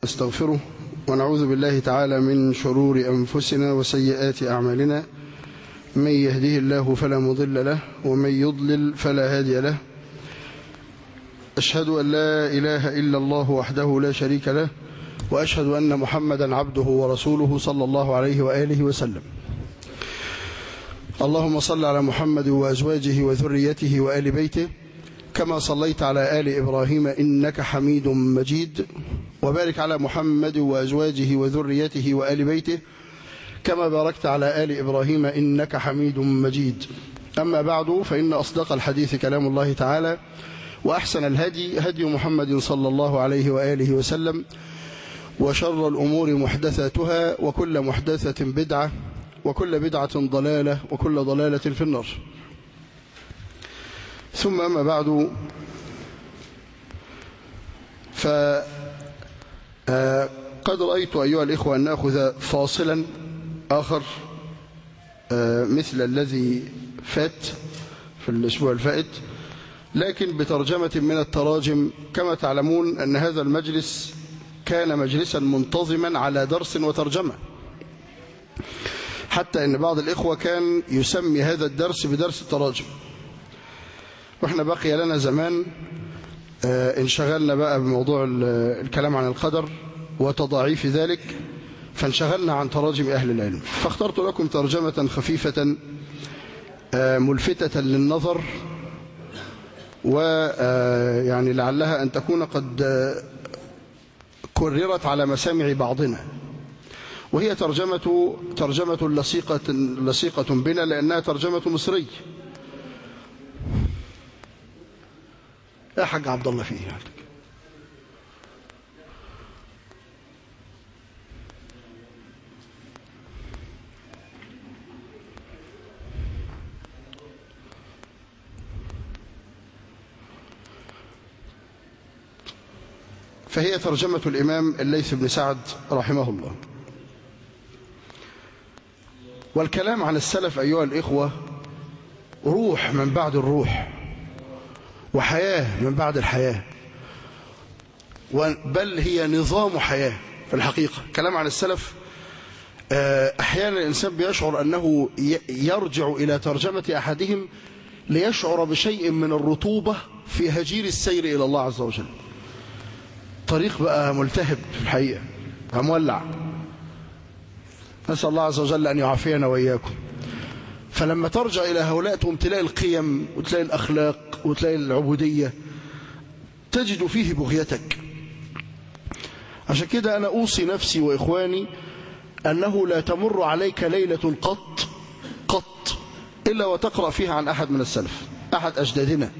ونستغفره ونعوذ بالله تعالى من شرور أنفسنا وسيئات أعمالنا من يهده الله فلا مضل له ومن يضلل فلا هادي له أشهد أن لا إله إلا الله وحده لا شريك له وأشهد أن محمدا عبده ورسوله صلى الله عليه وآله وسلم اللهم صل على محمد وأزواجه وذريته وآل بيته كما صليت على آل إبراهيم إنك حميد مجيد وبارك على محمد وأزواجه وذريته وآل بيته كما باركت على آل إبراهيم إنك حميد مجيد أما بعد فإن أصدق الحديث كلام الله تعالى وأحسن الهدي هدي محمد صلى الله عليه وآله وسلم وشر الأمور محدثاتها وكل محدثة بدعة وكل بدعة ضلالة وكل ضلالة في النار ثم أما بعد ف قد رأيت أيها الإخوة أن نأخذ فاصلا آخر مثل الذي فات في الأسبوع الفائت لكن بترجمة من التراجم كما تعلمون أن هذا المجلس كان مجلسا منتظما على درس وترجمة حتى أن بعض الإخوة كان يسمي هذا الدرس بدرس التراجم وإحنا بقي لنا زمان انشغلنا بقى بموضوع الكلام عن القدر وتضاعيف ذلك فانشغلنا عن تراجم أهل العلم فاخترت لكم ترجمة خفيفة ملفتة للنظر ويعني لعلها أن تكون قد كررت على مسامع بعضنا وهي ترجمة ترجمة لصيقة لصيقة بنا لأنها ترجمة مصري يا حاج عبد الله فيه يعني. فهي ترجمة الإمام الليث بن سعد رحمه الله والكلام عن السلف أيها الإخوة روح من بعد الروح وحياة من بعد الحياة بل هي نظام حياة في الحقيقة كلام عن السلف أحيانا الإنسان بيشعر أنه يرجع إلى ترجمة أحدهم ليشعر بشيء من الرطوبة في هجير السير إلى الله عز وجل طريق بقى ملتهب في الحقيقة مولع نسأل الله عز وجل أن يعافينا وإياكم فلما ترجع إلى هؤلاء تقوم تلاقي القيم وتلاقي الأخلاق وتلاقي العبودية تجد فيه بغيتك عشان كده أنا أوصي نفسي وإخواني أنه لا تمر عليك ليلة قط قط إلا وتقرأ فيها عن أحد من السلف أحد أجدادنا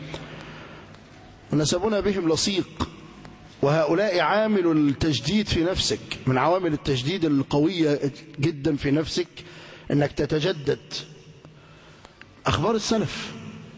ونسبنا بهم لصيق وهؤلاء عامل التجديد في نفسك من عوامل التجديد القوية جدا في نفسك أنك تتجدد أخبار السلف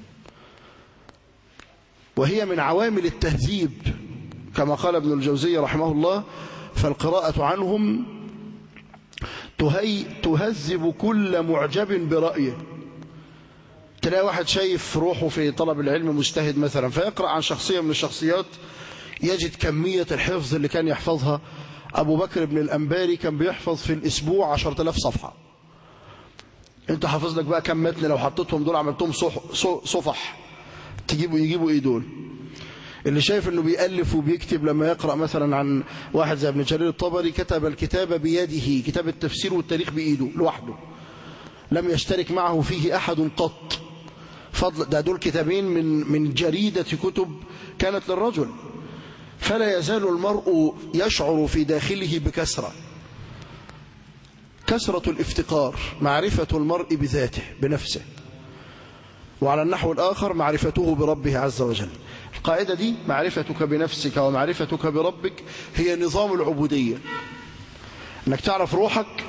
وهي من عوامل التهذيب كما قال ابن الجوزي رحمه الله فالقراءة عنهم تهي تهذب كل معجب برأيه تلاقي واحد شايف روحه في طلب العلم مجتهد مثلا فيقرأ عن شخصية من الشخصيات يجد كمية الحفظ اللي كان يحفظها أبو بكر بن الأنباري كان بيحفظ في الأسبوع عشرة آلاف صفحة انت حافظ لك بقى كم متن لو حطيتهم دول عملتهم صفح تجيبوا يجيبوا ايه دول اللي شايف انه بيألف وبيكتب لما يقرأ مثلا عن واحد زي ابن جرير الطبري كتب الكتاب بيده كتاب التفسير والتاريخ بإيده لوحده لم يشترك معه فيه أحد قط فضل ده دول كتابين من من جريدة كتب كانت للرجل فلا يزال المرء يشعر في داخله بكسرة كسرة الافتقار معرفة المرء بذاته بنفسه وعلى النحو الآخر معرفته بربه عز وجل القاعدة دي معرفتك بنفسك ومعرفتك بربك هي نظام العبودية انك تعرف روحك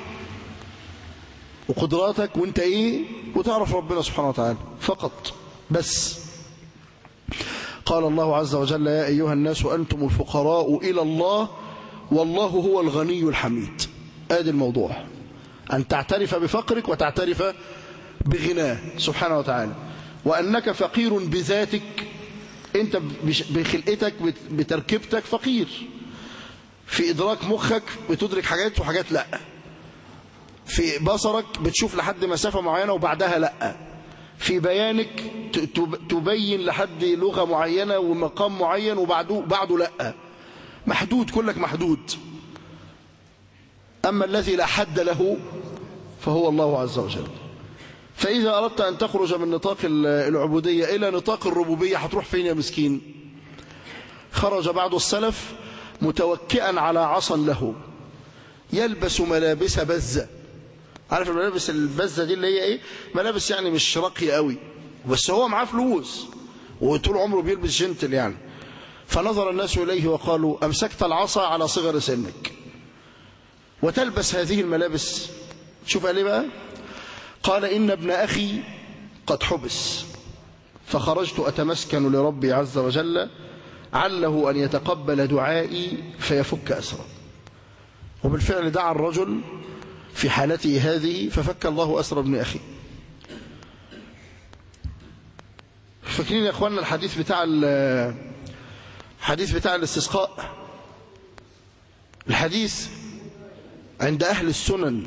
وقدراتك وانت ايه وتعرف ربنا سبحانه وتعالى فقط بس قال الله عز وجل يا أيها الناس أنتم الفقراء إلى الله والله هو الغني الحميد آدي الموضوع أن تعترف بفقرك وتعترف بغناه سبحانه وتعالى وأنك فقير بذاتك أنت بخلقتك بتركيبتك فقير في إدراك مخك بتدرك حاجات وحاجات لا في بصرك بتشوف لحد مسافة معينة وبعدها لا في بيانك تبين لحد لغة معينة ومقام معين وبعده بعده لا محدود كلك محدود أما الذي لا حد له فهو الله عز وجل فإذا أردت أن تخرج من نطاق العبودية إلى نطاق الربوبية هتروح فين يا مسكين خرج بعض السلف متوكئا على عصا له يلبس ملابس بزة عارف الملابس البزة دي اللي هي ايه ملابس يعني مش راقية قوي بس هو معاه فلوس وطول عمره بيلبس جنتل يعني فنظر الناس إليه وقالوا أمسكت العصا على صغر سنك وتلبس هذه الملابس شوف قال ايه بقى قال إن ابن أخي قد حبس فخرجت أتمسكن لربي عز وجل عله أن يتقبل دعائي فيفك أسرا وبالفعل دعا الرجل في حالته هذه ففك الله أسر ابن أخي فاكرين يا أخوانا الحديث بتاع الحديث بتاع الاستسقاء الحديث عند أهل السنن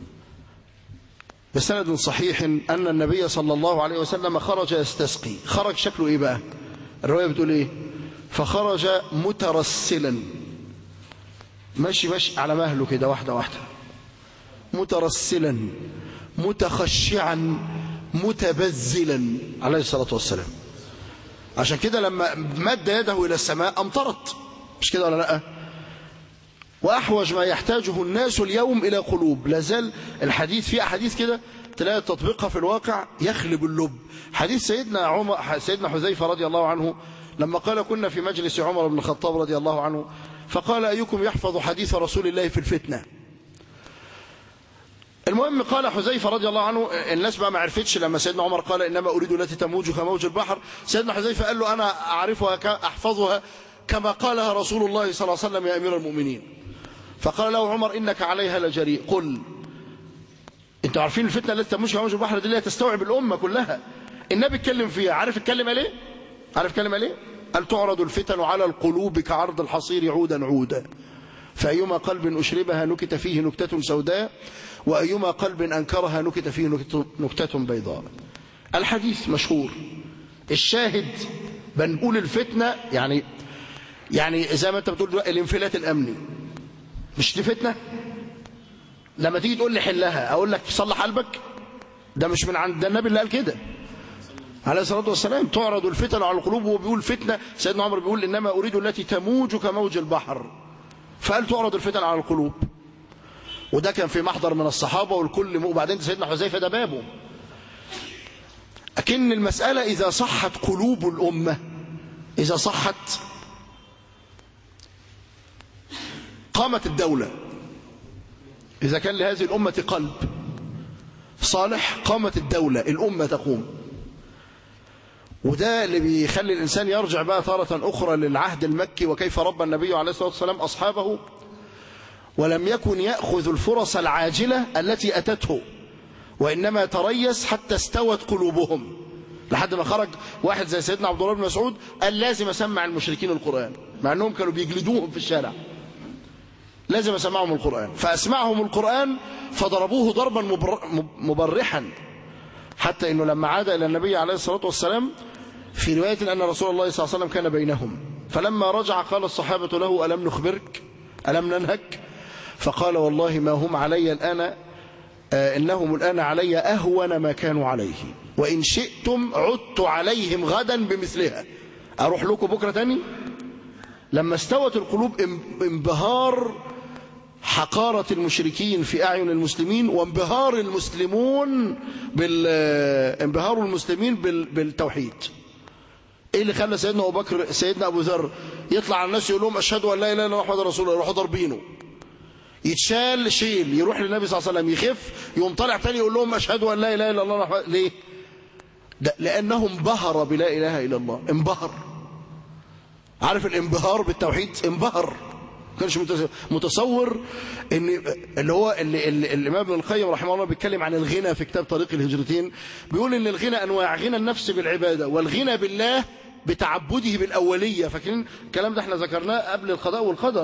بسند صحيح أن النبي صلى الله عليه وسلم خرج يستسقي خرج شكله إيه بقى الرواية بتقول إيه فخرج مترسلا ماشي ماشي على مهله كده واحدة واحدة مترسلا متخشعا متبذلا عليه الصلاة والسلام عشان كده لما مد يده إلى السماء أمطرت مش كده ولا لأ وأحوج ما يحتاجه الناس اليوم إلى قلوب لازال الحديث في أحاديث كده تلاقي تطبيقها في الواقع يخلب اللب حديث سيدنا عمر سيدنا حذيفة رضي الله عنه لما قال كنا في مجلس عمر بن الخطاب رضي الله عنه فقال أيكم يحفظ حديث رسول الله في الفتنة المهم قال حذيفة رضي الله عنه الناس بقى ما عرفتش لما سيدنا عمر قال إنما أريد التي تموج كموج البحر سيدنا حذيفة قال له أنا أعرفها أحفظها كما قالها رسول الله صلى الله عليه وسلم يا أمير المؤمنين فقال له عمر إنك عليها لجريء قل انتوا عارفين الفتنة التي تموج كموج البحر دي اللي تستوعب الأمة كلها النبي اتكلم فيها عارف اتكلم ليه عارف اتكلم ليه قال تعرض الفتن على القلوب كعرض الحصير عودا عودا فأيما قلب أشربها نكت فيه نكتة سوداء وأيما قلب أنكرها نكت فيه نكتة بيضاء الحديث مشهور الشاهد بنقول الفتنة يعني يعني زي ما انت بتقول الانفلات الأمني مش دي فتنة لما تيجي تقول لي حلها أقول لك صلح قلبك ده مش من عند النبي اللي قال كده عليه الصلاة والسلام تعرض الفتن على القلوب وهو بيقول فتنة سيدنا عمر بيقول إنما أريد التي تموج كموج البحر فقال تعرض الفتن على القلوب وده كان في محضر من الصحابة والكل وبعدين سيدنا حذيفة ده بابه أكن المسألة إذا صحت قلوب الأمة إذا صحت قامت الدولة إذا كان لهذه الأمة قلب صالح قامت الدولة الأمة تقوم وده اللي بيخلي الإنسان يرجع بقى تارة أخرى للعهد المكي وكيف رب النبي عليه الصلاة والسلام أصحابه ولم يكن يأخذ الفرص العاجلة التي أتته وإنما تريس حتى استوت قلوبهم لحد ما خرج واحد زي سيدنا عبد الله بن مسعود قال لازم أسمع المشركين القرآن مع أنهم كانوا بيجلدوهم في الشارع لازم أسمعهم القرآن فأسمعهم القرآن فضربوه ضربا مبرحا حتى أنه لما عاد إلى النبي عليه الصلاة والسلام في رواية أن رسول الله صلى الله عليه وسلم كان بينهم فلما رجع قال الصحابة له ألم نخبرك ألم ننهك فقال والله ما هم علي الآن آه إنهم الآن علي أهون ما كانوا عليه وإن شئتم عدت عليهم غدا بمثلها أروح لكم بكرة تاني لما استوت القلوب انبهار حقارة المشركين في أعين المسلمين وانبهار المسلمون بال انبهار المسلمين بال... بالتوحيد ايه اللي خلى سيدنا ابو بكر سيدنا ابو ذر يطلع على الناس يقول لهم اشهد ان لا اله الا الله محمد رسول الله يروحوا ضاربينه يتشال شيل يروح للنبي صلى الله عليه وسلم يخف يقوم طالع تاني يقول لهم اشهد ان لا اله الا الله محمد ليه ده لانه انبهر بلا اله الا الله انبهر عارف الانبهار بالتوحيد انبهر كانش متصور ان اللي هو اللي اللي الامام ابن القيم رحمه الله بيتكلم عن الغنى في كتاب طريق الهجرتين بيقول ان الغنى انواع غنى النفس بالعباده والغنى بالله بتعبده بالاوليه فاكرين الكلام ده احنا ذكرناه قبل القضاء والقدر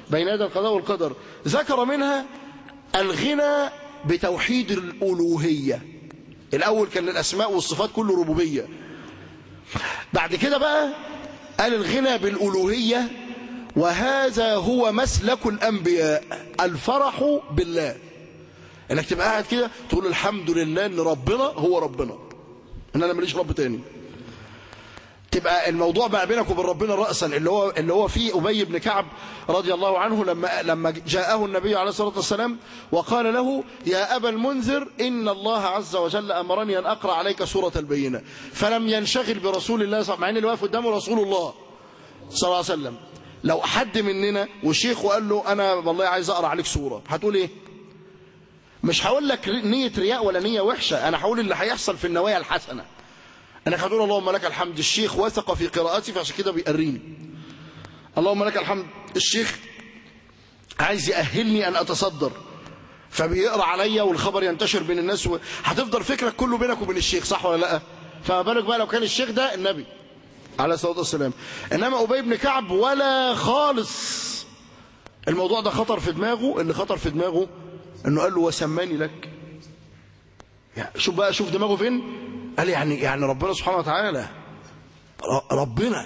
بين يدي القضاء والقدر ذكر منها الغنى بتوحيد الألوهية الأول كان الأسماء والصفات كله ربوبية بعد كده بقى قال الغنى بالألوهية وهذا هو مسلك الأنبياء الفرح بالله انك تبقى قاعد كده تقول الحمد لله ان ربنا هو ربنا ان انا ماليش رب تاني تبقى الموضوع بقى بينك وبين ربنا رأسا اللي هو اللي هو فيه أبي بن كعب رضي الله عنه لما لما جاءه النبي عليه الصلاة والسلام وقال له يا أبا المنذر إن الله عز وجل أمرني أن أقرأ عليك سورة البينة فلم ينشغل برسول الله صلى الله عليه وسلم مع إن اللي واقف قدامه رسول الله صلى الله عليه وسلم لو حد مننا وشيخ وقال له أنا والله عايز أقرأ عليك سورة هتقول إيه؟ مش هقول لك نية رياء ولا نية وحشة أنا هقول اللي هيحصل في النوايا الحسنة أنا هقول اللهم لك الحمد الشيخ وثق في قراءتي فعشان كده بيقريني اللهم لك الحمد الشيخ عايز يأهلني أن أتصدر فبيقرأ عليا والخبر ينتشر بين الناس و... هتفضل فكرك كله بينك وبين الشيخ صح ولا لا فما بالك بقى لو كان الشيخ ده النبي عليه الصلاة والسلام إنما أبي بن كعب ولا خالص الموضوع ده خطر في دماغه اللي خطر في دماغه انه قال له وسماني لك يعني شوف بقى شوف دماغه فين قال يعني يعني ربنا سبحانه وتعالى ربنا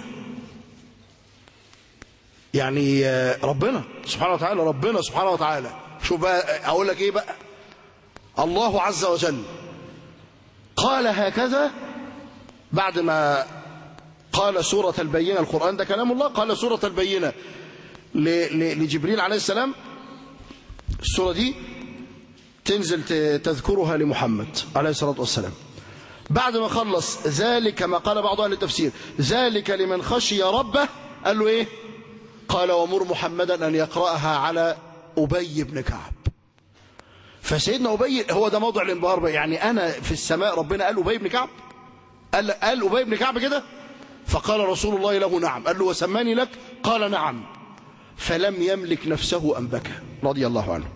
يعني ربنا سبحانه وتعالى ربنا سبحانه وتعالى شوف بقى اقول لك ايه بقى الله عز وجل قال هكذا بعد ما قال سورة البينة القرآن ده كلام الله قال سورة البينة لجبريل عليه السلام السورة دي تنزل تذكرها لمحمد عليه الصلاة والسلام بعد ما خلص ذلك ما قال بعض أهل التفسير ذلك لمن خشي ربه قال له إيه قال ومر محمدا أن يقرأها على أبي بن كعب فسيدنا أبي هو ده موضع الانبهار بقى يعني أنا في السماء ربنا قال أبي بن كعب قال, قال أبي بن كعب كده فقال رسول الله له نعم قال له وسماني لك قال نعم فلم يملك نفسه أن بكى رضي الله عنه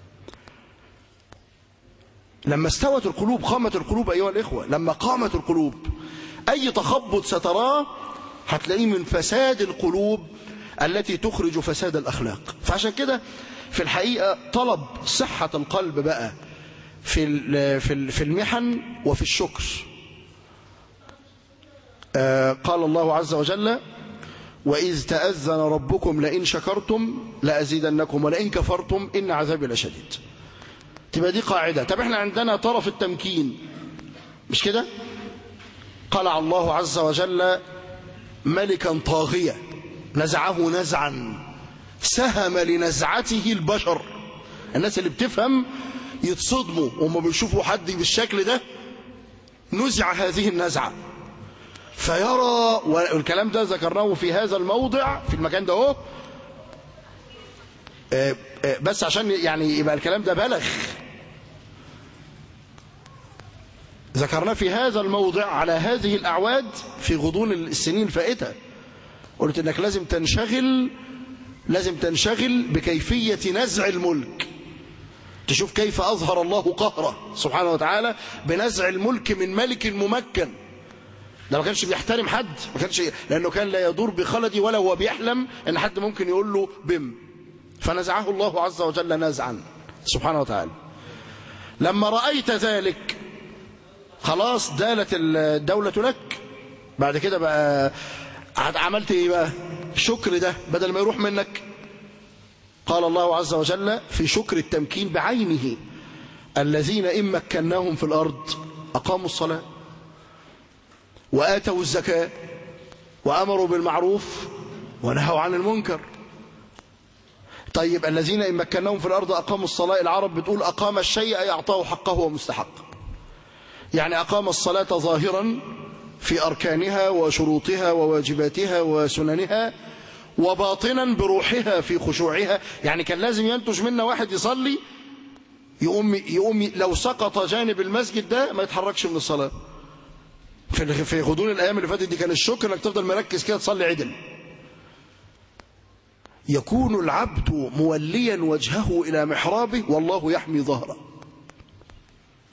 لما استوت القلوب قامت القلوب أيها الإخوة لما قامت القلوب أي تخبط ستراه هتلاقيه من فساد القلوب التي تخرج فساد الأخلاق فعشان كده في الحقيقة طلب صحة القلب بقى في في المحن وفي الشكر قال الله عز وجل وإذ تأذن ربكم لئن شكرتم لأزيدنكم ولئن كفرتم إن عذابي لشديد تبقى دي قاعدة طب احنا عندنا طرف التمكين مش كده قلع الله عز وجل ملكا طاغية نزعه نزعا سهم لنزعته البشر الناس اللي بتفهم يتصدموا وهم بيشوفوا حد بالشكل ده نزع هذه النزعة فيرى والكلام ده ذكرناه في هذا الموضع في المكان ده اهو بس عشان يعني يبقى الكلام ده بلغ ذكرناه في هذا الموضع على هذه الأعواد في غضون السنين الفائتة قلت انك لازم تنشغل لازم تنشغل بكيفية نزع الملك تشوف كيف أظهر الله قهره سبحانه وتعالى بنزع الملك من ملك ممكن ده ما كانش بيحترم حد ما كانش لأنه كان لا يدور بخلدي ولا هو بيحلم ان حد ممكن يقول له بم فنزعه الله عز وجل نزعا سبحانه وتعالى لما رأيت ذلك خلاص دالت الدولة لك بعد كده بقى عملت ايه بقى شكر ده بدل ما يروح منك قال الله عز وجل في شكر التمكين بعينه الذين إن مكناهم في الأرض أقاموا الصلاة وآتوا الزكاة وأمروا بالمعروف ونهوا عن المنكر طيب الذين إن مكناهم في الأرض أقاموا الصلاة العرب بتقول أقام الشيء أي أعطاه حقه ومستحق يعني أقام الصلاة ظاهرا في أركانها وشروطها وواجباتها وسننها وباطنا بروحها في خشوعها يعني كان لازم ينتج منا واحد يصلي يقوم, يقوم لو سقط جانب المسجد ده ما يتحركش من الصلاة في في غضون الأيام اللي فاتت دي كان الشكر انك تفضل مركز كده تصلي عدل يكون العبد موليا وجهه إلى محرابه والله يحمي ظهره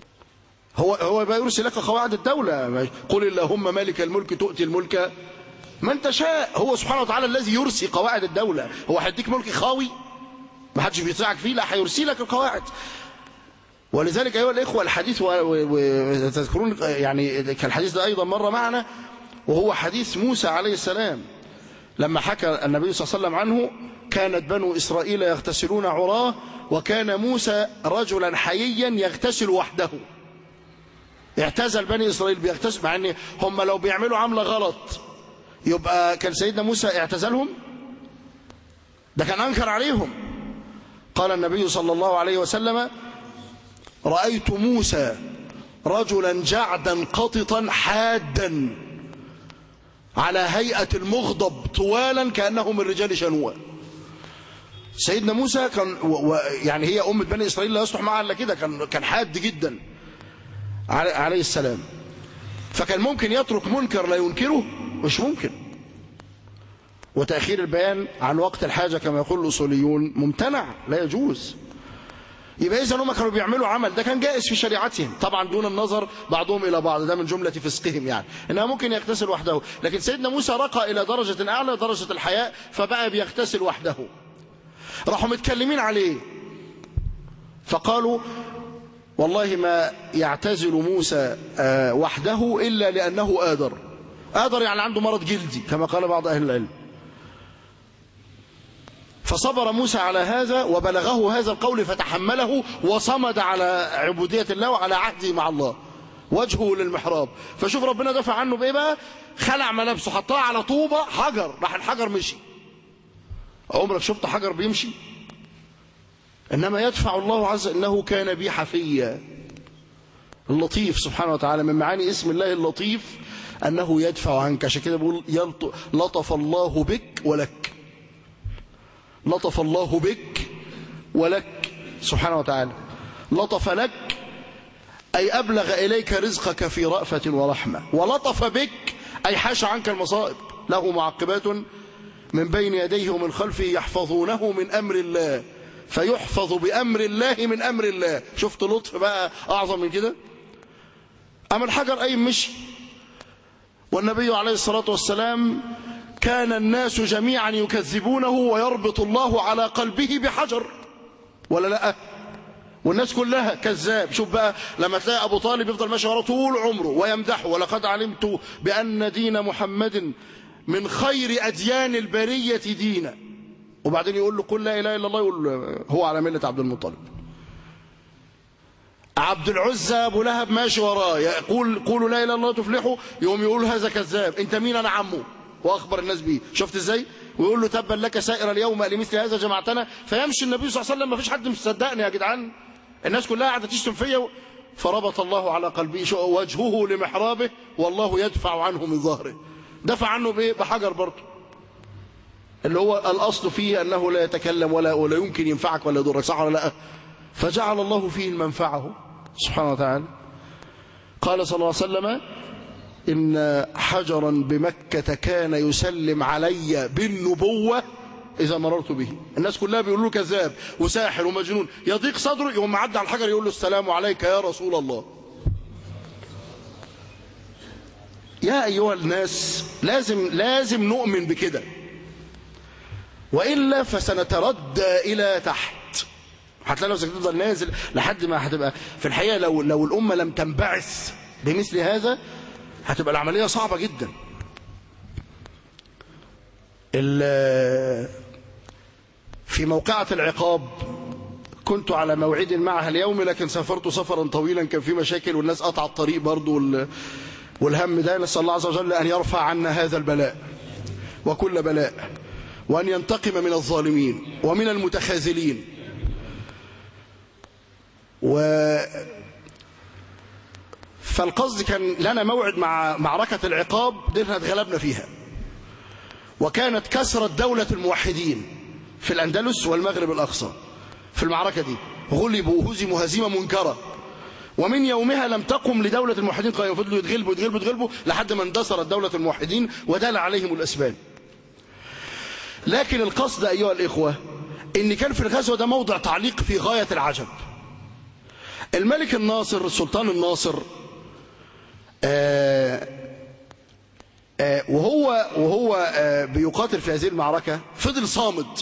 هو هو يرسل لك قواعد الدولة قل اللهم مالك الملك تؤتي الملك من تشاء هو سبحانه وتعالى الذي يرسي قواعد الدولة هو هيديك ملك خاوي ما حدش بيطيعك فيه لا هيرسي لك القواعد ولذلك أيها الإخوة الحديث وتذكرون يعني كان الحديث ده أيضا مرة معنا وهو حديث موسى عليه السلام لما حكى النبي صلى الله عليه وسلم عنه كانت بنو إسرائيل يغتسلون عراه وكان موسى رجلا حييا يغتسل وحده اعتزل بني إسرائيل بيغتسل مع ان هم لو بيعملوا عملة غلط يبقى كان سيدنا موسى اعتزلهم ده كان أنكر عليهم قال النبي صلى الله عليه وسلم رأيت موسى رجلا جعدا قططا حادا على هيئة المغضب طوالا كأنه من رجال شنوة سيدنا موسى كان و و يعني هي أمة بني إسرائيل لا يصلح معها إلا كده كان كان حاد جدا عليه السلام فكان ممكن يترك منكر لا ينكره مش ممكن وتأخير البيان عن وقت الحاجة كما يقول الأصوليون ممتنع لا يجوز يبقى إذا هم كانوا بيعملوا عمل ده كان جائز في شريعتهم طبعا دون النظر بعضهم إلى بعض ده من جملة فسقهم يعني إنها ممكن يغتسل وحده لكن سيدنا موسى رقى إلى درجة أعلى درجة الحياء فبقى بيغتسل وحده راحوا متكلمين عليه فقالوا والله ما يعتزل موسى وحده إلا لأنه آدر آدر يعني عنده مرض جلدي كما قال بعض أهل العلم فصبر موسى على هذا وبلغه هذا القول فتحمله وصمد على عبودية الله وعلى عهده مع الله وجهه للمحراب فشوف ربنا دفع عنه بإيه بقى خلع ملابسه حطها على طوبة حجر راح الحجر مشي عمرك شفت حجر بيمشي إنما يدفع الله عز إنه كان بي حفيا اللطيف سبحانه وتعالى من معاني اسم الله اللطيف أنه يدفع عنك عشان كده بيقول لطف الله بك ولك لطف الله بك ولك سبحانه وتعالى لطف لك أي أبلغ إليك رزقك في رأفة ورحمة ولطف بك أي حاش عنك المصائب له معقبات من بين يديه ومن خلفه يحفظونه من أمر الله فيحفظ بأمر الله من أمر الله شفت لطف بقى أعظم من كده أما الحجر أي مشي والنبي عليه الصلاة والسلام كان الناس جميعا يكذبونه ويربط الله على قلبه بحجر ولا لا والناس كلها كذاب شوف بقى لما تلاقي أبو طالب يفضل ماشي وراه طول عمره ويمدحه ولقد علمت بأن دين محمد من خير أديان البرية دينا وبعدين يقول له قل لا إله إلا الله يقول هو على ملة عبد المطلب عبد العزى أبو لهب ماشي وراه يقول قولوا لا إله إلا الله تفلحوا يقوم يقول هذا كذاب أنت مين أنا عمه وأخبر الناس بيه شفت إزاي ويقول له تبا لك سائر اليوم لمثل هذا جمعتنا فيمشي النبي صلى الله عليه وسلم ما فيش حد مصدقني يا جدعان الناس كلها قاعدة تشتم فيا فربط الله على قلبه وجهه لمحرابه والله يدفع عنه من ظهره دفع عنه بإيه بحجر برضه اللي هو الأصل فيه أنه لا يتكلم ولا, ولا يمكن ينفعك ولا يضرك صح ولا لا فجعل الله فيه المنفعه سبحانه وتعالى قال صلى الله عليه وسلم إن حجرا بمكة كان يسلم علي بالنبوة إذا مررت به الناس كلها بيقولوا له كذاب وساحر ومجنون يضيق صدره يقوم معدي على الحجر يقول له السلام عليك يا رسول الله يا أيها الناس لازم لازم نؤمن بكده وإلا فسنتردى إلى تحت هتلاقي نفسك تفضل نازل لحد ما هتبقى في الحقيقة لو لو الأمة لم تنبعث بمثل هذا هتبقى العملية صعبة جدا في موقعة العقاب كنت على موعد معها اليوم لكن سافرت سفرا طويلا كان في مشاكل والناس قطع الطريق برضو والهم ده نسأل الله عز وجل أن يرفع عنا هذا البلاء وكل بلاء وأن ينتقم من الظالمين ومن المتخاذلين و فالقصد كان لنا موعد مع معركة العقاب دي احنا اتغلبنا فيها وكانت كسرت دولة الموحدين في الأندلس والمغرب الأقصى في المعركة دي غلبوا وهزموا هزيمة منكرة ومن يومها لم تقم لدولة الموحدين قائمة فضلوا يتغلبوا يتغلبوا يتغلبوا لحد ما اندثرت دولة الموحدين ودال عليهم الأسبان لكن القصد أيها الإخوة إن كان في الغزوة ده موضع تعليق في غاية العجب الملك الناصر السلطان الناصر آه آه، وهو وهو آه، بيقاتل في هذه المعركة فضل صامد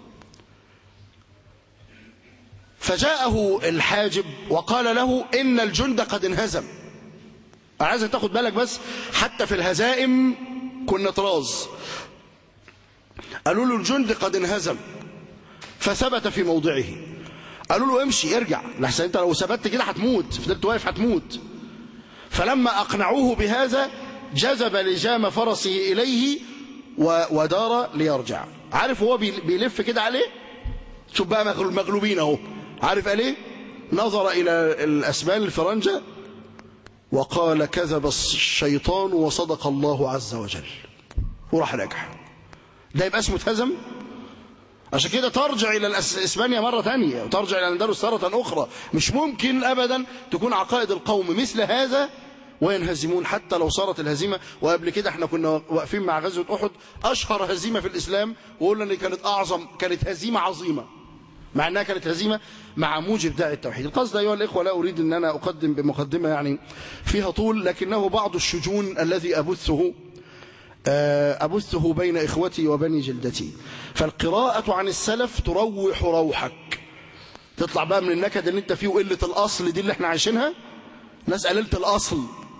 فجاءه الحاجب وقال له إن الجند قد انهزم عايزك تاخد بالك بس حتى في الهزائم كنا طراز قالوا له الجند قد انهزم فثبت في موضعه قالوا له امشي ارجع لحسن انت لو ثبت كده هتموت فضلت واقف هتموت فلما اقنعوه بهذا جذب لجام فرسه اليه و- ودار ليرجع عارف هو بي- بيلف كده عليه شوف بقى مغلو- مغلوبين اهو عارف قال ايه نظر الى الاسبان الفرنجه وقال كذب الشيطان وصدق الله عز وجل وراح راجع ده يبقى اسمه اتهزم عشان كده ترجع إلى الأس- إسبانيا مرة تانية وترجع إلى الأندلس مرة أخرى مش ممكن أبدا تكون عقائد القوم مثل هذا وينهزمون حتى لو صارت الهزيمة وقبل كده احنا كنا واقفين مع غزوة أحد أشهر هزيمة في الإسلام وقلنا إن كانت أعظم كانت هزيمة عظيمة مع أنها كانت هزيمة مع موجب داعي التوحيد القصد أيها الإخوة لا أريد أن أنا أقدم بمقدمة يعني فيها طول لكنه بعض الشجون الذي أبثه أبثه بين إخوتي وبني جلدتي فالقراءة عن السلف تروح روحك تطلع بقى من النكد اللي انت فيه وقلة الأصل دي اللي احنا عايشينها ناس قليلة الأصل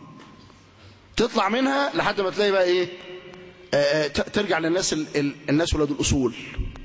تطلع منها لحد ما تلاقي بقى ايه آه، ت- ترجع للناس ال- ال- الناس ولاد الأصول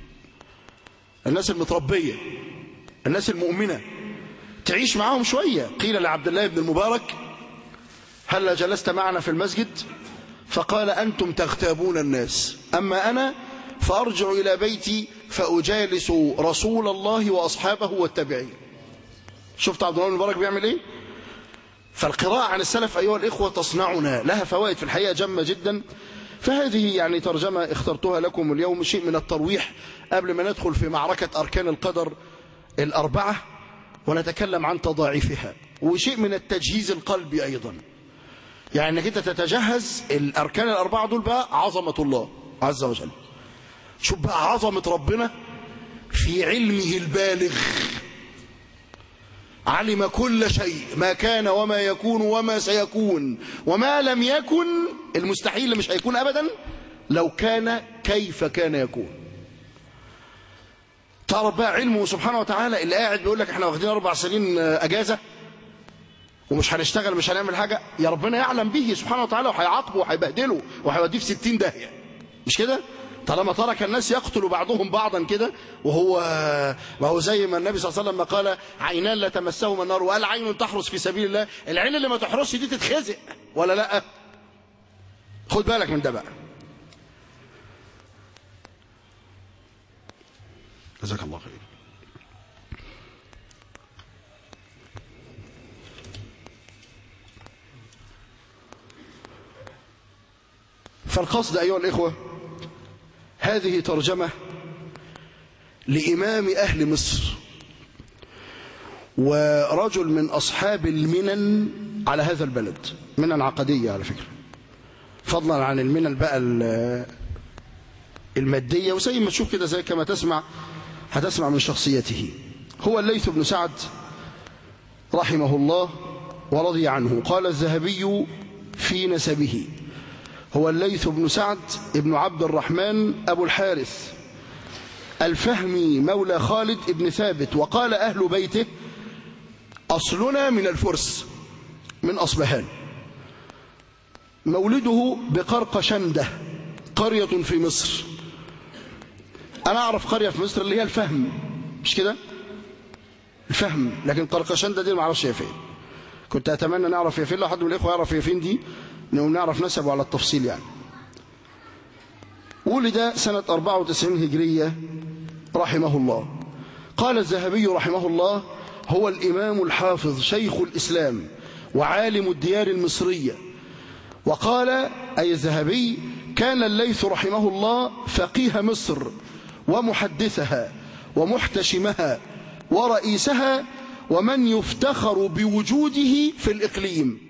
الناس المتربية الناس المؤمنة تعيش معاهم شوية قيل لعبد الله بن المبارك هل جلست معنا في المسجد فقال أنتم تغتابون الناس أما أنا فأرجع إلى بيتي فأجالس رسول الله وأصحابه والتابعين شفت عبد الله بن المبارك بيعمل إيه فالقراءة عن السلف أيها الإخوة تصنعنا لها فوائد في الحقيقة جمة جدا فهذه يعني ترجمة اخترتها لكم اليوم شيء من الترويح قبل ما ندخل في معركة أركان القدر الأربعة ونتكلم عن تضاعفها وشيء من التجهيز القلبي أيضا يعني انك انت تتجهز الاركان الاربعه دول بقى عظمه الله عز وجل شوف بقى عظمه ربنا في علمه البالغ علم كل شيء ما كان وما يكون وما سيكون وما لم يكن المستحيل اللي مش هيكون ابدا لو كان كيف كان يكون تعرف بقى علمه سبحانه وتعالى اللي قاعد بيقول لك احنا واخدين اربع سنين اجازه ومش هنشتغل مش هنعمل حاجة يا ربنا يعلم به سبحانه وتعالى وهيعاقبه وهيبهدله وهيوديه في ستين داهية مش كده طالما ترك الناس يقتل بعضهم بعضا كده وهو ما هو زي ما النبي صلى الله عليه وسلم قال عينان لا تمسهما النار وقال عين تحرس في سبيل الله العين اللي ما تحرسش دي تتخزق ولا لا خد بالك من ده بقى جزاك الله خير فالقصد أيها الإخوة هذه ترجمة لإمام أهل مصر ورجل من أصحاب المنن على هذا البلد منن عقدية على فكرة فضلا عن المنن بقى ال- المادية وزي ما تشوف كده زي كما تسمع هتسمع من شخصيته هو الليث بن سعد رحمه الله ورضي عنه قال الذهبي في نسبه هو الليث بن سعد ابن عبد الرحمن أبو الحارث الفهمي مولى خالد ابن ثابت وقال أهل بيته أصلنا من الفرس من أصبهان مولده بقرقشندة قرية في مصر أنا أعرف قرية في مصر اللي هي الفهم مش كده الفهم لكن قرقشندة دي ما أعرفش هي فين كنت أتمنى نعرف هي فين لو حد من الإخوة يعرف هي فين دي نقوم نعرف نسبه على التفصيل يعني ولد سنة 94 هجرية رحمه الله قال الذهبي رحمه الله هو الإمام الحافظ شيخ الإسلام وعالم الديار المصرية وقال أي الذهبي كان الليث رحمه الله فقيه مصر ومحدثها ومحتشمها ورئيسها ومن يفتخر بوجوده في الإقليم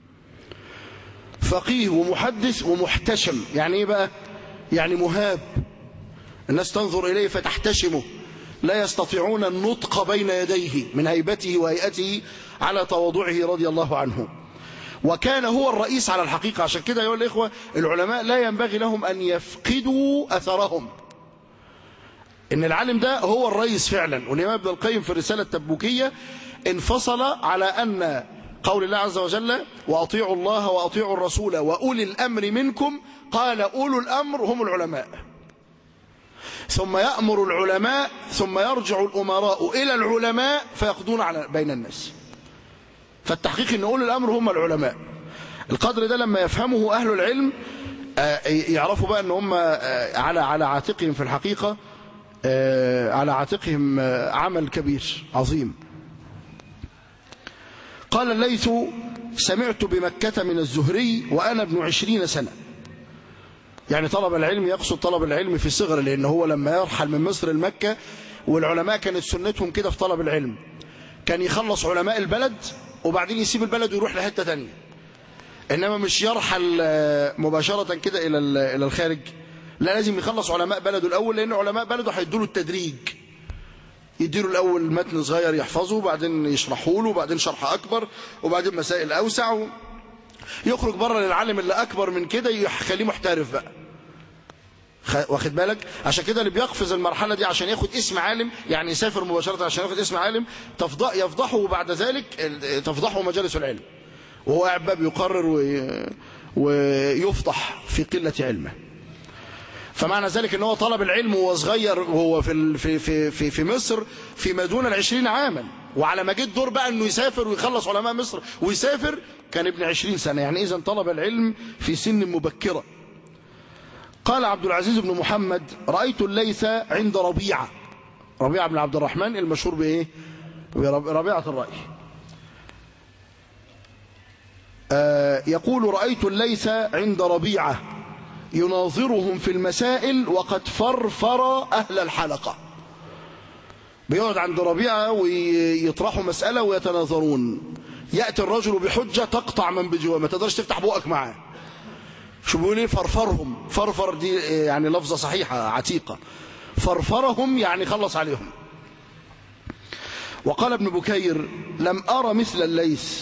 فقيه ومحدث ومحتشم يعني ايه بقى يعني مهاب الناس تنظر إليه فتحتشمه لا يستطيعون النطق بين يديه من هيبته وهيئته على تواضعه رضي الله عنه وكان هو الرئيس على الحقيقة عشان كده أيها الإخوة العلماء لا ينبغي لهم أن يفقدوا أثرهم إن العالم ده هو الرئيس فعلا والإمام ابن القيم في الرسالة التبوكية انفصل على أن قول الله عز وجل وأطيعوا الله وأطيعوا الرسول وأولي الأمر منكم قال أولو الأمر هم العلماء ثم يأمر العلماء ثم يرجع الأمراء إلى العلماء فيقضون على بين الناس فالتحقيق أن أولو الأمر هم العلماء القدر ده لما يفهمه أهل العلم يعرفوا بقى أن هم على على عاتقهم في الحقيقة على عاتقهم عمل كبير عظيم قال الليث سمعت بمكة من الزهري وأنا ابن عشرين سنة يعني طلب العلم يقصد طلب العلم في صغر لأن هو لما يرحل من مصر لمكة والعلماء كانت سنتهم كده في طلب العلم كان يخلص علماء البلد وبعدين يسيب البلد ويروح لحتة تانية إنما مش يرحل مباشرة كده إلى إلى الخارج لا لازم يخلص علماء بلده الأول لأن علماء بلده هيدوا له التدريج يديله الأول متن صغير يحفظه وبعدين يشرحوا له وبعدين شرح أكبر وبعدين مسائل أوسع يخرج بره للعالم اللي أكبر من كده يخليه محترف بقى واخد بالك عشان كده اللي بيقفز المرحلة دي عشان ياخد اسم عالم يعني يسافر مباشرة عشان ياخد اسم عالم تفضح يفضحه بعد ذلك تفضحه مجالس العلم وهو قاعد بقى بيقرر ويفضح في قلة علمه فمعنى ذلك ان هو طلب العلم وهو صغير وهو في في في في, في مصر فيما دون العشرين عاما وعلى ما جه الدور بقى انه يسافر ويخلص علماء مصر ويسافر كان ابن عشرين سنة يعني اذا طلب العلم في سن مبكرة قال عبد العزيز بن محمد رأيت الليث عند ربيعة ربيعة بن عبد الرحمن المشهور بإيه بربيعة الرأي آه يقول رأيت الليث عند ربيعة يناظرهم في المسائل وقد فرفر أهل الحلقة بيقعد عند ربيعة ويطرحوا مسألة ويتناظرون يأتي الرجل بحجة تقطع من بجواه ما تقدرش تفتح بقك معاه شو بيقول ايه فرفرهم فرفر دي يعني لفظة صحيحة عتيقة فرفرهم يعني خلص عليهم وقال ابن بكير لم أرى مثل الليث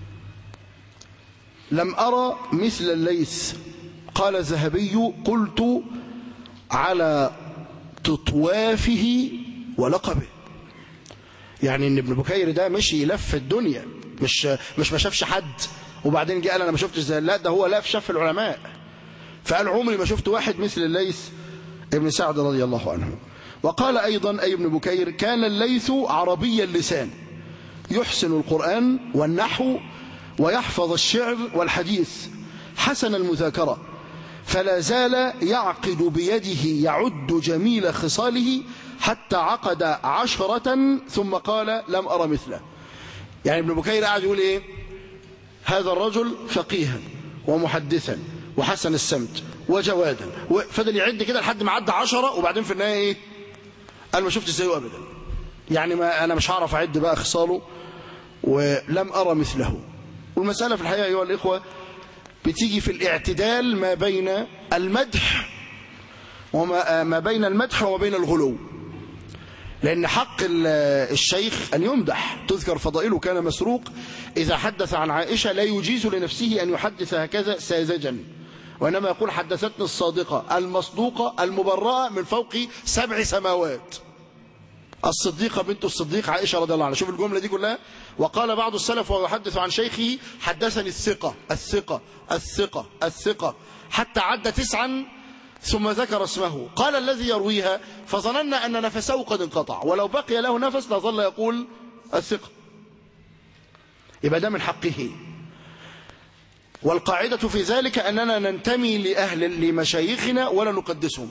لم أرى مثل الليث قال الذهبي قلت على تطوافه ولقبه يعني ان ابن بكير ده مشي يلف الدنيا مش مش ما شافش حد وبعدين جه قال انا ما شفتش زي لا ده هو لف شاف العلماء فقال عمري ما شفت واحد مثل الليث ابن سعد رضي الله عنه وقال ايضا اي ابن بكير كان الليث عربي اللسان يحسن القرآن والنحو ويحفظ الشعر والحديث حسن المذاكرة فلا زال يعقد بيده يعد جميل خصاله حتى عقد عشرة ثم قال لم أرى مثله يعني ابن بكير قاعد يقول إيه هذا الرجل فقيها ومحدثا وحسن السمت وجوادا فضل يعد كده لحد ما عدى عشرة وبعدين في النهاية إيه قال ما شفت زيه أبدا يعني ما أنا مش هعرف أعد بقى خصاله ولم أرى مثله والمسألة في الحقيقة أيها الإخوة بتيجي في الاعتدال ما بين المدح وما ما بين المدح وما بين الغلو لأن حق الشيخ أن يمدح تذكر فضائله كان مسروق إذا حدث عن عائشة لا يجيز لنفسه أن يحدث هكذا ساذجا وإنما يقول حدثتني الصادقة المصدوقة المبرأة من فوق سبع سماوات الصديقة بنت الصديق عائشة رضي الله عنها شوف الجملة دي كلها وقال بعض السلف وهو يحدث عن شيخه حدثني الثقة الثقة الثقة الثقة حتى عد تسعا ثم ذكر اسمه قال الذي يرويها فظننا أن نفسه قد انقطع ولو بقي له نفس لظل يقول الثقة يبقى ده من حقه والقاعدة في ذلك أننا ننتمي لأهل لمشايخنا ولا نقدسهم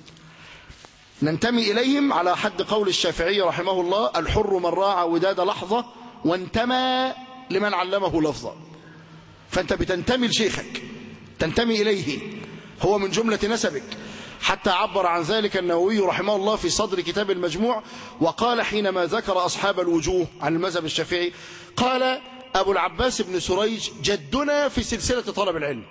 ننتمي إليهم على حد قول الشافعي رحمه الله الحر من راعى وداد لحظة وانتمى لمن علمه لفظا فأنت بتنتمي لشيخك تنتمي إليه هو من جملة نسبك حتى عبر عن ذلك النووي رحمه الله في صدر كتاب المجموع وقال حينما ذكر أصحاب الوجوه عن المذهب الشافعي قال أبو العباس بن سريج جدنا في سلسلة طلب العلم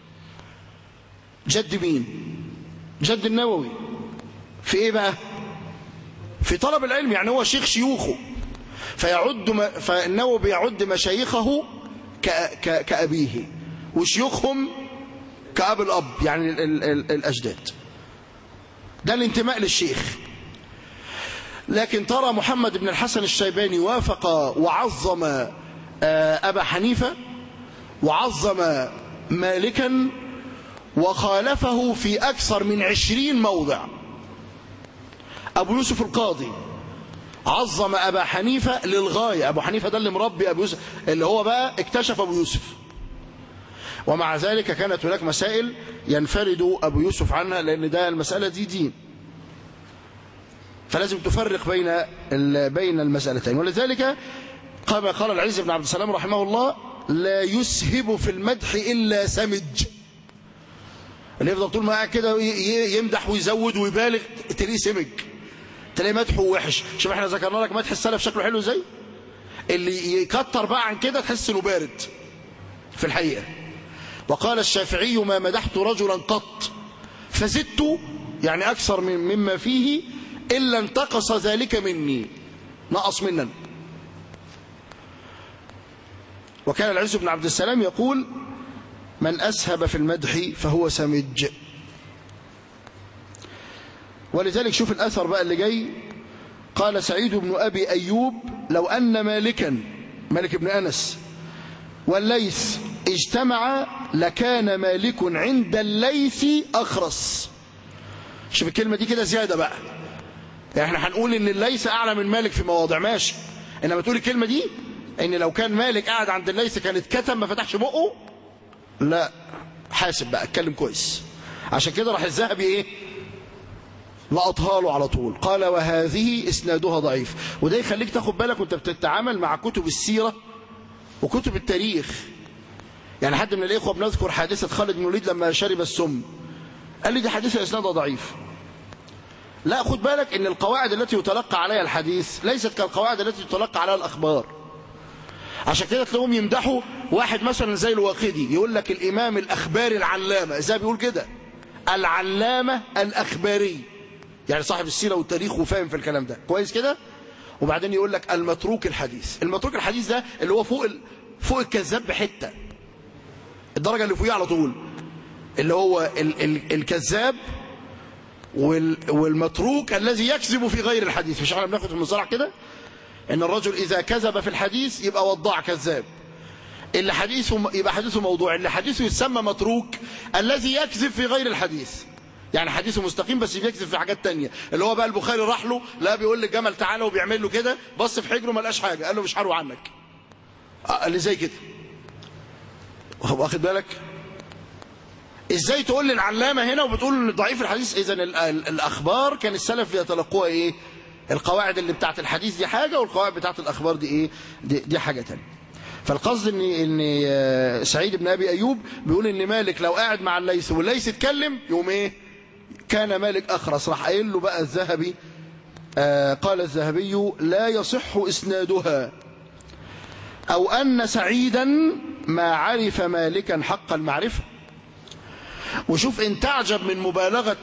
جد مين جد النووي في ايه بقى في طلب العلم يعني هو شيخ شيوخه فيعد م... فالنووي بيعد مشايخه ك- ك- كأبيه وشيوخهم كأب الأب يعني ال- ال- ال- الأجداد ده الانتماء للشيخ لكن ترى محمد بن الحسن الشيباني وافق وعظم آه، أبا حنيفة وعظم مالكا وخالفه في أكثر من عشرين موضع أبو يوسف القاضي عظم أبا حنيفة للغاية أبو حنيفة ده اللي مربي أبو يوسف اللي هو بقى اكتشف أبو يوسف ومع ذلك كانت هناك مسائل ينفرد أبو يوسف عنها لأن ده المسألة دي دين فلازم تفرق بين ال- بين المسألتين ولذلك كما قال العز بن عبد السلام رحمه الله لا يسهب في المدح إلا سمج اللي يفضل طول ما قاعد كده ي- ي- يمدح ويزود ويبالغ تلاقيه سمج تلاقيه مدحه وحش شوف احنا ذكرنا لك مدح السلف شكله حلو ازاي اللي يكتر بقى عن كده تحس انه بارد في الحقيقة وقال الشافعي ما مدحت رجلا قط فزدت يعني أكثر من مما فيه إلا انتقص ذلك مني نقص مننا وكان العز بن عبد السلام يقول من أسهب في المدح فهو سمج ولذلك شوف الأثر بقى اللي جاي قال سعيد بن أبي أيوب لو أن مالكا مالك بن أنس والليث اجتمع لكان مالك عند الليث أخرس شوف الكلمة دي كده زيادة بقى يعني احنا هنقول ان الليث أعلى من مالك في مواضع ماشي إنما تقول الكلمة دي ان لو كان مالك قاعد عند الليث كانت كتم ما فتحش بقه لا حاسب بقى اتكلم كويس عشان كده راح الذهبي ايه لقطها له على طول قال وهذه اسنادها ضعيف وده يخليك تاخد بالك وانت بتتعامل مع كتب السيرة وكتب التاريخ يعني حد من الاخوه بنذكر حادثه خالد بن الوليد لما شرب السم قال لي دي حادثه اسنادها ضعيف لا خد بالك ان القواعد التي يتلقى عليها الحديث ليست كالقواعد التي يتلقى عليها الاخبار عشان كده تلاقيهم يمدحوا واحد مثلا زي الواقدي يقول لك الامام الاخباري العلامه ازاي بيقول كده العلامه الاخباري يعني صاحب السيره والتاريخ وفاهم في الكلام ده كويس كده وبعدين يقول لك المتروك الحديث المتروك الحديث ده اللي هو فوق ال... فوق الكذاب بحته الدرجه اللي فوقيه على طول اللي هو ال... ال... الكذاب وال... والمتروك الذي يكذب في غير الحديث مش احنا بناخد في المصطلح كده ان الرجل اذا كذب في الحديث يبقى وضاع كذاب اللي حديثه يبقى حديثه موضوع اللي حديثه يسمى متروك الذي يكذب في غير الحديث يعني حديثه مستقيم بس بيكذب في حاجات تانية اللي هو بقى البخاري راح له لا بيقول للجمل تعالى وبيعمل له كده بص في حجره ما لقاش حاجه قال له مش هروح عنك آه، اللي زي كده واخد بالك ازاي تقول لي العلامه هنا وبتقول ان ضعيف الحديث اذا ال- ال- الاخبار كان السلف يتلقوها ايه القواعد اللي بتاعت الحديث دي حاجه والقواعد بتاعت الاخبار دي ايه دي, دي حاجه تانية فالقصد ان ان آه، سعيد بن ابي ايوب بيقول ان مالك لو قاعد مع الليث والليث اتكلم يقوم ايه كان مالك اخرس راح قايل له بقى الذهبي آه قال الذهبي لا يصح اسنادها او ان سعيدا ما عرف مالكا حق المعرفه وشوف ان تعجب من مبالغه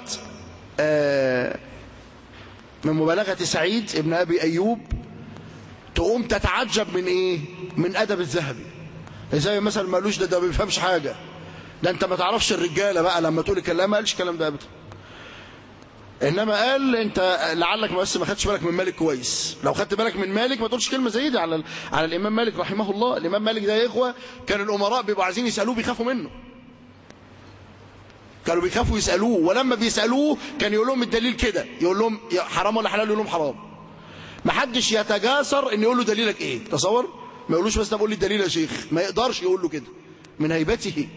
آه من مبالغه سعيد ابن ابي ايوب تقوم تتعجب من ايه من ادب الذهبي زي مثلا مالوش ده ده ما بيفهمش حاجه ده انت ما تعرفش الرجاله بقى لما تقول الكلام ما قالش الكلام ده ابدا انما قال انت لعلك بس ما خدتش بالك من مالك كويس لو خدت بالك من مالك ما تقولش كلمه زي دي على على الامام مالك رحمه الله الامام مالك ده يا اخوه كان الامراء بيبقوا عايزين يسالوه بيخافوا منه كانوا بيخافوا يسالوه ولما بيسالوه كان يقول لهم الدليل كده يقول لهم يا حرام ولا حلال يقول لهم حرام ما حدش يتجاسر ان يقول له دليلك ايه تصور ما يقولوش بس ده بقول لي الدليل يا شيخ ما يقدرش يقول له كده من هيبته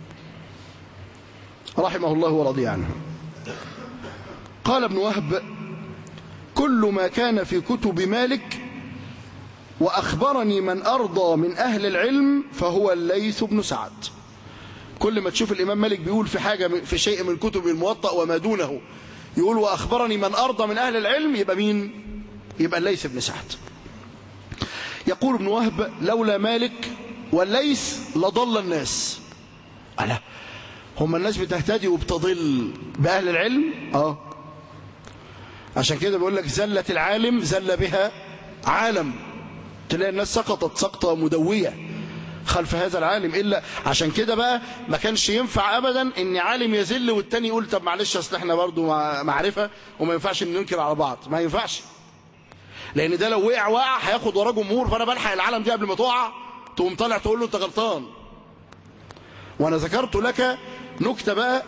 رحمه الله ورضي عنه قال ابن وهب كل ما كان في كتب مالك وأخبرني من أرضى من أهل العلم فهو الليث بن سعد كل ما تشوف الإمام مالك بيقول في حاجة في شيء من كتب الموطأ وما دونه يقول وأخبرني من أرضى من أهل العلم يبقى مين يبقى الليث بن سعد يقول ابن وهب لولا مالك والليث لضل الناس ألا هم الناس بتهتدي وبتضل بأهل العلم اه عشان كده بيقول لك زلة العالم زل بها عالم تلاقي الناس سقطت سقطة مدوية خلف هذا العالم إلا عشان كده بقى ما كانش ينفع أبدا إن عالم يذل والتاني يقول طب معلش أصل إحنا برضه معرفة وما ينفعش إن ننكر على بعض ما ينفعش لأن ده لو وقع وقع هياخد وراه جمهور فأنا بلحق العالم دي قبل ما تقع تقوم طالع تقول له أنت غلطان وأنا ذكرت لك نكتة بقى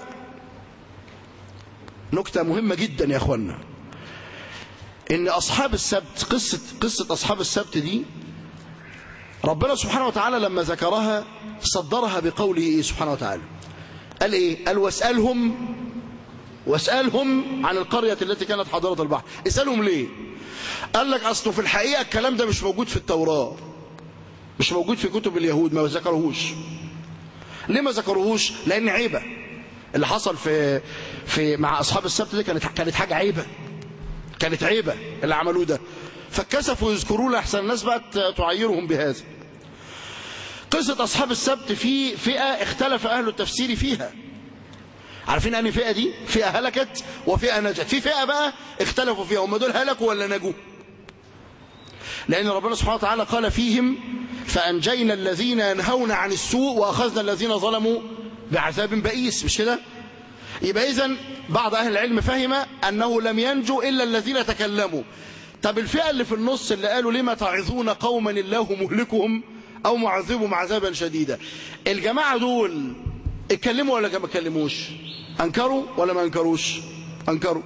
نكتة مهمة جدا يا أخوانا إن أصحاب السبت قصة قصة أصحاب السبت دي ربنا سبحانه وتعالى لما ذكرها صدرها بقوله إيه سبحانه وتعالى قال إيه قال واسألهم واسألهم عن القرية التي كانت حاضرة البحر اسألهم ليه قال لك أصله في الحقيقة الكلام ده مش موجود في التوراة مش موجود في كتب اليهود ما ذكروهوش ليه ما ذكروهوش لأن عيبة اللي حصل في في مع أصحاب السبت دي كانت كانت حاجة عيبة كانت عيبة اللي عملوه ده فكسفوا يذكروا لأحسن الناس بقت تعيرهم بهذا قصة أصحاب السبت في فئة اختلف أهل التفسير فيها عارفين أني فئة دي فئة هلكت وفئة نجت في فئة بقى اختلفوا فيها هم دول هلكوا ولا نجوا لأن ربنا سبحانه وتعالى قال فيهم فأنجينا الذين ينهون عن السوء وأخذنا الذين ظلموا بعذاب بئيس مش كده يبقى إذن بعض أهل العلم فهم أنه لم ينجو إلا الذين تكلموا طب الفئة اللي في النص اللي قالوا لما تعظون قوما الله مهلكهم أو معذبهم عذابا شديدا الجماعة دول اتكلموا ولا ما اتكلموش أنكروا ولا ما أنكروش أنكروا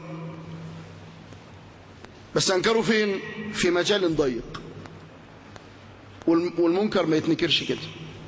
بس أنكروا فين في مجال ضيق والمنكر ما يتنكرش كده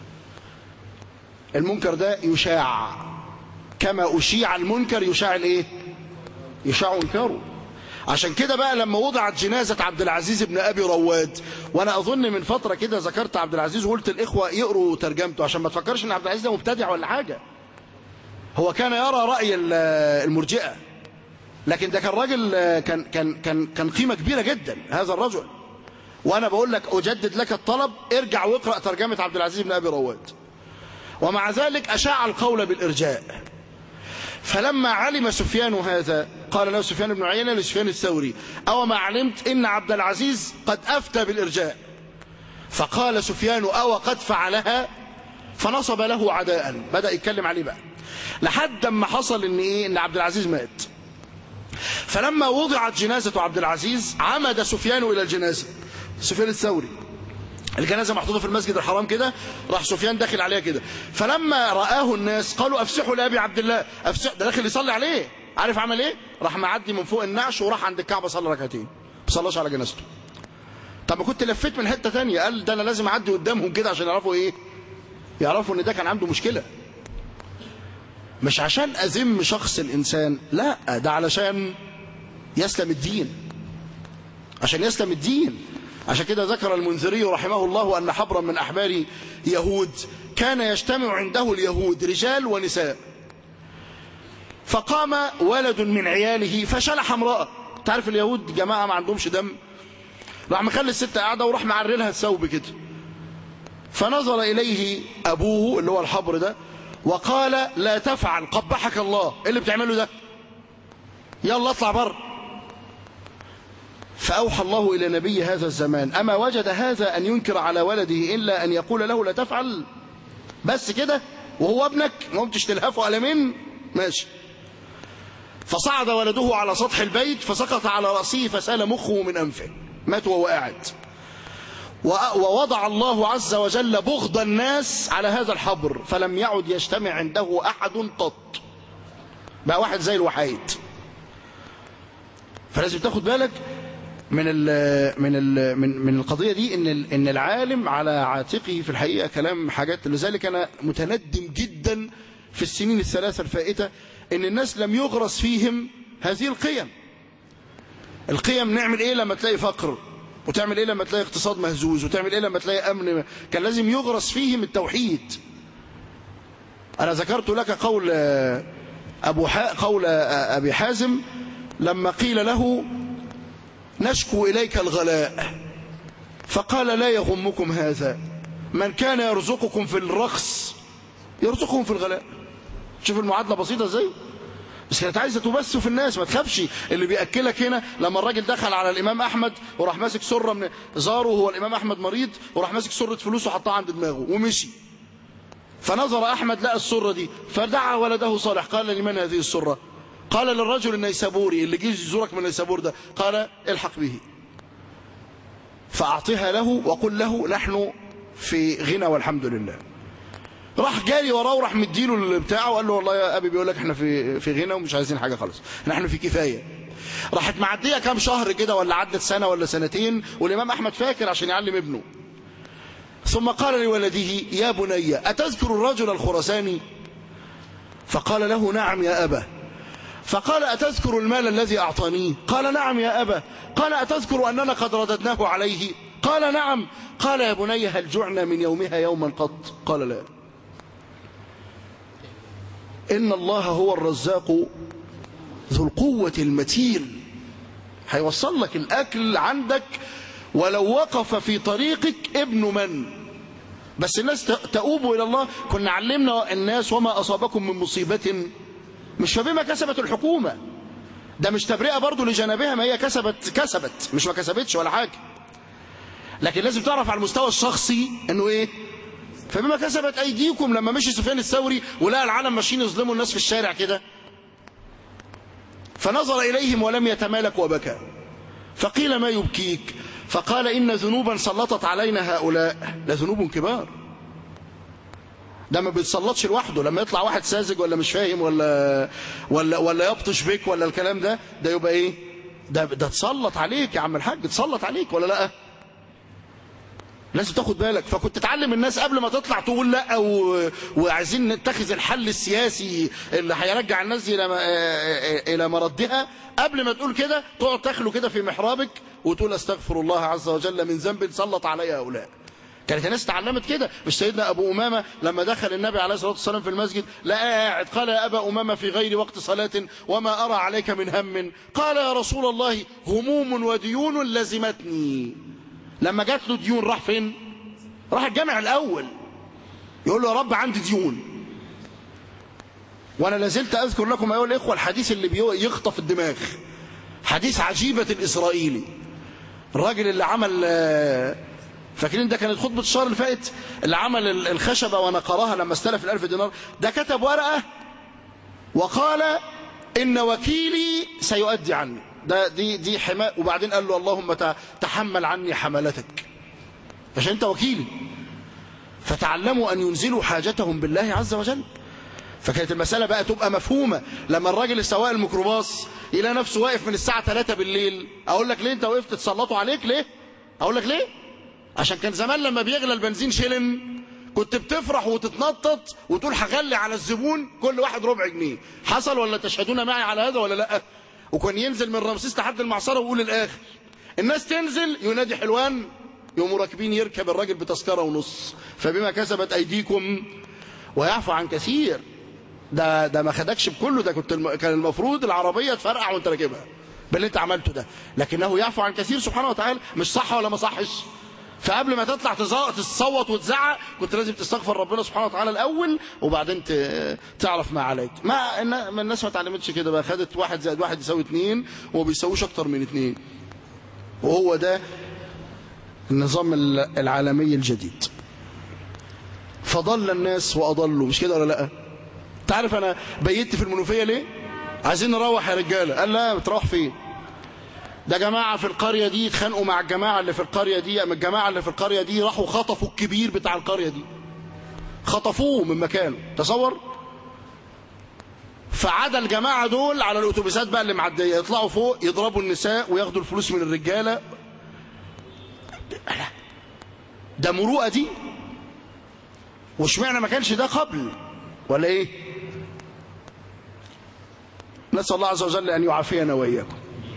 المنكر ده يشاع كما أشيع المنكر يشاع الايه يشاع انكاره عشان كده بقى لما وضعت جنازة عبد العزيز بن أبي رواد وأنا أظن من فترة كده ذكرت عبد العزيز وقلت الإخوة يقروا ترجمته عشان ما تفكرش أن عبد العزيز ده مبتدع ولا حاجة هو كان يرى رأي المرجئة لكن ده كان راجل كان كان كان كان قيمة كبيرة جدا هذا الرجل وأنا بقول لك أجدد لك الطلب ارجع واقرأ ترجمة عبد العزيز بن أبي رواد ومع ذلك أشاع القول بالإرجاء فلما علم سفيان هذا قال له سفيان بن عيينة لسفيان الثوري أو ما علمت إن عبد العزيز قد أفتى بالإرجاء فقال سفيان أو قد فعلها فنصب له عداء بدأ يتكلم عليه بقى لحد ما حصل إن, إيه إن عبد العزيز مات فلما وضعت جنازة عبد العزيز عمد سفيان إلى الجنازة سفيان الثوري الجنازة محطوطة في المسجد الحرام كده راح سفيان داخل عليها كده فلما رآه الناس قالوا أفسحوا لأبي عبد الله أفسح ده داخل يصلي عليه عارف عمل ايه راح معدي من فوق النعش وراح عند الكعبة صلى ركعتين ما صلاش على جنازته طب ما كنت لفيت من حتة تانية قال ده أنا لازم أعدي قدامهم كده عشان يعرفوا إيه يعرفوا إن ده كان عنده مشكلة مش عشان أذم شخص الإنسان لا ده علشان يسلم الدين عشان يسلم الدين عشان كده ذكر المنذري رحمه الله أن حبرا من أحبار يهود كان يجتمع عنده اليهود رجال ونساء فقام ولد من عياله فشلح امرأة تعرف اليهود جماعة ما عندهمش دم راح مخلي الست قاعدة وراح معرلها الثوب كده فنظر إليه أبوه اللي هو الحبر ده وقال لا تفعل قبحك الله ايه اللي بتعمله ده يلا اطلع بره فأوحى الله إلى نبي هذا الزمان أما وجد هذا أن ينكر على ولده إلا أن يقول له لا تفعل بس كده وهو ابنك ما قمتش تلهفه قلمين ماشي فصعد ولده على سطح البيت فسقط على رأسه فسال مخه من أنفه مات وهو قاعد ووضع الله عز وجل بغض الناس على هذا الحبر فلم يعد يجتمع عنده أحد قط بقى واحد زي الوحيد فلازم تاخد بالك من ال من ال من من القضيه دي ان ان العالم على عاتقه في الحقيقه كلام حاجات لذلك انا متندم جدا في السنين الثلاثه الفائته ان الناس لم يغرس فيهم هذه القيم القيم نعمل ايه لما تلاقي فقر وتعمل ايه لما تلاقي اقتصاد مهزوز وتعمل ايه لما تلاقي امن كان لازم يغرس فيهم التوحيد انا ذكرت لك قول ابو قول ابي حازم لما قيل له نشكو إليك الغلاء فقال لا يغمكم هذا من كان يرزقكم في الرخص يرزقكم في الغلاء شوف المعادلة بسيطة ازاي بس كانت عايزه تبث في الناس ما تخافش اللي بياكلك هنا لما الراجل دخل على الامام احمد وراح ماسك سره من زاره وهو الامام احمد مريض وراح ماسك سره فلوس وحطها عند دماغه ومشي فنظر احمد لقى السره دي فدعا ولده صالح قال لمن هذه السره قال للرجل النيسابوري اللي جه يزورك من النيسابور ده قال الحق به فاعطها له وقل له نحن في غنى والحمد لله راح جاري وراه وراح مديله البتاع وقال له والله يا ابي بيقول لك احنا في في غنى ومش عايزين حاجه خالص نحن في كفايه راحت معديه كام شهر كده ولا عدت سنه ولا سنتين والامام احمد فاكر عشان يعلم ابنه ثم قال لولده يا بني اتذكر الرجل الخرساني فقال له نعم يا ابا فقال أتذكر المال الذي أعطانيه قال نعم يا أبا قال أتذكر أننا قد رددناه عليه قال نعم قال يا بني هل جعنا من يومها يوما قط قال لا إن الله هو الرزاق ذو القوة المتين هيوصل لك الأكل عندك ولو وقف في طريقك ابن من بس الناس تؤوب إلى الله كنا علمنا الناس وما أصابكم من مصيبة مش فبما كسبت الحكومة ده مش تبرئة برضو لجنابها ما هي كسبت كسبت مش ما كسبتش ولا حاجة لكن لازم تعرف على المستوى الشخصي انه ايه فبما كسبت ايديكم لما مشي سفيان الثوري ولقى العالم ماشيين يظلموا الناس في الشارع كده فنظر اليهم ولم يتمالك وبكى فقيل ما يبكيك فقال ان ذنوبا سلطت علينا هؤلاء لذنوب كبار ده ما بيتسلطش لوحده لما يطلع واحد ساذج ولا مش فاهم ولا ولا ولا يبطش بك ولا الكلام ده ده يبقى ايه ده ده اتسلط عليك يا عم الحاج اتسلط عليك ولا لا لازم تاخد بالك فكنت تعلم الناس قبل ما تطلع تقول لا و... وعايزين نتخذ الحل السياسي اللي هيرجع الناس الى الى مردها قبل ما تقول كده تقعد تخلو كده في محرابك وتقول استغفر الله عز وجل من ذنب سلط علي هؤلاء كانت الناس اتعلمت كده مش سيدنا ابو امامه لما دخل النبي عليه الصلاه والسلام في المسجد لقى قاعد قال يا ابا امامه في غير وقت صلاه وما ارى عليك من هم قال يا رسول الله هموم وديون لزمتني لما جات له ديون راح فين راح الجامع الاول يقول له يا رب عندي ديون وانا لازلت اذكر لكم ايها الاخوه الحديث اللي بيخطف الدماغ حديث عجيبه الاسرائيلي الراجل اللي عمل فاكرين ده كانت خطبة الشهر اللي فاتت اللي عمل الخشبة ونقرها لما استلف الألف دينار ده كتب ورقة وقال إن وكيلي سيؤدي عني ده دي دي حماء وبعدين قال له اللهم تحمل عني حملتك عشان أنت وكيلي فتعلموا أن ينزلوا حاجتهم بالله عز وجل فكانت المسألة بقى تبقى مفهومة لما الراجل السواق الميكروباص يلاقي نفسه واقف من الساعة 3 بالليل أقول لك ليه أنت وقفت تسلطوا عليك ليه أقول لك ليه عشان كان زمان لما بيغلى البنزين شلن كنت بتفرح وتتنطط وتقول هغلي على الزبون كل واحد ربع جنيه حصل ولا تشهدون معي على هذا ولا لا وكان ينزل من رمسيس لحد المعصره ويقول الاخر الناس تنزل ينادي حلوان يقوموا راكبين يركب الراجل بتذكره ونص فبما كسبت ايديكم ويعفو عن كثير ده ده ما خدكش بكله ده كنت الم... كان المفروض العربيه تفرقع وانت راكبها باللي انت عملته ده لكنه يعفو عن كثير سبحانه وتعالى مش صح ولا ما صحش فقبل ما تطلع تصوت وتزعق كنت لازم تستغفر ربنا سبحانه وتعالى الاول وبعدين تعرف ما عليك ما الناس ما اتعلمتش كده بقى خدت واحد زائد واحد يساوي اتنين وما بيساويش اكتر من اتنين وهو ده النظام العالمي الجديد فضل الناس واضلوا مش كده ولا لا تعرف انا بيت في المنوفيه ليه عايزين نروح يا رجاله قال لا بتروح فين ده جماعة في القرية دي اتخانقوا مع الجماعة اللي في القرية دي أما الجماعة اللي في القرية دي راحوا خطفوا الكبير بتاع القرية دي خطفوه من مكانه تصور فعدا الجماعة دول على الأتوبيسات بقى اللي معدية يطلعوا فوق يضربوا النساء وياخدوا الفلوس من الرجالة ده مروءة دي واشمعنى ما كانش ده قبل ولا ايه نسأل الله عز وجل أن يعافينا وإياكم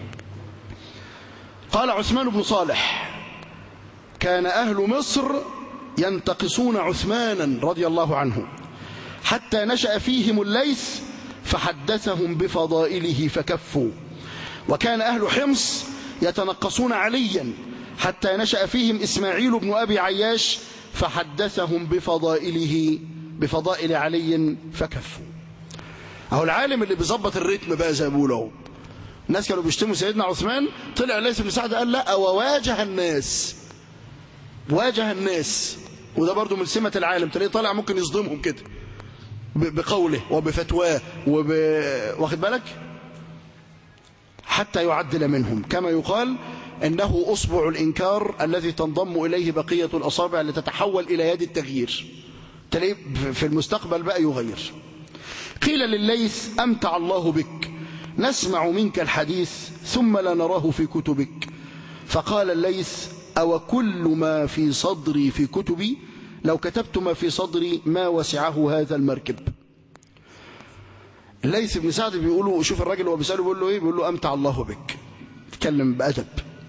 قال عثمان بن صالح كان أهل مصر ينتقصون عثمانا رضي الله عنه حتى نشأ فيهم الليث فحدثهم بفضائله فكفوا وكان أهل حمص يتنقصون عليا حتى نشأ فيهم إسماعيل بن أبي عياش فحدثهم بفضائله بفضائل علي فكفوا اهو العالم اللي بيظبط الريتم بقى زي ما بيقولوا اهو الناس كانوا بيشتموا سيدنا عثمان طلع ليس بن سعد قال لا وواجه الناس واجه الناس وده برضو من سمة العالم تلاقيه طالع ممكن يصدمهم كده بقوله وبفتواه وب... واخد بالك حتى يعدل منهم كما يقال انه اصبع الانكار الذي تنضم اليه بقيه الاصابع لتتحول الى يد التغيير تلاقيه في المستقبل بقى يغير قيل لليث امتع الله بك نسمع منك الحديث ثم لا نراه في كتبك فقال الليث أو كل ما في صدري في كتبي لو كتبت ما في صدري ما وسعه هذا المركب الليث بن سعد بيقولوا شوف الراجل وهو بيسأله بيقول له ايه بيقول له أمتع الله بك تكلم بأدب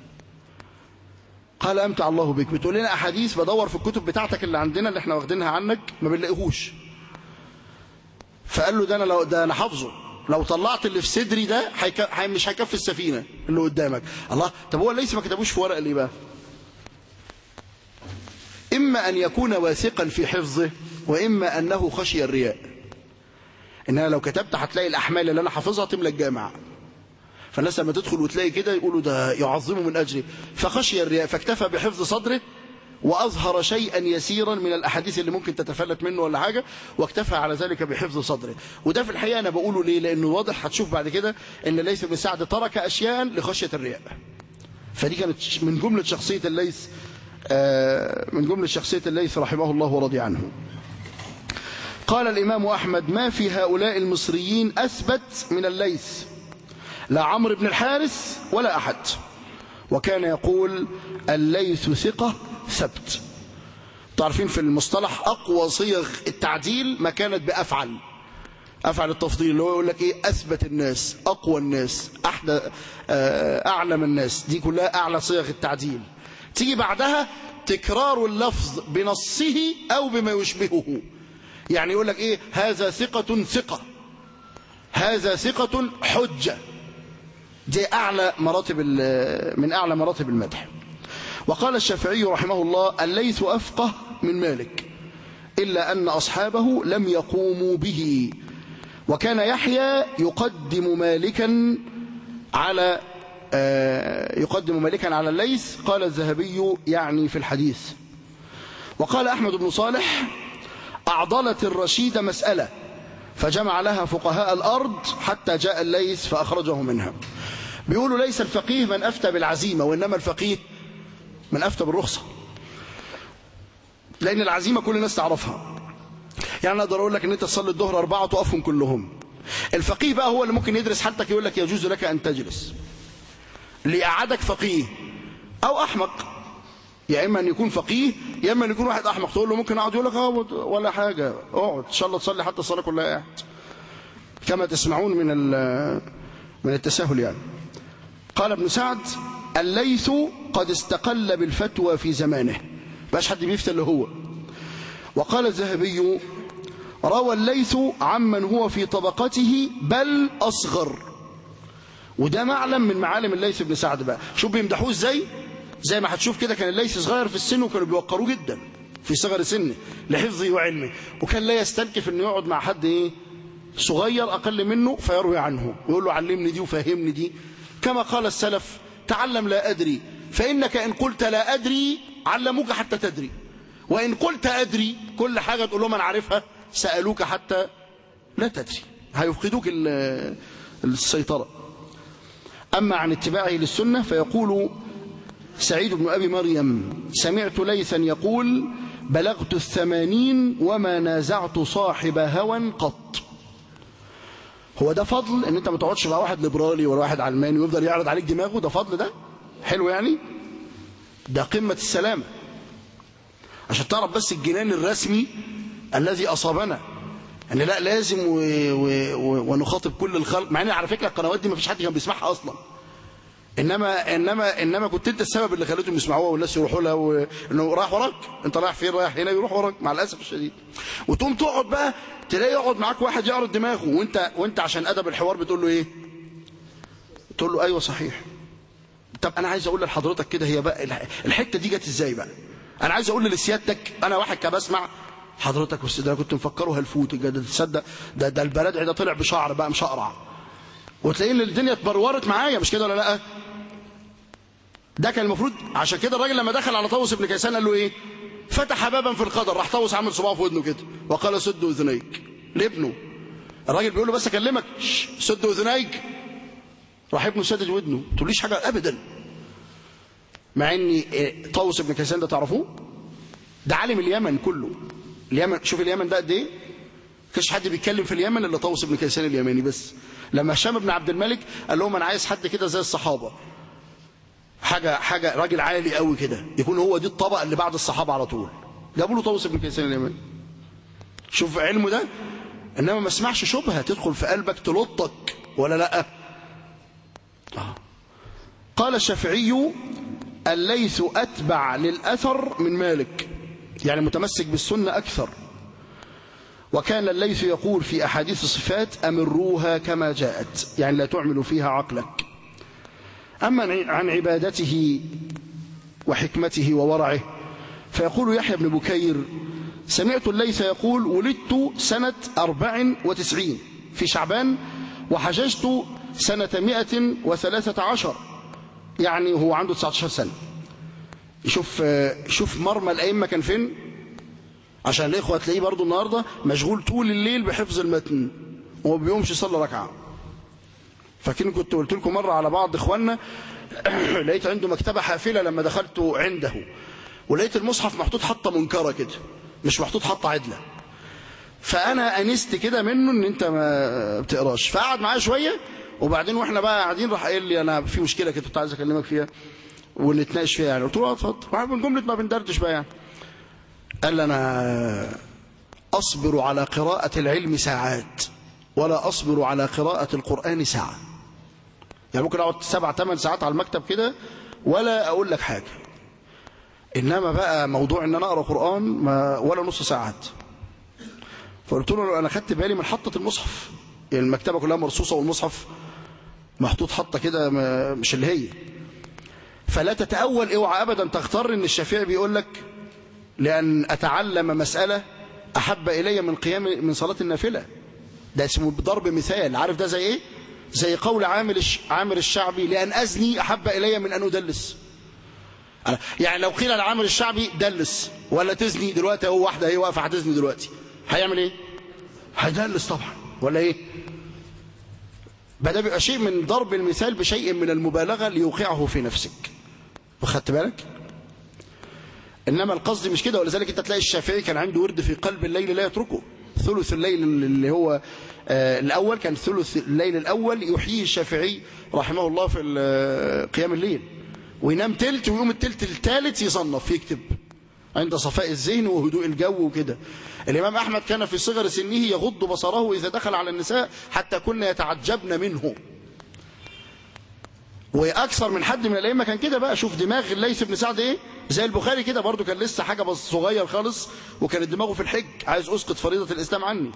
قال أمتع الله بك بتقول لنا أحاديث بدور في الكتب بتاعتك اللي عندنا اللي احنا واخدينها عنك ما بنلاقيهوش فقال له ده انا لو ده انا حافظه لو طلعت اللي في صدري ده حيك... حي... مش هيكفي السفينه اللي قدامك الله طب هو ليس ما كتبوش في ورق ليه بقى اما ان يكون واثقا في حفظه واما انه خشي الرياء ان انا لو كتبت هتلاقي الاحمال اللي انا حافظها تملى الجامع فالناس لما تدخل وتلاقي كده يقولوا ده يعظمه من اجري فخشي الرياء فاكتفى بحفظ صدره وأظهر شيئا يسيرا من الأحاديث اللي ممكن تتفلت منه ولا حاجة واكتفى على ذلك بحفظ صدره وده في الحقيقة أنا بقوله ليه لأنه واضح هتشوف بعد كده أن ليث بن سعد ترك أشياء لخشية الرياء فدي كانت من جملة شخصية الليث من جملة شخصية الليث رحمه الله ورضي عنه قال الإمام أحمد ما في هؤلاء المصريين أثبت من الليث لا عمرو بن الحارث ولا أحد وكان يقول الليث ثقة ثبت تعرفين في المصطلح أقوى صيغ التعديل ما كانت بأفعل أفعل التفضيل اللي هو يقول لك إيه أثبت الناس أقوى الناس أحدى أعلم الناس دي كلها أعلى صيغ التعديل تيجي بعدها تكرار اللفظ بنصه أو بما يشبهه يعني يقول لك إيه هذا ثقة ثقة هذا ثقة حجة دي أعلى مراتب من أعلى مراتب المدح وقال الشافعي رحمه الله الليث أفقه من مالك إلا أن أصحابه لم يقوموا به وكان يحيى يقدم مالكا على يقدم مالكا على الليث قال الذهبي يعني في الحديث وقال أحمد بن صالح أعضلت الرشيد مسألة فجمع لها فقهاء الأرض حتى جاء الليث فأخرجه منها بيقولوا ليس الفقيه من أفتى بالعزيمة وإنما الفقيه من أفتى بالرخصة لأن العزيمة كل الناس تعرفها يعني أنا أقدر أقول لك أن أنت تصلي الظهر أربعة وتقفهم كلهم الفقيه بقى هو اللي ممكن يدرس حالتك يقول لك يجوز لك أن تجلس اللي قعدك فقيه أو أحمق يا إما أن يكون فقيه يا إما أن يكون واحد أحمق تقول له ممكن أقعد يقول لك اه ولا حاجة اقعد إن شاء الله تصلي حتى الصلاة كلها قاعد كما تسمعون من من التساهل يعني قال ابن سعد الليث قد استقل بالفتوى في زمانه باش حد بيفتى اللي هو وقال الذهبي روى الليث عمن هو في طبقته بل أصغر وده معلم من معالم الليث بن سعد بقى شوف بيمدحوه ازاي زي ما هتشوف كده كان الليث صغير في السن وكانوا بيوقروه جدا في صغر سنه لحفظه وعلمه وكان لا يستنكف انه يقعد مع حد ايه صغير اقل منه فيروي عنه ويقول له علمني دي وفهمني دي كما قال السلف تعلم لا أدري فإنك إن قلت لا أدري علموك حتى تدري وإن قلت أدري كل حاجة تقول لهم أنا عارفها سألوك حتى لا تدري هيفقدوك السيطرة أما عن اتباعه للسنة فيقول سعيد بن أبي مريم سمعت ليثا يقول بلغت الثمانين وما نازعت صاحب هوى قط هو ده فضل ان انت ما تقعدش مع واحد ليبرالي ولا واحد علماني ويفضل يعرض عليك دماغه ده فضل ده حلو يعني ده قمة السلامة عشان تعرف بس الجنان الرسمي الذي أصابنا ان لا لازم و... و... و... ونخاطب كل الخلق مع ان على فكرة القنوات دي ما فيش حد كان بيسمعها أصلا انما انما انما كنت انت السبب اللي خليتهم يسمعوها والناس يروحوا لها و... انه رايح وراك انت رايح فين رايح هنا يروح وراك مع الاسف الشديد وتقوم تقعد بقى تلاقي يقعد معاك واحد يعرض دماغه وانت وانت عشان ادب الحوار بتقول له ايه تقول له ايوه صحيح طب انا عايز اقول لحضرتك كده هي بقى الحته دي جت ازاي بقى انا عايز اقول لسيادتك انا واحد كان بسمع حضرتك بس ده انا كنت مفكره هلفوت ده تصدق ده ده البلدعي ده طلع بشعر بقى مش اقرع وتلاقيه ان الدنيا اتبرورت معايا مش كده ولا لا ده كان المفروض عشان كده الراجل لما دخل على طاووس بن كيسان قال له ايه فتح بابا في القدر راح طاووس عامل صباعه في ودنه كده وقال سد اذنيك لابنه الراجل بيقول له بس اكلمك سد اذنيك راح ابنه سدد ودنه ما تقوليش حاجه ابدا مع ان طاووس بن كيسان ده تعرفوه ده عالم اليمن كله اليمن شوف اليمن ده قد ايه كانش حد بيتكلم في اليمن الا طاووس بن كيسان اليماني بس لما هشام بن عبد الملك قال لهم انا عايز حد كده زي الصحابه حاجه حاجه راجل عالي قوي كده يكون هو دي الطبقه اللي بعد الصحابه على طول جابوا له طاووس بن كيسان اليماني شوف علمه ده انما ما اسمعش شبهه تدخل في قلبك تلطك ولا لا آه. قال الشافعي الليث اتبع للاثر من مالك يعني متمسك بالسنه اكثر وكان الليث يقول في أحاديث الصفات أمروها كما جاءت يعني لا تعمل فيها عقلك أما عن عبادته وحكمته وورعه فيقول يحيى بن بكير سمعت الليث يقول ولدت سنة أربع وتسعين في شعبان وحججت سنة مئة وثلاثة عشر يعني هو عنده 19 سنة شوف شوف مرمى الأئمة كان فين عشان الإخوة تلاقيه برضو النهاردة مشغول طول الليل بحفظ المتن وما بيقومش يصلي ركعة فاكرين كنت قلت لكم مرة على بعض إخواننا لقيت عنده مكتبة حافلة لما دخلت عنده ولقيت المصحف محطوط حطة منكرة كده مش محطوط حطة عدلة فأنا أنست كده منه إن أنت ما بتقراش فقعد معايا شوية وبعدين واحنا بقى قاعدين راح قايل لي أنا في مشكلة كده كنت عايز أكلمك فيها ونتناقش فيها يعني قلت له اتفضل من جملة ما بندردش بقى يعني قال لي أنا أصبر على قراءة العلم ساعات ولا أصبر على قراءة القرآن ساعة يعني ممكن أقعد سبع ثمان ساعات على المكتب كده ولا أقول لك حاجة إنما بقى موضوع إن أنا أقرأ قرآن ما ولا نص ساعات فقلت له أنا خدت بالي من حطة المصحف يعني المكتبة كلها مرصوصة والمصحف محطوط حطة كده مش اللي هي فلا تتأول اوعى أبدا تغتر إن الشافعي بيقول لك لأن أتعلم مسألة أحب إلي من قيام من صلاة النافلة ده اسمه ضرب مثال عارف ده زي إيه زي قول عامر عامر الشعبي لأن أزني أحب إلي من أن أدلس يعني لو قيل لعامر الشعبي دلس ولا تزني دلوقتي هو واحدة هي واقفة هتزني دلوقتي هيعمل إيه هيدلس طبعا ولا إيه بدأ بيبقى شيء من ضرب المثال بشيء من المبالغة ليوقعه في نفسك واخدت بالك إنما القصد مش كده ولذلك أنت تلاقي الشافعي كان عنده ورد في قلب الليل لا يتركه ثلث الليل اللي هو آه الأول كان ثلث الليل الأول يحيي الشافعي رحمه الله في قيام الليل وينام تلت ويقوم التلت الثالث يصنف يكتب عند صفاء الذهن وهدوء الجو وكده الإمام أحمد كان في صغر سنه يغض بصره إذا دخل على النساء حتى كنا يتعجبن منه وأكثر من حد من الأئمة كان كده بقى شوف دماغ الليث بن سعد إيه زي البخاري كده برضو كان لسه حاجة بس صغير خالص وكانت دماغه في الحج عايز أسقط فريضة الإسلام عني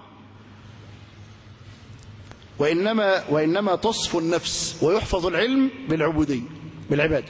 وإنما, وإنما تصفو النفس ويحفظ العلم بالعبودية بالعبادة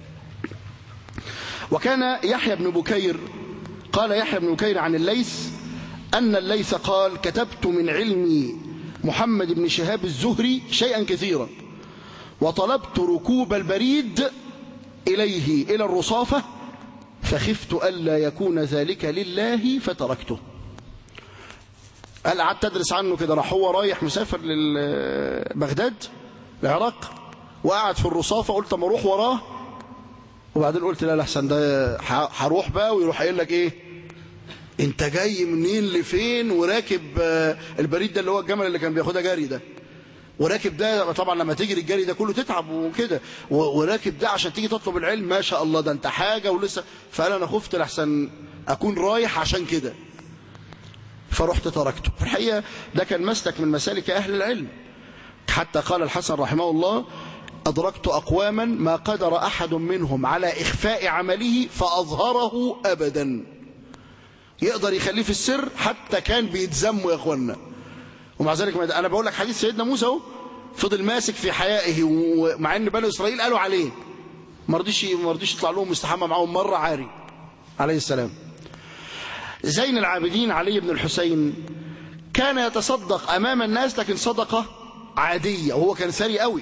وكان يحيى بن بكير قال يحيى بن بكير عن الليث أن الليث قال كتبت من علم محمد بن شهاب الزهري شيئا كثيرا وطلبت ركوب البريد إليه إلى الرصافة فخفت ألا يكون ذلك لله فتركته قال قعدت أدرس عنه كده راح هو رايح مسافر لبغداد العراق وقعد في الرصافة قلت اما اروح وراه وبعدين قلت لا لحسن ده هروح بقى ويروح قايل لك ايه انت جاي منين لفين وراكب البريد ده اللي هو الجمل اللي كان بياخدها جري ده وراكب ده طبعا لما تجري الجري ده كله تتعب وكده وراكب ده عشان تيجي تطلب العلم ما شاء الله ده انت حاجة ولسه فقال انا خفت لحسن اكون رايح عشان كده فرحت تركته في الحقيقة ده كان مسلك من مسالك اهل العلم حتى قال الحسن رحمه الله أدركت أقواما ما قدر أحد منهم على إخفاء عمله فأظهره أبدا يقدر يخليه في السر حتى كان بيتزموا يا أخوانا ومع ذلك أنا بقول لك حديث سيدنا موسى اهو فضل ماسك في حيائه ومع أن بني إسرائيل قالوا عليه ما رضيش ما رضيش يطلع لهم يستحمى معاهم مرة عاري عليه السلام زين العابدين علي بن الحسين كان يتصدق أمام الناس لكن صدقة عادية وهو كان ثري قوي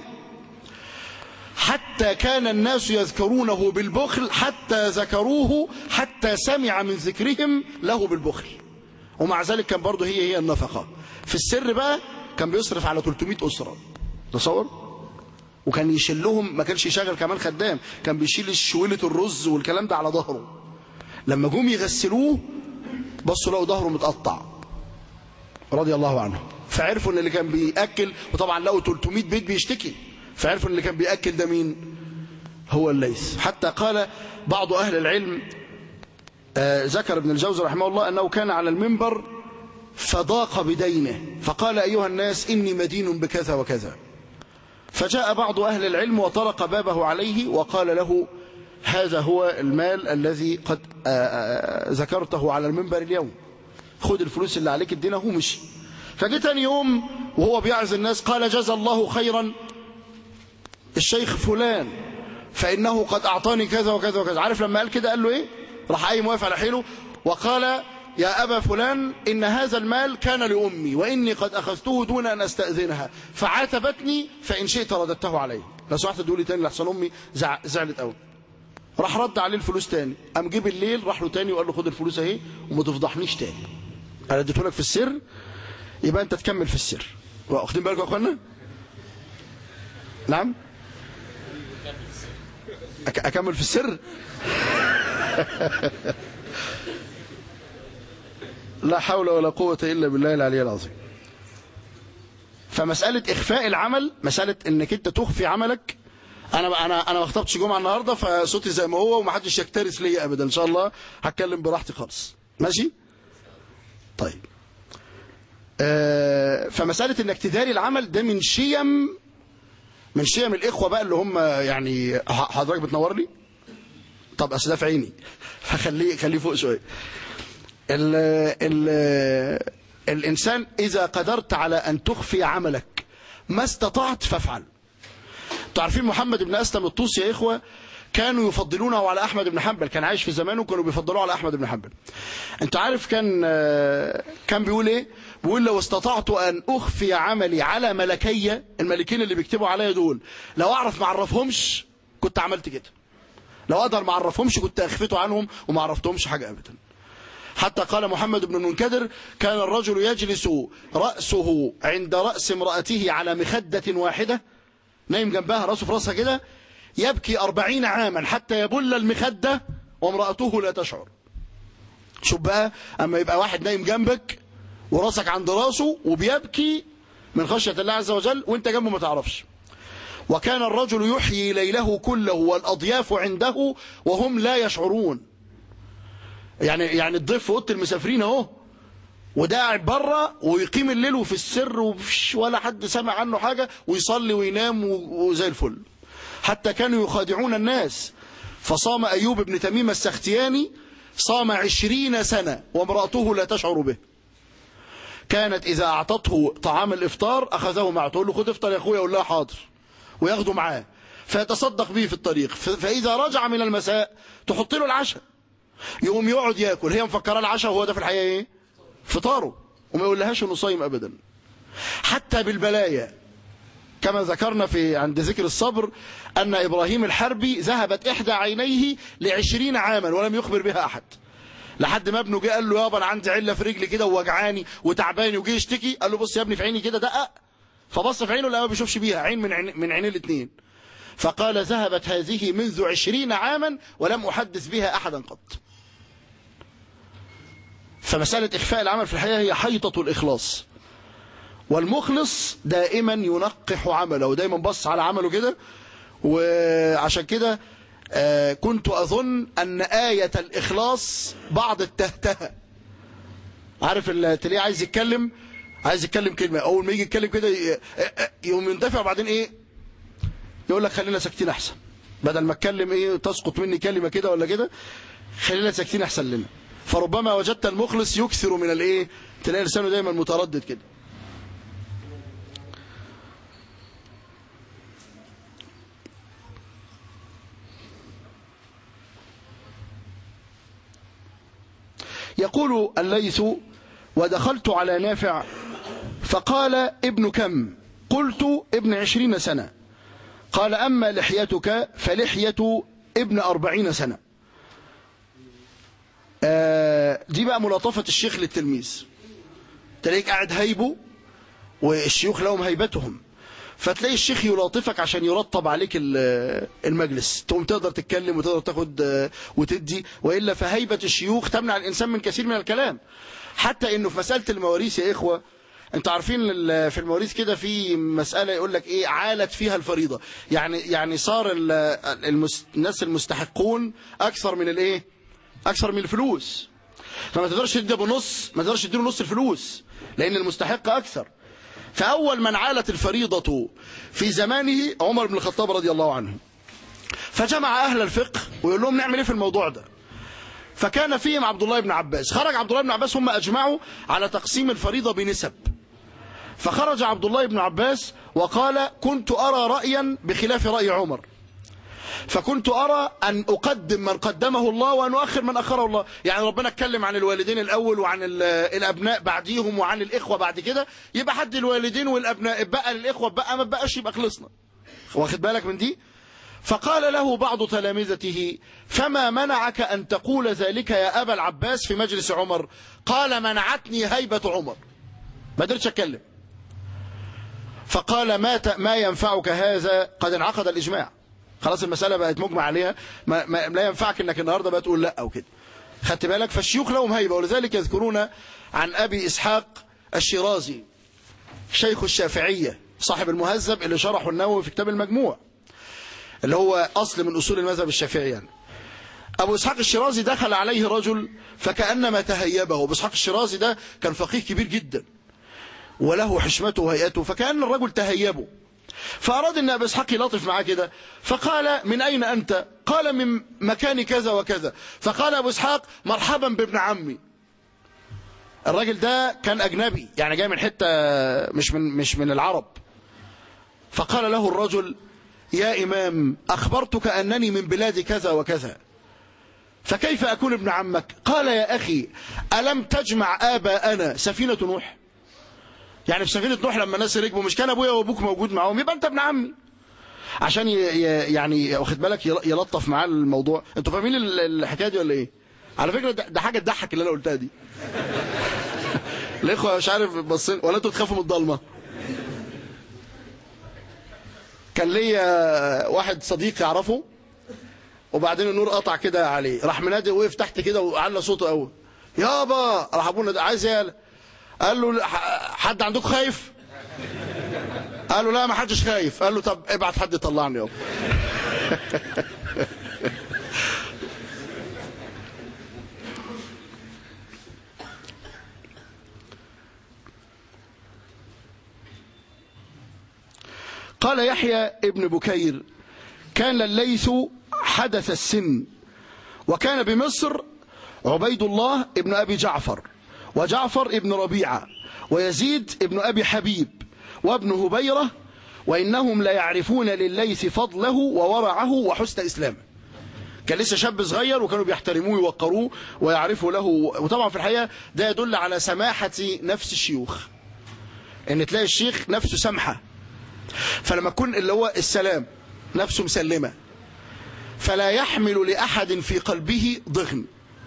حتى كان الناس يذكرونه بالبخل حتى ذكروه حتى سمع من ذكرهم له بالبخل ومع ذلك كان برضه هي هي النفقة في السر بقى كان بيصرف على 300 أسرة تصور وكان يشيلهم ما كانش يشغل كمان خدام كان بيشيل شويلة الرز والكلام ده على ظهره لما جم يغسلوه بصوا لقوا ظهره متقطع رضي الله عنه فعرفوا ان اللي كان بياكل وطبعا لقوا 300 بيت بيشتكي فعرفوا ان اللي كان بياكل ده مين هو الليث حتى قال بعض اهل العلم آه ذكر ابن الجوزي رحمه الله انه كان على المنبر فضاق بدينه فقال ايها الناس اني مدين بكذا وكذا فجاء بعض اهل العلم وطرق بابه عليه وقال له هذا هو المال الذي قد آآ آآ ذكرته على المنبر اليوم خد الفلوس اللي عليك ادينا هو مشي فجه تاني يوم وهو بيعز الناس قال جزا الله خيرا الشيخ فلان فإنه قد أعطاني كذا وكذا وكذا عارف لما قال كده قال له إيه راح أي موافق على حيله وقال يا أبا فلان إن هذا المال كان لأمي وإني قد أخذته دون أن أستأذنها فعاتبتني فإن شئت رددته عليه لو سمحت تقولي تاني لحسن أمي زع... زعلت قوي راح رد عليه الفلوس تاني قام جه بالليل راح له تاني وقال له خد الفلوس اهي وما تفضحنيش تاني انا اديته لك في السر يبقى انت تكمل في السر واخدين بالكم يا اخوانا نعم أك اكمل في السر لا حول ولا قوة إلا بالله العلي العظيم فمسألة إخفاء العمل مسألة إنك أنت تخفي عملك انا انا انا ما خطبتش جمعه النهارده فصوتي زي ما هو ومحدش يكترث ليا ابدا ان شاء الله هتكلم براحتي خالص ماشي طيب آه فمساله انك تداري العمل ده من شيم من شيم الاخوه بقى اللي هم يعني حضرتك بتنور لي طب اصل ده في عيني فخليه خليه فوق شويه ال ال الانسان اذا قدرت على ان تخفي عملك ما استطعت فافعل انتوا عارفين محمد بن اسلم الطوسي يا اخوه كانوا يفضلونه على احمد بن حنبل كان عايش في زمانه وكانوا بيفضلوه على احمد بن حنبل انت عارف كان كان بيقول ايه بيقول لو استطعت ان اخفي عملي على ملكي الملكين اللي بيكتبوا عليا دول لو اعرف ما اعرفهمش كنت عملت كده لو اقدر ما اعرفهمش كنت اخفيته عنهم وما عرفتهمش حاجه ابدا حتى قال محمد بن المنكدر كان الرجل يجلس رأسه عند رأس امرأته على مخدة واحدة نايم جنبها راسه في راسها كده يبكي أربعين عاما حتى يبل المخدة وامرأته لا تشعر شوف بقى أما يبقى واحد نايم جنبك وراسك عند راسه وبيبكي من خشية الله عز وجل وانت جنبه ما تعرفش وكان الرجل يحيي ليله كله والأضياف عنده وهم لا يشعرون يعني يعني الضيف في اوضه المسافرين اهو وده قاعد بره ويقيم الليل وفي السر وفش ولا حد سمع عنه حاجه ويصلي وينام وزي الفل حتى كانوا يخادعون الناس فصام ايوب بن تميم السختياني صام عشرين سنه وامراته لا تشعر به كانت اذا اعطته طعام الافطار اخذه معه تقول له خد افطر يا اخويا يقول لها حاضر وياخده معاه فيتصدق به في الطريق فاذا رجع من المساء تحط له العشاء يقوم يقعد ياكل هي مفكره العشاء وهو ده في الحقيقه ايه فطاره وما يقولهاش انه صايم ابدا حتى بالبلايا كما ذكرنا في عند ذكر الصبر ان ابراهيم الحربي ذهبت احدى عينيه لعشرين عاما ولم يخبر بها احد لحد ما ابنه جه قال له يابا انا عندي عله في رجلي كده ووجعاني وتعباني وجه يشتكي قال له بص يا ابني في عيني كده دقق فبص في عينه لا ما بيشوفش بيها عين من عين من عينين الاثنين فقال ذهبت هذه منذ عشرين عاما ولم احدث بها احدا قط فمسألة إخفاء العمل في الحقيقة هي حيطة الإخلاص والمخلص دائما ينقح عمله ودايما بص على عمله كده وعشان كده كنت أظن أن آية الإخلاص بعض التهتهة عارف اللي تلاقيه عايز يتكلم عايز يتكلم كلمة أول ما يجي يتكلم كده يقوم يندفع وبعدين إيه يقول لك خلينا ساكتين أحسن بدل ما اتكلم إيه تسقط مني كلمة كده ولا كده خلينا ساكتين أحسن لنا فربما وجدت المخلص يكثر من الايه تلاقي لسانه دايما متردد كده يقول الليث ودخلت على نافع فقال ابن كم قلت ابن عشرين سنة قال أما لحيتك فلحية ابن أربعين سنة آه دي بقى ملاطفة الشيخ للتلميذ تلاقيك قاعد هيبه والشيوخ لهم هيبتهم فتلاقي الشيخ يلاطفك عشان يرطب عليك المجلس تقوم تقدر تتكلم وتقدر تاخد وتدي وإلا فهيبة الشيوخ تمنع الإنسان من كثير من الكلام حتى إنه في مسألة المواريث يا إخوة انتوا عارفين في المواريث كده في مسألة يقول لك ايه عالت فيها الفريضة يعني يعني صار المس الناس المستحقون اكثر من الايه اكثر من الفلوس فما تقدرش تدي بنص ما تقدرش تديله نص الفلوس لان المستحق اكثر فاول من عالت الفريضة في زمانه عمر بن الخطاب رضي الله عنه فجمع اهل الفقه ويقول لهم نعمل ايه في الموضوع ده فكان فيهم عبد الله بن عباس خرج عبد الله بن عباس هم اجمعوا على تقسيم الفريضة بنسب فخرج عبد الله بن عباس وقال كنت أرى رأيا بخلاف رأي عمر فكنت أرى أن أقدم من قدمه الله وأن أؤخر من أخره الله يعني ربنا اتكلم عن الوالدين الأول وعن الأبناء بعديهم وعن الإخوة بعد كده يبقى حد الوالدين والأبناء بقى للإخوة بقى ما بقاش يبقى خلصنا واخد بالك من دي فقال له بعض تلامذته فما منعك أن تقول ذلك يا أبا العباس في مجلس عمر قال منعتني هيبة عمر ما قدرتش أتكلم فقال ما ما ينفعك هذا قد انعقد الإجماع خلاص المسألة بقت مجمع عليها ما ما لا ينفعك انك النهاردة بقى تقول لا أو كده خدت بالك فالشيوخ لهم هيبة ولذلك يذكرون عن أبي إسحاق الشيرازي شيخ الشافعية صاحب المهذب اللي شرحه النووي في كتاب المجموع اللي هو أصل من أصول المذهب الشافعي يعني. أبو إسحاق الشيرازي دخل عليه رجل فكأنما تهيبه أبو إسحاق الشيرازي ده كان فقيه كبير جدا وله حشمته وهيئته فكأن الرجل تهيبه فأراد أن أبو إسحاق يلاطف معاه كده فقال من أين أنت قال من مكان كذا وكذا فقال أبو إسحاق مرحبا بابن عمي الراجل ده كان أجنبي يعني جاي من حتة مش من, مش من العرب فقال له الرجل يا إمام أخبرتك أنني من بلاد كذا وكذا فكيف أكون ابن عمك قال يا أخي ألم تجمع آباءنا سفينة نوح يعني في سفينة نوح لما الناس ركبوا مش كان أبويا وأبوك موجود معاهم يبقى أنت ابن عمي عشان ي... يعني واخد بالك يلطف معاه الموضوع انتوا فاهمين الحكايه دي ولا ايه على فكره ده, ده حاجه تضحك اللي انا قلتها دي الاخوه مش عارف بصين ولا انتوا تخافوا من الضلمه كان ليا واحد صديق يعرفه وبعدين النور قطع كده عليه راح منادي وقف تحت كده وعلى صوته قوي يابا راح ابونا عايز ايه قال له حد عندكم خايف قال له لا ما حدش خايف قال له طب ابعت حد يطلعني يابا قال يحيى ابن بكير كان الليث حدث السن وكان بمصر عبيد الله ابن أبي جعفر وجعفر ابن ربيعة ويزيد ابن أبي حبيب وابن هبيرة وإنهم لا يعرفون لليث فضله وورعه وحسن إسلامه كان لسه شاب صغير وكانوا بيحترموه ويوقروه ويعرفوا له وطبعا في الحقيقة ده يدل على سماحة نفس الشيوخ ان تلاقي الشيخ نفسه سمحة فلما يكون اللي هو السلام نفسه مسلمة فلا يحمل لأحد في قلبه ضغن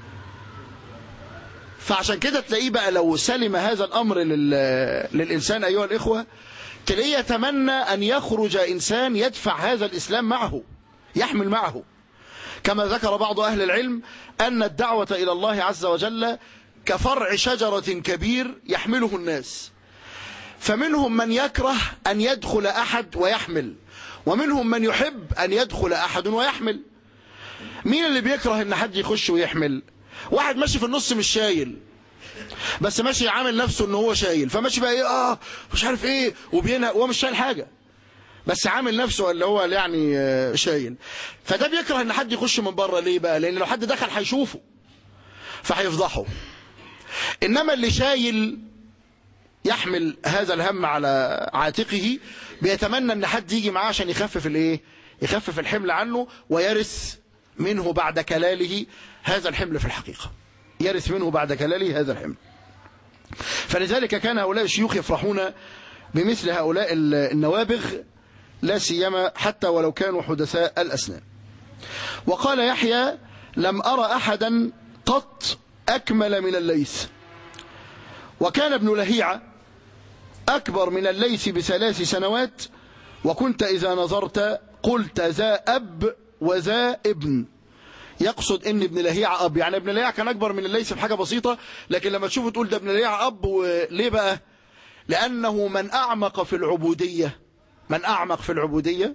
فعشان كده تلاقيه بقى لو سلم هذا الأمر لل... للإنسان أيها الإخوة تلاقيه يتمنى أن يخرج إنسان يدفع هذا الإسلام معه يحمل معه كما ذكر بعض أهل العلم أن الدعوة إلى الله عز وجل كفرع شجرة كبير يحمله الناس فمنهم من يكره أن يدخل أحد ويحمل ومنهم من يحب أن يدخل أحد ويحمل مين اللي بيكره أن حد يخش ويحمل واحد ماشي في النص مش شايل بس ماشي عامل نفسه ان هو شايل فماشي بقى ايه اه مش عارف ايه وبينهق وهو مش شايل حاجه بس عامل نفسه اللي هو يعني شايل فده بيكره ان حد يخش من بره ليه بقى لان لو حد دخل هيشوفه فهيفضحه انما اللي شايل يحمل هذا الهم على عاتقه بيتمنى ان حد يجي معاه عشان يخفف الايه يخفف الحمل عنه ويرث منه بعد كلاله هذا الحمل في الحقيقة يرث منه بعد كلاله هذا الحمل فلذلك كان هؤلاء الشيوخ يفرحون بمثل هؤلاء النوابغ لا سيما حتى ولو كانوا حدثاء الأسنان وقال يحيى لم أرى أحدا قط أكمل من الليث وكان ابن لهيعة أكبر من الليث بثلاث سنوات وكنت إذا نظرت قلت ذا أب وذا ابن يقصد ان ابن لهيعة اب يعني ابن لهيعة كان اكبر من الليث بحاجة بسيطة لكن لما تشوفه تقول ده ابن لهيعة اب ليه بقى لانه من اعمق في العبودية من اعمق في العبودية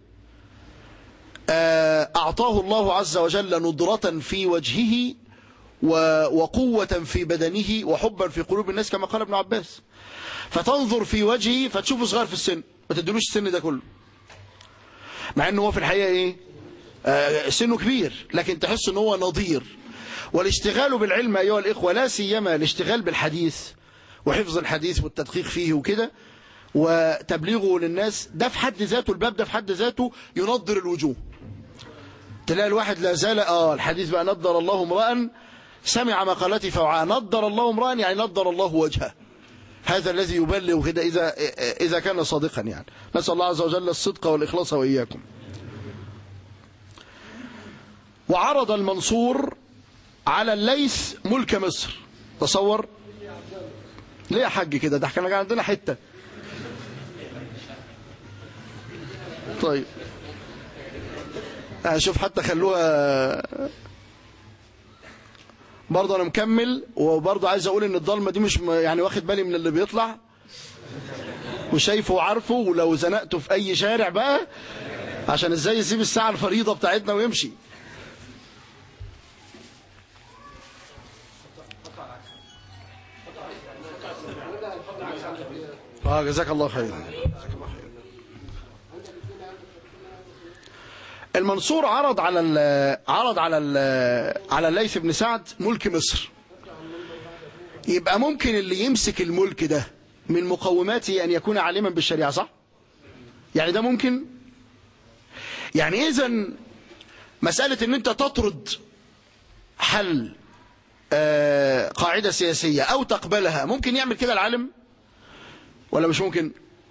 اعطاه الله عز وجل نضرة في وجهه وقوة في بدنه وحبا في قلوب الناس كما قال ابن عباس فتنظر في وجهه فتشوفه صغير في السن ما تدلوش السن ده كله مع انه هو في الحقيقة ايه آه سنه كبير لكن تحس ان هو نظير والاشتغال بالعلم ايها الاخوه لا سيما الاشتغال بالحديث وحفظ الحديث والتدقيق فيه وكده وتبليغه للناس ده في حد ذاته الباب ده في حد ذاته ينظر الوجوه تلاقي الواحد لا زال اه الحديث بقى نضر الله امرا سمع مقالتي فوعى نضر الله امرا يعني نضر الله وجهه هذا الذي يبلغ كده اذا اذا كان صادقا يعني نسال الله عز وجل الصدق والاخلاص واياكم وعرض المنصور على الليث ملك مصر تصور ليه يا حاج كده ده احنا عندنا حتة طيب اشوف حتى خلوها برضه انا مكمل وبرضه عايز اقول ان الضلمه دي مش يعني واخد بالي من اللي بيطلع وشايفه وعارفه ولو زنقته في اي شارع بقى عشان ازاي يسيب الساعه الفريضه بتاعتنا ويمشي اه جزاك الله خير المنصور عرض على ال عرض على ال على الليث بن سعد ملك مصر يبقى ممكن اللي يمسك الملك ده من مقوماته ان يكون عالما بالشريعه صح يعني ده ممكن يعني اذا مساله ان انت تطرد حل قاعده سياسيه او تقبلها ممكن يعمل كده العالم ولا مش ممكن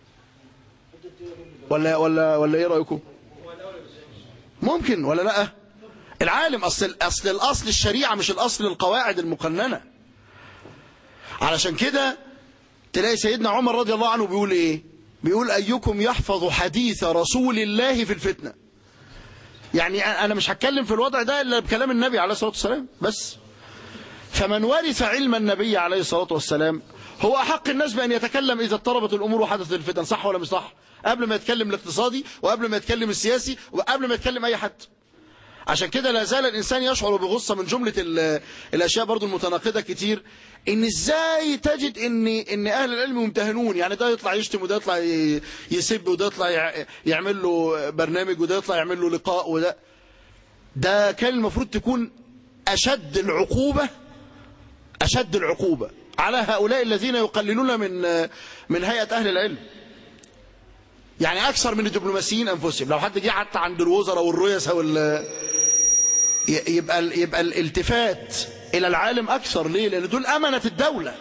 ولا ولا ولا ايه رايكم ممكن ولا لا العالم اصل اصل الاصل الشريعه مش الاصل القواعد المقننه علشان كده تلاقي سيدنا عمر رضي الله عنه بيقول ايه بيقول ايكم يحفظ حديث رسول الله في الفتنه يعني انا مش هتكلم في الوضع ده الا بكلام النبي عليه الصلاه والسلام بس فمن ورث علم النبي عليه الصلاه والسلام هو أحق الناس بأن يتكلم إذا اضطربت الأمور وحدثت الفتن صح ولا مش صح قبل ما يتكلم الاقتصادي وقبل ما يتكلم السياسي وقبل ما يتكلم أي حد عشان كده لا زال الإنسان يشعر بغصة من جملة الأشياء برضو المتناقضة كتير إن إزاي تجد إن إن أهل العلم ممتهنون يعني ده يطلع يشتم وده يطلع يسب وده يطلع يعمل له برنامج وده يطلع يعمل له لقاء وده ده كان المفروض تكون أشد العقوبة أشد العقوبة على هؤلاء الذين يقللون من من هيئة أهل العلم يعني أكثر من الدبلوماسيين أنفسهم لو حد جه حتى عند الوزراء والرؤساء وال يبقى يبقى الالتفات إلى العالم أكثر ليه؟ لأن دول أمنة الدولة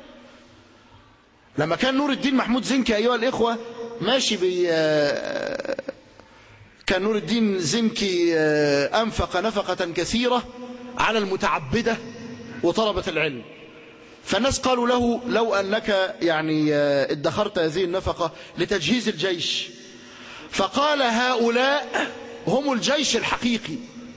لما كان نور الدين محمود زنكي أيها الإخوة ماشي بي كان نور الدين زنكي أنفق نفقة كثيرة على المتعبدة وطلبة العلم فالناس قالوا له لو أنك يعني ادخرت هذه النفقة لتجهيز الجيش فقال هؤلاء هم الجيش الحقيقي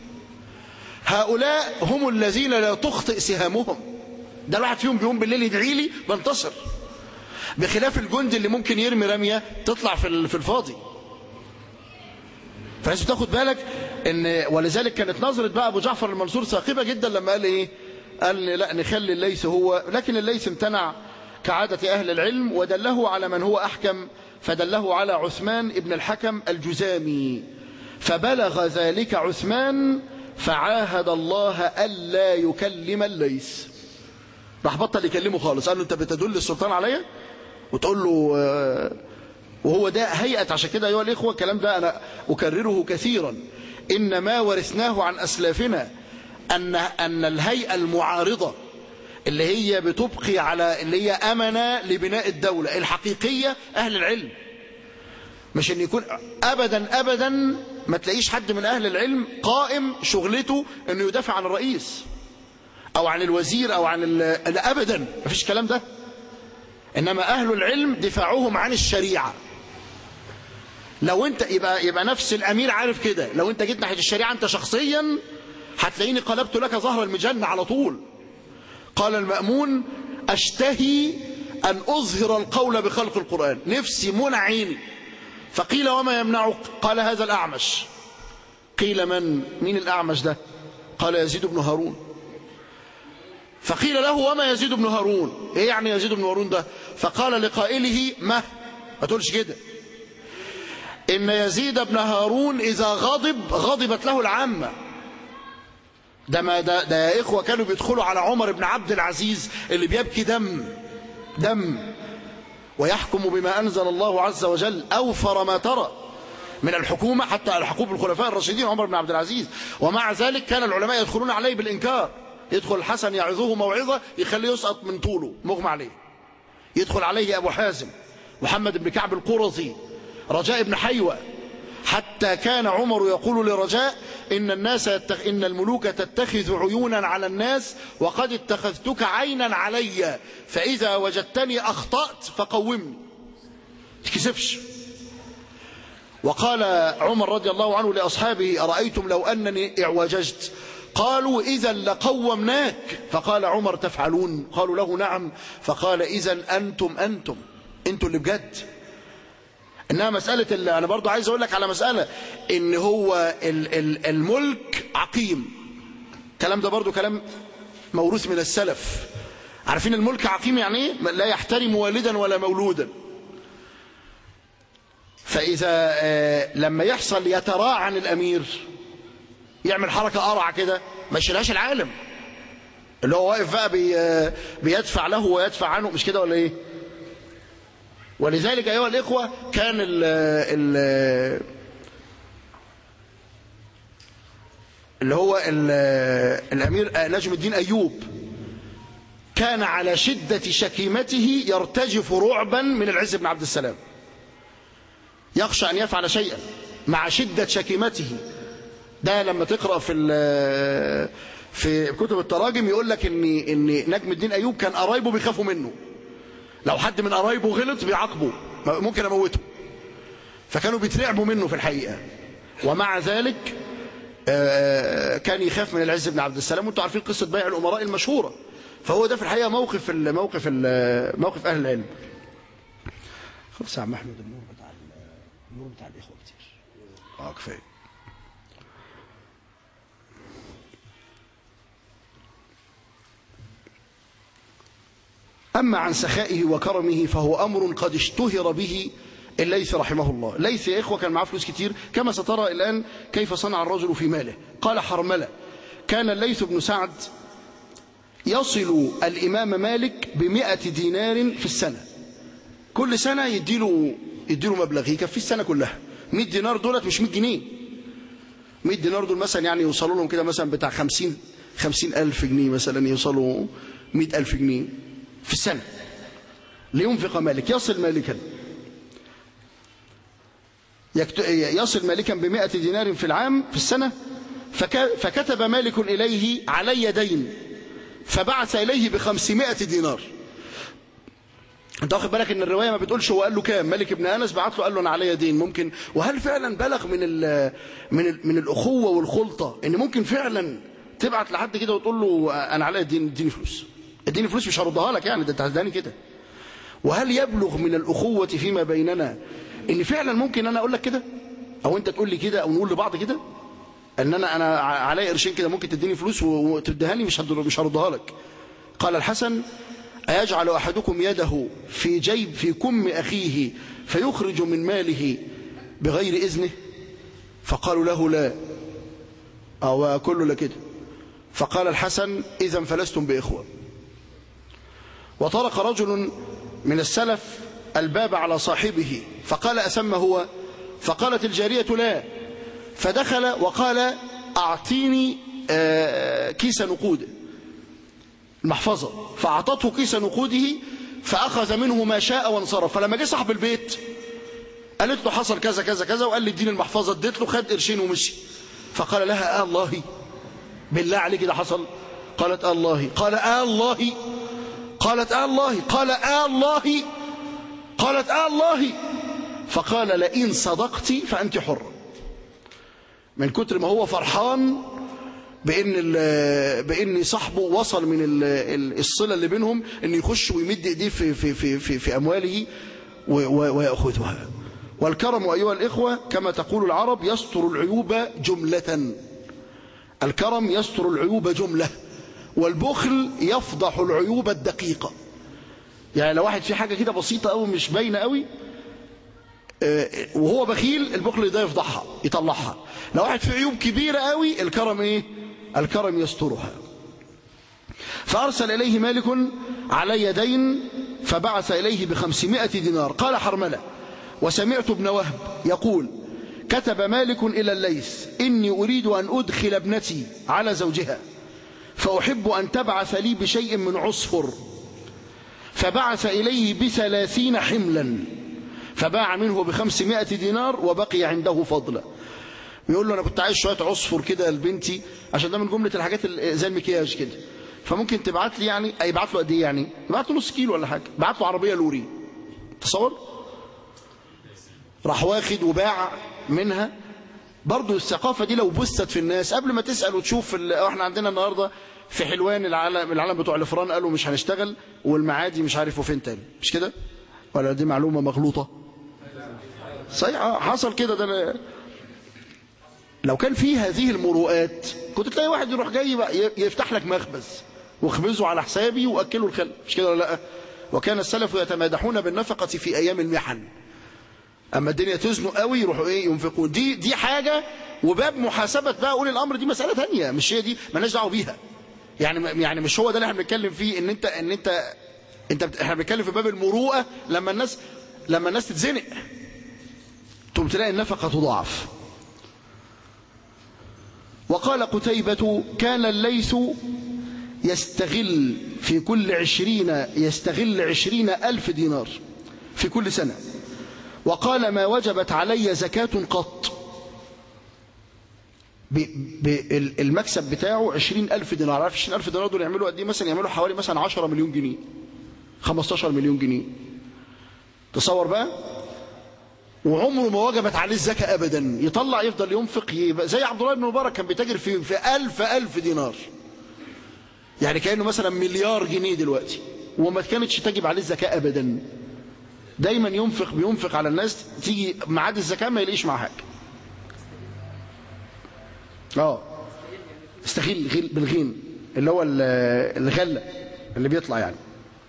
هؤلاء هم الذين لا تخطئ سهامهم ده الواحد فيهم بيقوم بالليل يدعي لي بنتصر بخلاف الجند اللي ممكن يرمي رمية تطلع في في الفاضي فلازم تاخد بالك ان ولذلك كانت نظرة بقى ابو جعفر المنصور ثاقبة جدا لما قال ايه قال لا نخلي الليث هو لكن الليث امتنع كعادة أهل العلم ودله على من هو أحكم فدله على عثمان ابن الحكم الجزامي فبلغ ذلك عثمان فعاهد الله ألا يكلم الليث راح بطل يكلمه خالص قال له أنت بتدل السلطان عليا وتقول له وهو ده هيئة عشان كده أيها الإخوة الكلام ده أنا أكرره كثيرا إن ما ورثناه عن أسلافنا أن أن الهيئة المعارضة اللي هي بتبقي على اللي هي أمنة لبناء الدولة الحقيقية أهل العلم مش ان يكون ابدا ابدا ما تلاقيش حد من اهل العلم قائم شغلته انه يدافع عن الرئيس او عن الوزير او عن ال... لا ابدا ما فيش الكلام ده انما اهل العلم دفاعهم عن الشريعه لو انت يبقى يبقى نفس الامير عارف كده لو انت جيت ناحيه الشريعه انت شخصيا هتلاقيني قلبت لك ظهر المجنه على طول قال المامون اشتهي ان اظهر القول بخلق القران نفسي منع عيني فقيل وما يمنعك قال هذا الأعمش قيل من مين الأعمش ده قال يزيد بن هارون فقيل له وما يزيد بن هارون ايه يعني يزيد بن هارون ده فقال لقائله ما ما تقولش كده إن يزيد بن هارون إذا غضب غضبت له العامة ده ما ده, ده يا إخوة كانوا بيدخلوا على عمر بن عبد العزيز اللي بيبكي دم دم ويحكم بما أنزل الله عز وجل أوفر ما ترى من الحكومة حتى على حقوق الخلفاء الراشدين عمر بن عبد العزيز ومع ذلك كان العلماء يدخلون عليه بالإنكار يدخل الحسن يعظه موعظة يخليه يسقط من طوله مغمى عليه يدخل عليه أبو حازم محمد بن كعب القرظي رجاء بن حيوة حتى كان عمر يقول لرجاء إن الناس يتخ... إن الملوك تتخذ عيونا على الناس وقد اتخذتك عينا علي فإذا وجدتني أخطأت فقومني تكسفش وقال عمر رضي الله عنه لأصحابه أرأيتم لو أنني اعوججت قالوا إذا لقومناك فقال عمر تفعلون قالوا له نعم فقال إذا أنتم أنتم أنتم اللي بجد انها مسألة اللي انا برضو عايز اقول لك على مسألة ان هو ال ال الملك عقيم الكلام ده برضو كلام موروث من السلف عارفين الملك عقيم يعني ايه لا يحترم والدا ولا مولودا فاذا آه لما يحصل يتراعى عن الامير يعمل حركة قرع كده ما يشيلهاش العالم اللي هو واقف بقى بي بيدفع له ويدفع عنه مش كده ولا ايه ولذلك أيها الإخوة كان ال ال اللي هو ال الأمير نجم الدين أيوب كان على شدة شكيمته يرتجف رعبا من العز بن عبد السلام يخشى أن يفعل شيئا مع شدة شكيمته ده لما تقرأ في في كتب التراجم يقول لك ان ان نجم الدين ايوب كان قرايبه بيخافوا منه لو حد من قرايبه غلط بيعاقبه ممكن اموته فكانوا بيترعبوا منه في الحقيقه ومع ذلك كان يخاف من العز بن عبد السلام وانتم عارفين قصه بيع الامراء المشهوره فهو ده في الحقيقه موقف موقف موقف اهل العلم خلاص يا عم احمد النور بتاع النور بتاع الاخوه كتير اه كفايه أما عن سخائه وكرمه فهو أمر قد اشتهر به الليث رحمه الله ليث يا إخوة كان معاه فلوس كتير كما سترى الآن كيف صنع الرجل في ماله قال حرملة كان الليث بن سعد يصل الإمام مالك بمئة دينار في السنة كل سنة يديله, يديله مبلغ يكفي السنة كلها 100 دينار دولت مش 100 جنيه 100 دينار دول مثلا يعني يوصلوا لهم كده مثلا بتاع 50 50 ألف جنيه مثلا يوصلوا 100 ألف جنيه في السنة لينفق مالك يصل مالكا يصل مالكا بمائة دينار في العام في السنة فكتب مالك إليه علي دين فبعث إليه بخمسمائة دينار انت واخد بالك ان الروايه ما بتقولش هو قال له كام مالك ابن انس بعت له قال له انا عليا دين ممكن وهل فعلا بلغ من ال من ال من الاخوه والخلطه ان ممكن فعلا تبعت لحد كده وتقول له انا عليا دين اديني فلوس اديني فلوس مش هردها لك يعني ده انت هتداني كده وهل يبلغ من الأخوة فيما بيننا ان فعلا ممكن انا اقول لك كده او انت تقول لي كده او نقول لبعض كده ان انا انا علي قرشين كده ممكن تديني فلوس وتديها لي مش مش هردها لك قال الحسن ايجعل احدكم يده في جيب في كم اخيه فيخرج من ماله بغير اذنه فقالوا له لا او كله لا كده فقال الحسن اذا فلستم باخوه وطرق رجل من السلف الباب على صاحبه فقال أسم هو فقالت الجارية لا فدخل وقال أعطيني كيس نقود المحفظة فأعطته كيس نقوده فأخذ منه ما شاء وانصرف فلما جه صاحب البيت قالت له حصل كذا كذا كذا وقال لي اديني المحفظة اديت له خد قرشين ومشي فقال لها آه الله بالله عليك ده حصل قالت آه الله قال آه الله قالت آه الله قال آه الله قالت آه الله فقال لئن صدقت فأنت حرة من كتر ما هو فرحان بان بان صاحبه وصل من الصله اللي بينهم ان يخش ويمد ايديه في في في في, في امواله وياخذها والكرم ايها الاخوه كما تقول العرب يستر العيوب جمله الكرم يستر العيوب جمله والبخل يفضح العيوب الدقيقه يعني لو واحد في حاجه كده بسيطه قوي مش باينه قوي وهو بخيل البخل ده يفضحها يطلعها لو واحد في عيوب كبيره قوي الكرم ايه الكرم يسترها فأرسل إليه مالك علي دين فبعث إليه بخمسمائة دينار قال حرملة وسمعت ابن وهب يقول كتب مالك إلى الليث إني أريد أن أدخل ابنتي على زوجها فأحب أن تبعث لي بشيء من عصفر فبعث إليه بثلاثين حملا فباع منه بخمسمائة دينار وبقي عنده فضلا بيقول له انا كنت عايز شويه عصفر كده لبنتي عشان ده من جمله الحاجات زي المكياج كده فممكن تبعت لي يعني يبعت له قد ايه يعني يبعت له نص كيلو ولا حاجه بعت له عربيه لوري تصور راح واخد وباع منها برضه الثقافه دي لو بثت في الناس قبل ما تسال وتشوف احنا عندنا النهارده في حلوان العالم العالم بتوع الفران قالوا مش هنشتغل والمعادي مش عارف فين تاني مش كده ولا دي معلومه مغلوطه صحيح حصل كده ده لو كان في هذه المروءات كنت تلاقي واحد يروح جاي يفتح لك مخبز واخبزه على حسابي واكله الخل مش كده ولا لا وكان السلف يتمادحون بالنفقة في ايام المحن اما الدنيا تزنق قوي يروحوا ايه ينفقون دي دي حاجة وباب محاسبة بقى اولي الامر دي مسألة ثانيه مش هي دي مالناش دعوه بيها يعني يعني مش هو ده اللي احنا بنتكلم فيه ان انت ان انت انت احنا بنتكلم في باب المروءه لما الناس لما الناس تتزنق تقوم تلاقي النفقه تضاعف وقال قتيبة كان الليث يستغل في كل عشرين يستغل عشرين ألف دينار في كل سنة وقال ما وجبت علي زكاة قط المكسب بتاعه عشرين ألف دينار عارف عشرين ألف دينار دول يعملوا قد ايه مثلا يعملوا حوالي مثلا عشرة مليون جنيه خمستاشر مليون جنيه تصور بقى وعمره ما وجبت عليه الزكاة أبدا يطلع يفضل ينفق يبقى زي عبد الله بن مبارك كان بيتاجر في في ألف ألف دينار يعني كأنه مثلا مليار جنيه دلوقتي وما كانتش تجب عليه الزكاة أبدا دايما ينفق بينفق على الناس تيجي ميعاد الزكاة ما يلاقيش معاه حاجة اه استغيل غيل بالغين اللي هو الغلة اللي بيطلع يعني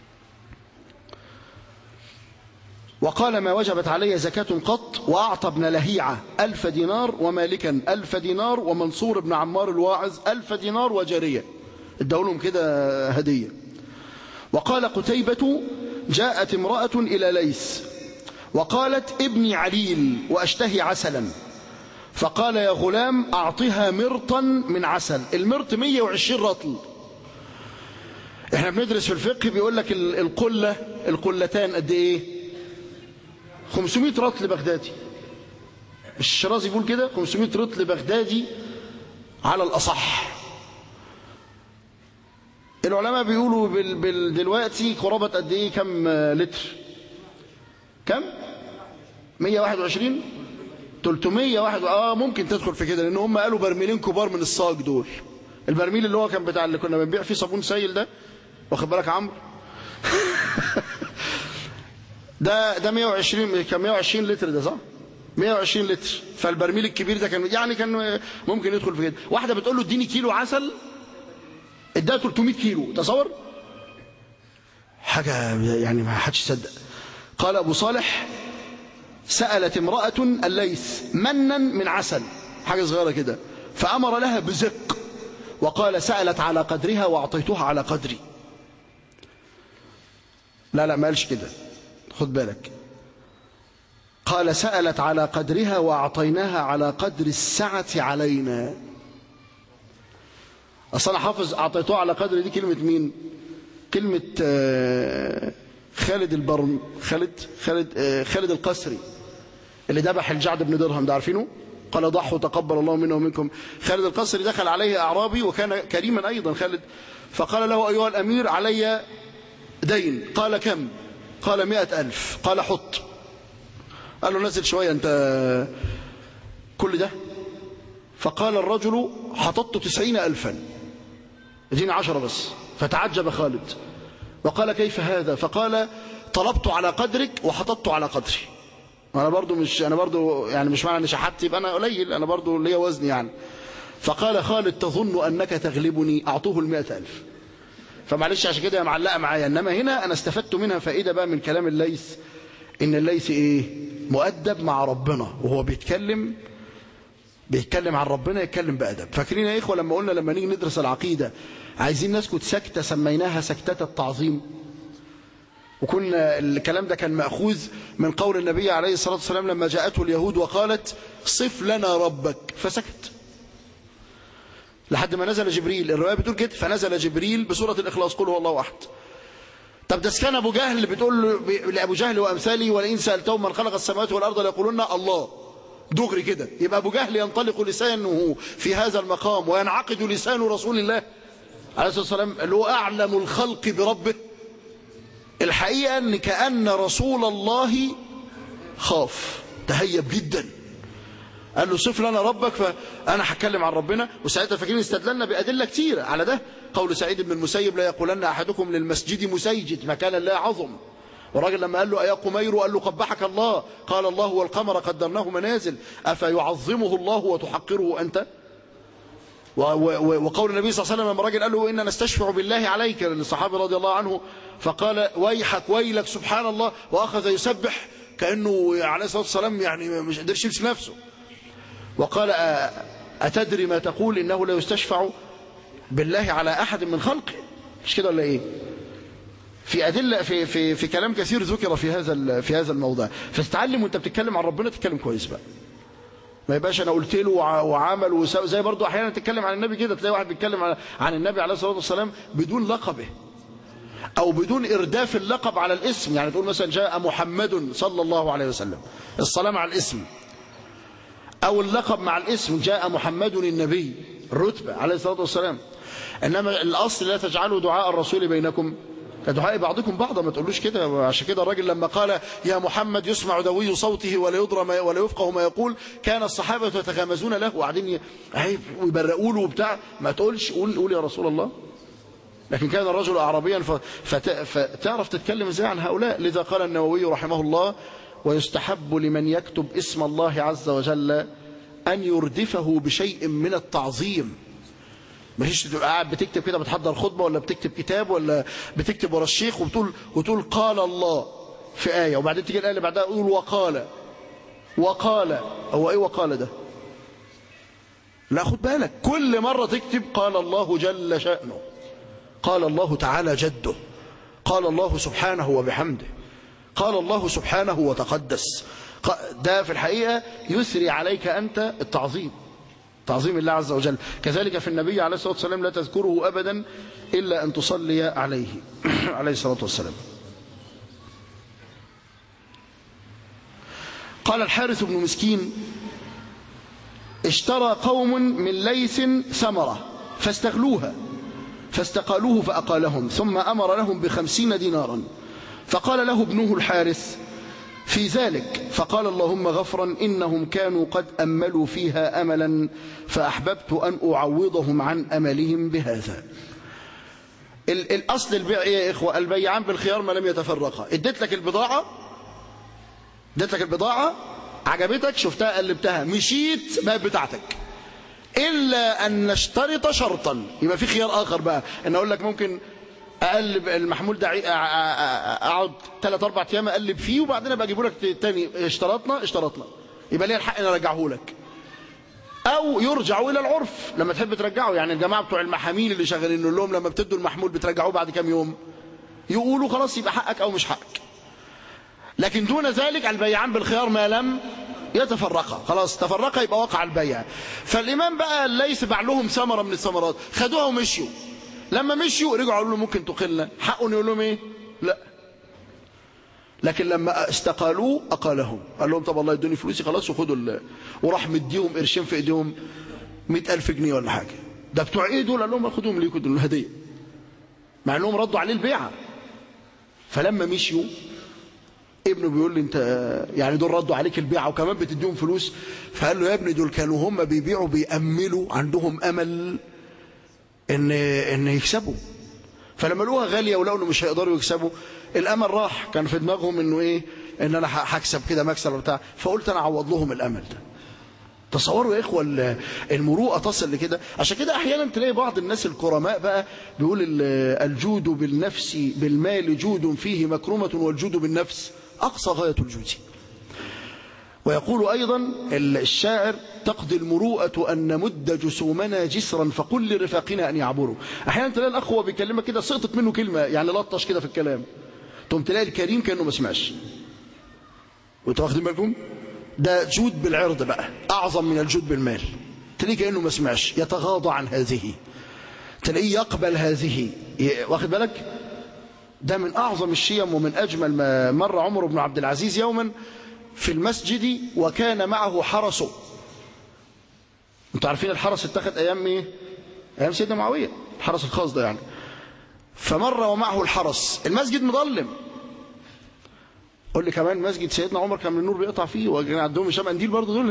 وقال ما وجبت علي زكاة قط وأعطى ابن لهيعة ألف دينار ومالكا ألف دينار ومنصور بن عمار الواعظ ألف دينار وجارية ادولهم كده هدية وقال قتيبة جاءت امرأة إلى ليس وقالت ابني عليل وأشتهي عسلا فقال يا غلام أعطها مرطا من عسل المرط 120 رطل احنا بندرس في الفقه بيقول لك القلة القلتان قد ايه 500 رطل بغدادي الشرازي بيقول كده 500 رطل بغدادي على الأصح العلماء بيقولوا بال بال دلوقتي قرابة قد ايه كم لتر كم 121 301 اه ممكن تدخل في كده لان هم قالوا برميلين كبار من الصاج دول البرميل اللي هو كان بتاع اللي كنا بنبيع فيه صابون سايل ده واخد بالك عمرو ده ده 120 كان 120 لتر ده صح 120 لتر فالبرميل الكبير ده كان يعني كان ممكن يدخل في كده واحده بتقول له اديني كيلو عسل اداها 300 كيلو تصور حاجه يعني ما حدش يصدق قال ابو صالح سالت امراه الليث منا من عسل حاجه صغيره كده فامر لها بزق وقال سالت على قدرها واعطيتها على قدري لا لا ما قالش كده خد بالك قال سألت على قدرها وأعطيناها على قدر السعة علينا أصلا حافظ أعطيتها على قدر دي كلمة مين كلمة آه، خالد البرم خالد خالد آه، خالد القسري اللي ذبح الجعد بن درهم ده عارفينه قال ضحوا تقبل الله منا ومنكم خالد القسري دخل عليه أعرابي وكان كريما أيضا خالد فقال له أيها الأمير علي دين قال كم قال مئة ألف قال حط قال له نزل شوية أنت كل ده فقال الرجل حططت تسعين ألفا اديني عشرة بس فتعجب خالد وقال كيف هذا فقال طلبت على قدرك وحططت على قدري انا برضو مش انا برضو يعني مش معنى اني شحت يبقى انا قليل انا برضو ليا وزن يعني فقال خالد تظن انك تغلبني اعطوه المئة ألف فمعلش عشان كده هي معلقه معايا انما هنا انا استفدت منها فائده بقى من كلام الليث ان الليث ايه مؤدب مع ربنا وهو بيتكلم بيتكلم عن ربنا يتكلم بأدب فاكرين يا إخوة لما قلنا لما نيجي ندرس العقيدة عايزين نسكت سكتة سميناها سكتة التعظيم وكنا الكلام ده كان مأخوذ من قول النبي عليه الصلاة والسلام لما جاءته اليهود وقالت صف لنا ربك فسكت لحد ما نزل جبريل الرواية بتقول كده فنزل جبريل بسورة الإخلاص قل هو الله أحد طب ده كان أبو جهل بتقول له- لأبو جهل وأمثالي ولئن سألتهم من خلق السماوات والأرض ليقولون الله دغري كده يبقى أبو جهل ينطلق لسانه في هذا المقام وينعقد لسان رسول الله عليه الصلاة والسلام اللي هو أعلم الخلق بربه الحقيقة أن كأن رسول الله خاف تهيب جدا قال له صف لنا ربك فأنا هتكلم عن ربنا وساعتها فاكرين استدللنا بأدلة كتيرة على ده قول سعيد بن المسيب لا يقولن أحدكم للمسجد مسيجد مكان لا عظم والراجل لما قال له أيا قمير قال له قبحك الله قال الله والقمر قدرناه منازل أفيعظمه الله وتحقره أنت و- و- وقول النبي صلى الله عليه وسلم لما الراجل قال له إنا نستشفع بالله عليك للصحابي رضي الله عنه فقال ويحك ويلك سبحان الله وأخذ يسبح كأنه عليه الصلاة والسلام يعني مش قدرش يمسك نفسه وقال أ- أتدري ما تقول إنه لا يستشفع بالله على أحد من خلقه مش كده ولا إيه في أدلة في في في كلام كثير ذكر في هذا ال- في هذا الموضوع فاستعلم وانت بتتكلم عن ربنا تتكلم كويس بقى ما يبقاش انا قلت له وع- وعمل وسوى زي برضو احيانا تتكلم عن النبي كده تلاقي واحد بيتكلم عن- عن النبي عليه الصلاه والسلام بدون لقبه او بدون ارداف اللقب على الاسم يعني تقول مثلا جاء محمد صلى الله عليه وسلم الصلاه مع الاسم او اللقب مع الاسم جاء محمد النبي الرتبه عليه الصلاه والسلام انما الاصل لا تجعلوا دعاء الرسول بينكم كدعاء بعضكم بعضا ما تقولوش كده عشان كده الراجل لما قال يا محمد يسمع دوي صوته ولا يدرى ما ولا يفقه ما يقول كان الصحابه يتغامزون له وقاعدين ي- عيب ويبرقوا له وبتاع ما تقولش قول قول يا رسول الله لكن كان الرجل أعرابيا ف- فت- فتعرف تتكلم ازاي عن هؤلاء لذا قال النووي رحمه الله ويستحب لمن يكتب اسم الله عز وجل أن يردفه بشيء من التعظيم مش تبقى قاعد بتكتب كده بتحضر خطبة ولا بتكتب كتاب ولا بتكتب ورا الشيخ وبتقول وتقول قال الله في آية وبعدين تيجي الآية اللي بعدها تقول وقال وقال هو إيه وقال ده لا خد بالك كل مرة تكتب قال الله جل شأنه قال الله تعالى جده قال الله سبحانه وبحمده قال الله سبحانه وتقدس ق- ده في الحقيقة يسري عليك أنت التعظيم تعظيم الله عز وجل كذلك في النبي عليه الصلاة والسلام لا تذكره أبدا إلا أن تصلي عليه عليه الصلاة والسلام قال الحارث بن مسكين اشترى قوم من ليث ثمرة فاستغلوها فاستقالوه فأقالهم ثم أمر لهم بخمسين دينارا فقال له ابنه الحارث في ذلك فقال اللهم غفرا إنهم كانوا قد أملوا فيها أملا فأحببت أن أعوضهم عن أملهم بهذا ال- الأصل البيع إيه يا إخوة البيعان بالخيار ما لم يتفرقا اديت لك البضاعة اديت لك البضاعة عجبتك شفتها قلبتها مشيت بقت بتاعتك إلا أن نشترط شرطا يبقى في خيار آخر بقى أن أقول لك ممكن أقلب المحمول ده أع- أع- أع- أقعد ثلاث أربع أيام أقلب فيه وبعدين أبقى أجيبه لك تاني اشترطنا اشترطنا يبقى ليا الحق أن أرجعه لك أو يرجع إلى العرف لما تحب ترجعه يعني الجماعة بتوع المحامين اللي شغالين نقول لهم لما بتدوا المحمول بترجعوه بعد كام يوم يقولوا خلاص يبقى حقك أو مش حقك لكن دون ذلك البيعان بالخيار ما لم يتفرقا خلاص تفرقا يبقى وقع البيع فالإمام بقى ليس باع لهم ثمرة من الثمرات خدوها ومشيوا لما مشيوا رجعوا قالوا له ممكن تقلنا حقه يقول لهم ايه لا لكن لما استقالوه اقالهم قال لهم طب الله يدوني فلوسي خلاص وخدوا ال... وراح مديهم قرشين في ايديهم مئة ألف جنيه ولا حاجة ده بتوع ايه دول قال لهم خدوهم ليكم دول هدية مع انهم ردوا عليه البيعة فلما مشيوا ابنه بيقول لي انت يعني دول ردوا عليك البيعة وكمان بتديهم فلوس فقال له يا ابني دول كانوا هم بيبيعوا بيأملوا عندهم أمل ان ان يكسبوا فلما لقوها غالية ولقوا انه مش هيقدروا يكسبوا الامل راح كان في دماغهم انه ايه ان انا هكسب كده مكسب بتاع فقلت انا اعوض لهم الامل ده تصوروا يا اخوه المروءه تصل لكده عشان كده احيانا تلاقي بعض الناس الكرماء بقى بيقول الجود بالنفس بالمال جود فيه مكرمه والجود بالنفس اقصى غايه الجود ويقول أيضا الشاعر تقضي المروءة أن نمد جسومنا جسرا فقل لرفاقنا أن يعبروا أحيانا تلاقي الأخ وهو بيكلمك كده سقطت منه كلمة يعني لطش كده في الكلام تقوم تلاقي الكريم كأنه ما سمعش وانتوا واخدين بالكم ده جود بالعرض بقى أعظم من الجود بالمال تلاقيه كأنه ما سمعش يتغاضى عن هذه تلاقيه يقبل هذه واخد بالك ده من أعظم الشيم ومن أجمل ما مر عمر بن عبد العزيز يوما في المسجد وكان معه حرسه انتوا عارفين الحرس اتخذ ايام ايه ايام سيدنا معاويه الحرس الخاص ده يعني فمر ومعه الحرس المسجد مظلم قول لي كمان مسجد سيدنا عمر كان النور بيقطع فيه وكان عندهم هشام قنديل برضه دول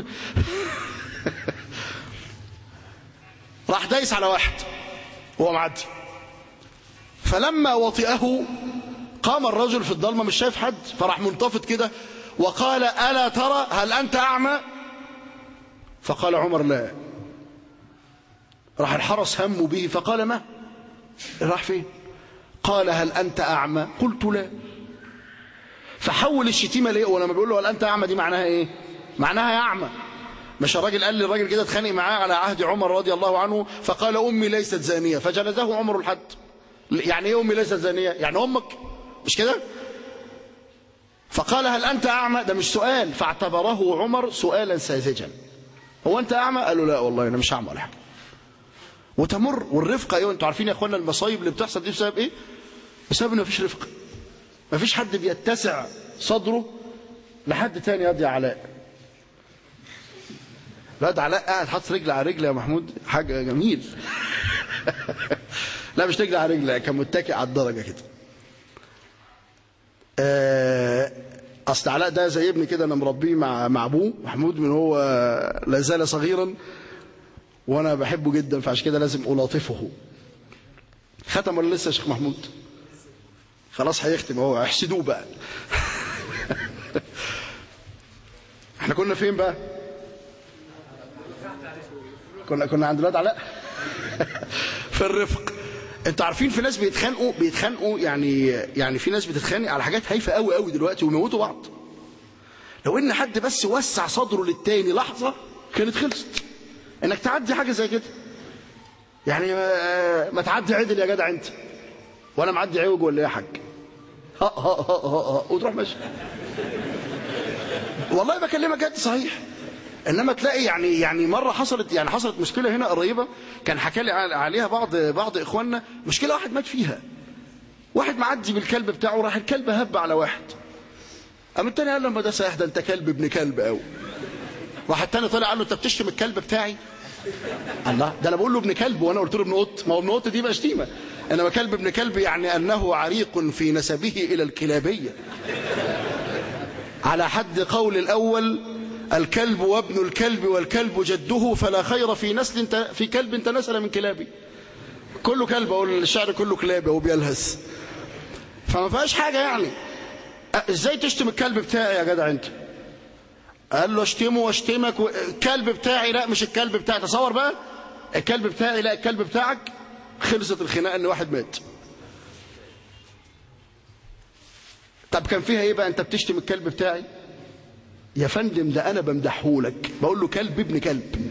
راح دايس على واحد وهو معدي فلما وطئه قام الرجل في الضلمه مش شايف حد فراح منتفض كده وقال ألا ترى هل أنت أعمى فقال عمر لا راح الحرس هموا به فقال ما راح فين قال هل أنت أعمى قلت لا فحول الشتيمة ليه ولما بيقول له هل أنت أعمى دي معناها إيه معناها يا أعمى مش الراجل قال للراجل كده اتخانق معاه على عهد عمر رضي الله عنه فقال أمي ليست زانية فجلده عمر الحد يعني ايه أمي ليست زانية يعني أمك مش كده فقال هل أنت أعمى ده مش سؤال فاعتبره عمر سؤالا ساذجا هو أنت أعمى قال له لا والله أنا مش أعمى ولا حاجة وتمر والرفقة ايوه انتوا عارفين يا اخوانا المصايب اللي بتحصل دي بسبب ايه بسبب ان مفيش رفقة مفيش حد بيتسع صدره لحد تاني يا علاء الواد علاء قاعد حاطط رجل على رجل يا محمود حاجة جميل لا مش رجل على رجل كان متكئ على الدرجة كده اصل علاء ده زي ابني كده انا مربيه مع مع ابوه محمود من هو لا زال صغيرا وانا بحبه جدا فعشان كده لازم الاطفه ختم ولا لسه يا شيخ محمود خلاص هيختم هو احسدوه بقى احنا كنا فين بقى كنا كنا عند الواد علاء في الرفق انتوا عارفين في ناس بيتخانقوا بيتخانقوا يعني يعني في ناس بتتخانق على حاجات هايفه قوي قوي دلوقتي ويموتوا بعض لو ان حد بس وسع صدره للتاني لحظه كانت خلصت انك تعدي حاجه زي كده يعني ما, ما تعدي عدل يا جدع انت وانا معدي عوج ولا ايه يا حاج ها ها ها ها ها وتروح ماشي والله بكلمك جد صحيح انما تلاقي يعني يعني مره حصلت يعني حصلت مشكله هنا قريبه كان حكى لي عليها بعض بعض اخواننا مشكله واحد مات فيها واحد معدي بالكلب بتاعه راح الكلب هب على واحد قام التاني قال له ما ده ساح ده انت كلب ابن كلب قوي راح التاني طلع قال له انت بتشتم الكلب بتاعي الله ده انا بقول له ابن كلب وانا قلت له ابن قط ما هو ابن قط دي بقى شتيمه انما كلب ابن كلب يعني انه عريق في نسبه الى الكلابيه على حد قول الاول الكلب وابن الكلب والكلب جده فلا خير في نسل في كلب تنسل من كلابي كله كلب او الشعر كله كلاب او بيلهث فما فيهاش حاجه يعني ازاي تشتم الكلب بتاعي يا جدع انت قال له اشتمه واشتمك الكلب بتاعي لا مش الكلب بتاعي تصور بقى الكلب بتاعي لا الكلب بتاعك خلصت الخناقه ان واحد مات طب كان فيها ايه بقى انت بتشتم الكلب بتاعي يا فندم ده انا بمدحهولك بقول له كلب ابن كلب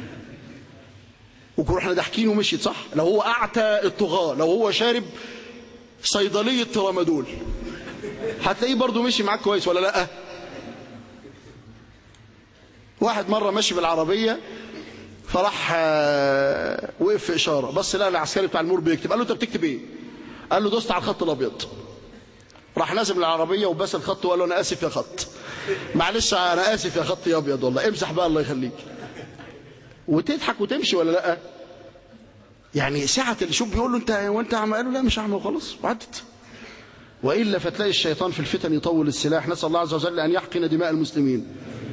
ورحنا ضاحكين ومشيت صح لو هو اعتى الطغاه لو هو شارب صيدليه ترامادول هتلاقيه برضه مشي معاك كويس ولا لا واحد مره ماشي بالعربيه فراح آه، وقف في اشاره بص لقى العسكري بتاع المور بيكتب قال له انت بتكتب ايه قال له دوست على الخط الابيض راح نازل من العربيه وبس الخط وقال له انا اسف يا خط معلش انا اسف يا خط يا ابيض والله امسح بقى الله يخليك وتضحك وتمشي ولا لا يعني ساعة اللي شوف بيقول له انت وانت اعمى قال له لا مش اعمى وخلاص وعدت والا فتلاقي الشيطان في الفتن يطول السلاح نسال الله عز وجل ان يحقن دماء المسلمين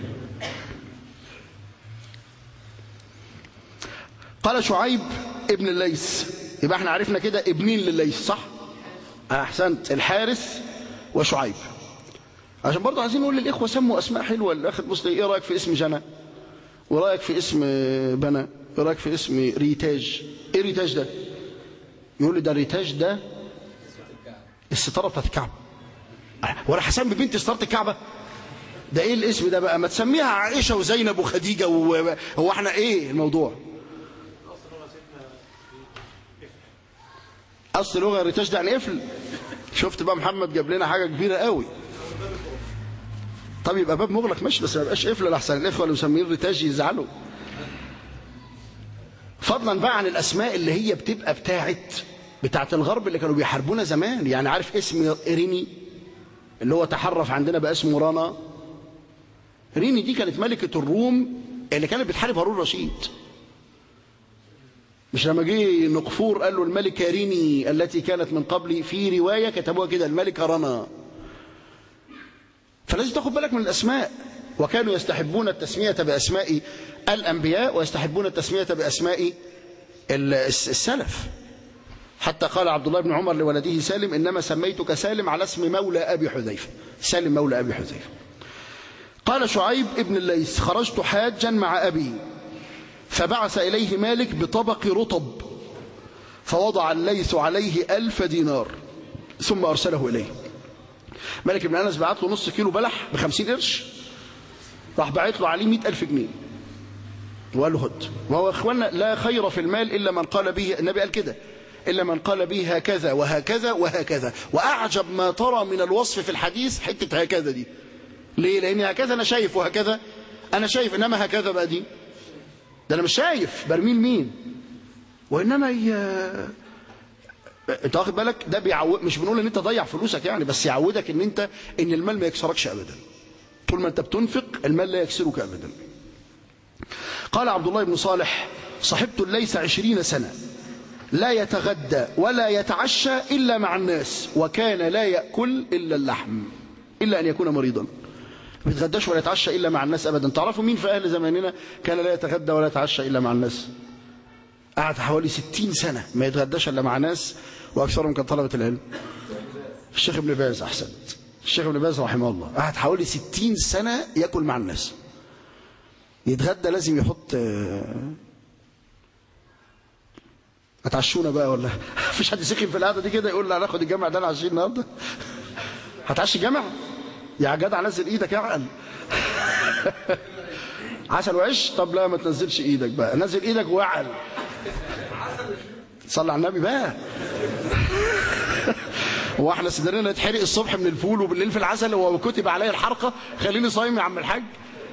قال شعيب ابن الليث يبقى احنا عرفنا كده ابنين لليث صح احسنت الحارث وشعيب عشان برضه عايزين نقول للاخوه سموا اسماء حلوه الاخ المسلم ايه رايك في اسم جنى ورايك في اسم بنا ايه رايك في اسم ريتاج ايه ريتاج ده يقول لي ده ريتاج ده الستاره بتاعت الكعبه وانا حسام ببنت ستاره الكعبه ده ايه الاسم ده بقى ما تسميها عائشه وزينب وخديجه وهو احنا ايه الموضوع اصل لغه الريتاج ده يعني قفل شفت بقى محمد جاب لنا حاجه كبيره قوي طب يبقى باب مغلق ماشي بس ما يبقاش قفل لحسن الاخوه اللي مسميين ريتاج يزعلوا فضلا بقى عن الاسماء اللي هي بتبقى بتاعت بتاعت الغرب اللي كانوا بيحاربونا زمان يعني عارف اسم ريني اللي هو تحرف عندنا بقى اسمه رانا ريني دي كانت ملكه الروم اللي كانت بتحارب هارون رشيد مش لما جه نقفور قال له الملكة ريني التي كانت من قبل في رواية كتبوها كده الملكة رنا فلازم تاخد بالك من الأسماء وكانوا يستحبون التسمية بأسماء الأنبياء ويستحبون التسمية بأسماء السلف حتى قال عبد الله بن عمر لولده سالم إنما سميتك سالم على اسم مولى أبي حذيفة سالم مولى أبي حذيفة قال شعيب ابن الليث خرجت حاجا مع أبي فبعث إليه مالك بطبق رطب فوضع الليث عليه ألف دينار ثم أرسله إليه مالك بن أنس بعت له نص كيلو بلح بخمسين قرش راح بعت له عليه مئة ألف جنيه وقال له هد وهو إخوانا لا خير في المال إلا من قال به النبي قال كده إلا من قال به هكذا وهكذا وهكذا وأعجب ما ترى من الوصف في الحديث حتة هكذا دي ليه لأن هكذا أنا شايف وهكذا أنا شايف إنما هكذا بقى دي ده انا مش شايف برميل مين وانما ي... انت واخد بالك ده بيعود مش بنقول ان انت ضيع فلوسك يعني بس يعودك ان انت ان المال ما يكسركش ابدا طول ما انت بتنفق المال لا يكسرك ابدا قال عبد الله بن صالح صحبت الليث عشرين سنة لا يتغدى ولا يتعشى إلا مع الناس وكان لا يأكل إلا اللحم إلا أن يكون مريضا ما يتغداش ولا يتعشى إلا مع الناس أبدا تعرفوا مين في أهل زماننا كان لا يتغدى ولا يتعشى إلا مع الناس قعد حوالي ستين سنة ما يتغداش إلا مع ناس وأكثرهم كان طلبة العلم الشيخ ابن باز أحسنت الشيخ ابن باز رحمه الله قعد حوالي ستين سنة يأكل مع الناس يتغدى لازم يحط هتعشونا بقى ولا مفيش حد سخن في القعده دي كده يقول لا هناخد الجامع ده نعشيه النهارده هتعشي جامع يا جدع نزل ايدك يا عقل عسل وعش طب لا ما تنزلش ايدك بقى نزل ايدك وعل صلي على النبي بقى هو احنا صدرنا نتحرق الصبح من الفول وبالليل في العسل هو كتب عليا الحرقه خليني صايم يا عم الحاج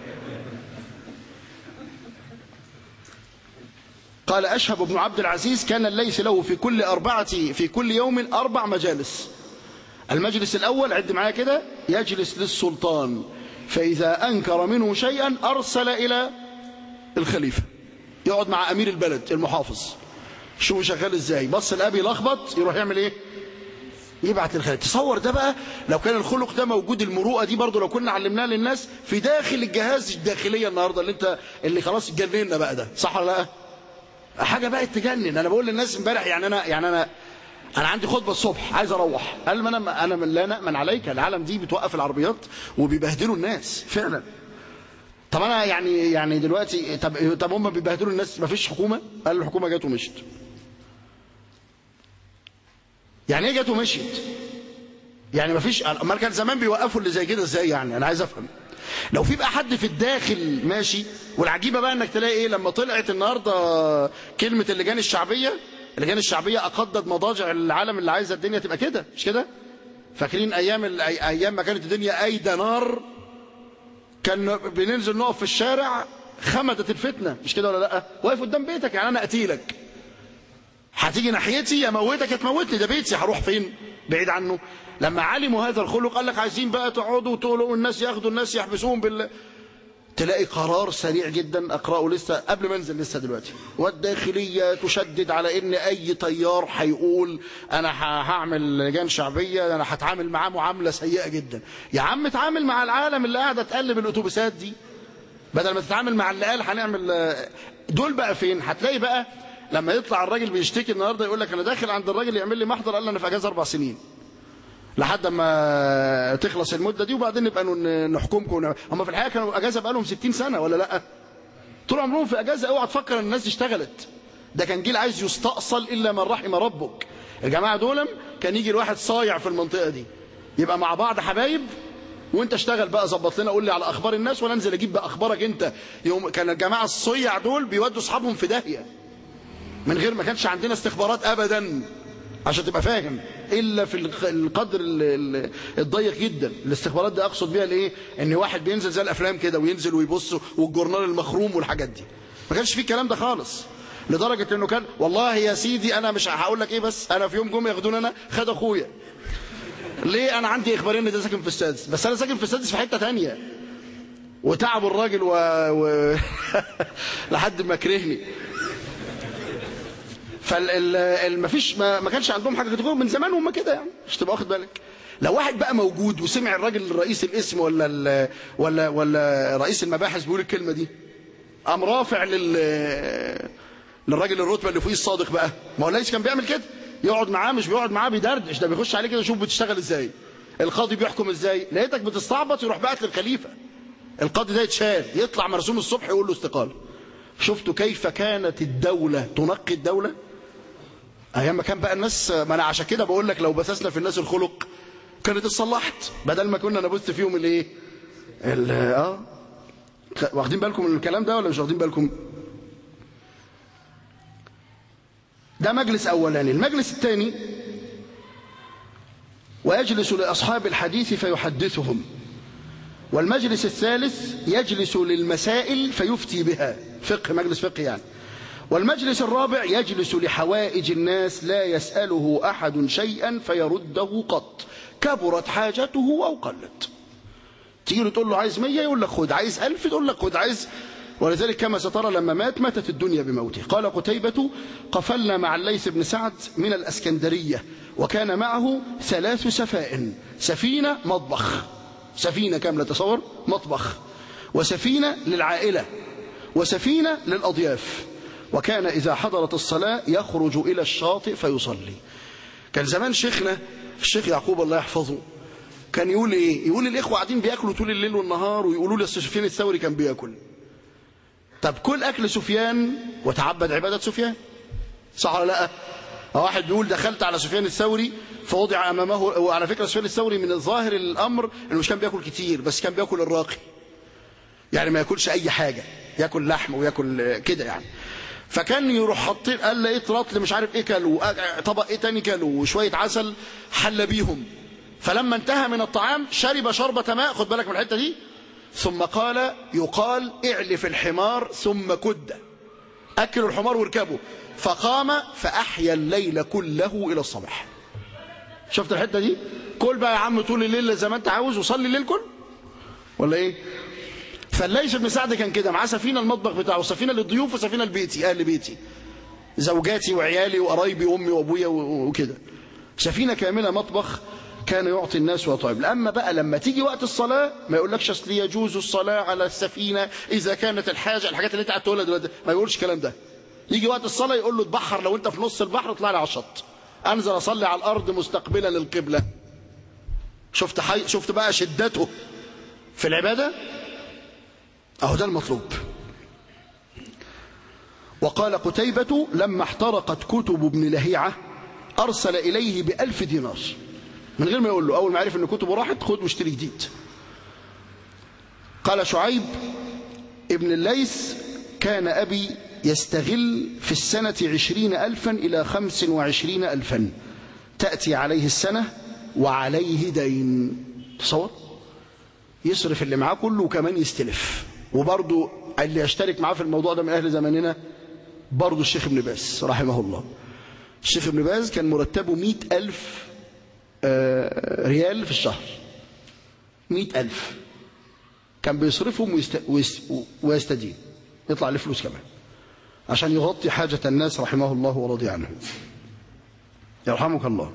قال أشهب بن عبد العزيز كان الليث له في كل أربعة في كل يوم أربع مجالس المجلس الأول عد معايا كده يجلس للسلطان فإذا أنكر منه شيئا أرسل إلى الخليفة يقعد مع أمير البلد المحافظ شوفوا شغال إزاي بص الأبي لخبط يروح يعمل إيه يبعت الخليفة تصور ده بقى لو كان الخلق ده موجود المروءة دي برضه لو كنا علمناها للناس في داخل الجهاز الداخلية النهاردة اللي انت اللي خلاص اتجننا بقى ده صح ولا لا حاجة بقت تجنن انا بقول للناس امبارح يعني انا يعني انا انا عندي خطبه الصبح عايز اروح قال ما انا انا لا نامن عليك العالم دي بتوقف العربيات وبيبهدلوا الناس فعلا طب انا يعني يعني دلوقتي طب طب هم بيبهدلوا الناس ما فيش حكومه قال الحكومه جت ومشت يعني ايه جت ومشيت يعني ما فيش امال كان زمان بيوقفوا اللي زي كده ازاي يعني انا عايز افهم لو في بقى حد في الداخل ماشي والعجيبه بقى انك تلاقي ايه لما طلعت النهارده كلمه اللجان الشعبيه اللجان الشعبيه اقدت مضاجع العالم اللي عايزه الدنيا تبقى كده مش كده فاكرين ايام ايام ما كانت الدنيا ايده نار كان بننزل نقف في الشارع خمدت الفتنة مش كده ولا لا واقف قدام بيتك يعني أنا أقتيلك هتيجي ناحيتي اموتك هتموتني ده بيتي هروح فين بعيد عنه لما علموا هذا الخلق قال لك عايزين بقى تقعدوا وتقولوا الناس ياخدوا الناس يحبسوهم بال تلاقي قرار سريع جدا اقراه لسه قبل ما انزل لسه دلوقتي والداخليه تشدد على ان اي طيار هيقول انا ه- هعمل لجان شعبيه انا هتعامل معاه معامله سيئه جدا يا عم اتعامل مع العالم اللي قاعده تقلب الاتوبيسات دي بدل ما تتعامل مع اللي قال هنعمل دول بقى فين هتلاقي بقى لما يطلع الراجل بيشتكي النهارده يقول لك انا داخل عند الراجل يعمل لي محضر قال لي انا في اجازه اربع سنين لحد ما تخلص المده دي وبعدين نبقى ن- نحكمكم ون- هم في الحقيقه كانوا اجازه بقى لهم 60 سنه ولا لا طول عمرهم في اجازه اوعى تفكر ان الناس دي اشتغلت ده كان جيل عايز يستأصل الا من رحم ربك الجماعه دول كان يجي الواحد صايع في المنطقه دي يبقى مع بعض حبايب وانت اشتغل بقى ظبط لنا قول لي على اخبار الناس ولا انزل اجيب بقى اخبارك انت يوم كان الجماعه الصيع دول بيودوا اصحابهم في داهيه من غير ما كانش عندنا استخبارات ابدا عشان تبقى فاهم الا في الق- القدر ال- ال- الضيق جدا الاستخبارات دي اقصد بيها الايه ان واحد بينزل زي الافلام كده وينزل ويبص والجورنال المخروم والحاجات دي ما كانش فيه الكلام ده خالص لدرجه انه كان والله يا سيدي انا مش هقول لك ايه بس انا في يوم جم ياخدوني انا خد اخويا ليه انا عندي اخبارين ان ده ساكن في السادس بس انا ساكن في السادس في حته تانية وتعب الراجل و... و... لحد ما كرهني فالمفيش ما, ما كانش عندهم حاجه كده من زمان هم كده يعني مش تبقى واخد بالك لو واحد بقى موجود وسمع الراجل رئيس القسم ولا ال... ولا ولا رئيس المباحث بيقول الكلمه دي قام رافع لل للراجل الرتبه اللي فوقيه الصادق بقى ما هو ليس كان بيعمل كده يقعد معاه مش بيقعد معاه بيدردش ده بيخش عليه كده يشوف بتشتغل ازاي القاضي بيحكم ازاي لقيتك بتستعبط يروح بعت للخليفه القاضي ده يتشال يطلع مرسوم الصبح يقول له استقاله شفتوا كيف كانت الدوله تنقي الدوله ايام ما كان بقى الناس ما انا عشان كده بقول لك لو بسسنا في الناس الخلق كانت اتصلحت بدل ما كنا نبث فيهم الايه ال- اه واخدين بالكم من الكلام ده ولا مش واخدين بالكم ده مجلس اولاني المجلس الثاني ويجلس لاصحاب الحديث فيحدثهم والمجلس الثالث يجلس للمسائل فيفتي بها فقه مجلس فقه يعني والمجلس الرابع يجلس لحوائج الناس لا يسأله أحد شيئا فيرده قط كبرت حاجته أو قلت تيجي له تقول له عايز مية يقول لك خد عايز ألف تقول لك خد عايز ولذلك كما سترى لما مات ماتت الدنيا بموته قال قتيبة قفلنا مع الليث بن سعد من الأسكندرية وكان معه ثلاث سفائن سفينة مطبخ سفينة كاملة تصور مطبخ وسفينة للعائلة وسفينة للأضياف وكان إذا حضرت الصلاة يخرج إلى الشاطئ فيصلي كان زمان شيخنا الشيخ يعقوب الله يحفظه كان يقول إيه يقول الإخوة قاعدين بياكلوا طول الليل والنهار ويقولوا لي أصل سفيان الثوري كان بياكل طب كل أكل سفيان وتعبد عبادة سفيان صح ولا لا واحد بيقول دخلت على سفيان الثوري فوضع أمامه وعلى فكرة سفيان الثوري من الظاهر الأمر إنه مش كان بياكل كتير بس كان بياكل الراقي يعني ما ياكلش أي حاجة ياكل لحم وياكل كده يعني فكان يروح حاطين قال لقيت رطل مش عارف ايه كلوا طبق ايه تاني كلوا وشويه عسل حل بيهم فلما انتهى من الطعام شرب شربة ماء خد بالك من الحته دي ثم قال يقال اعلف الحمار ثم كد اكلوا الحمار واركبوا فقام فاحيا الليل كله الى الصباح شفت الحته دي كل بقى يا عم طول الليل زي ما انت عاوز وصلي الليل كله ولا ايه فالليث بن سعد كان كده معاه سفينه المطبخ بتاعه سفينه للضيوف وسفينه لبيتي اهل بيتي زوجاتي وعيالي وقرايبي وامي وابويا وكده سفينه كامله مطبخ كان يعطي الناس ويطعم اما بقى لما تيجي وقت الصلاه ما يقولكش اصل يجوز الصلاه على السفينه اذا كانت الحاجه الحاجات اللي انت قاعد تقولها دلوقتي ما يقولش الكلام ده يجي وقت الصلاه يقول له اتبحر لو انت في نص البحر اطلع لي على الشط انزل اصلي على الارض مستقبلا للقبله شفت حي... شفت بقى شدته في العباده أهو ده المطلوب وقال قتيبة لما احترقت كتب ابن لهيعة أرسل إليه بألف دينار من غير ما يقول له أول ما عرف أن كتبه راحت خد واشتري جديد قال شعيب ابن الليث كان أبي يستغل في السنة عشرين ألفا إلى خمس وعشرين ألفا تأتي عليه السنة وعليه دين تصور يصرف اللي معاه كله وكمان يستلف وبرضو اللي يشترك معاه في الموضوع ده من أهل زماننا برضو الشيخ ابن باز رحمه الله الشيخ ابن باز كان مرتبه مئة ألف آه، ريال في الشهر مئة ألف كان بيصرفهم ويست... ويست... ويستدين يطلع له فلوس كمان عشان يغطي حاجة الناس رحمه الله ورضي عنه يرحمك الله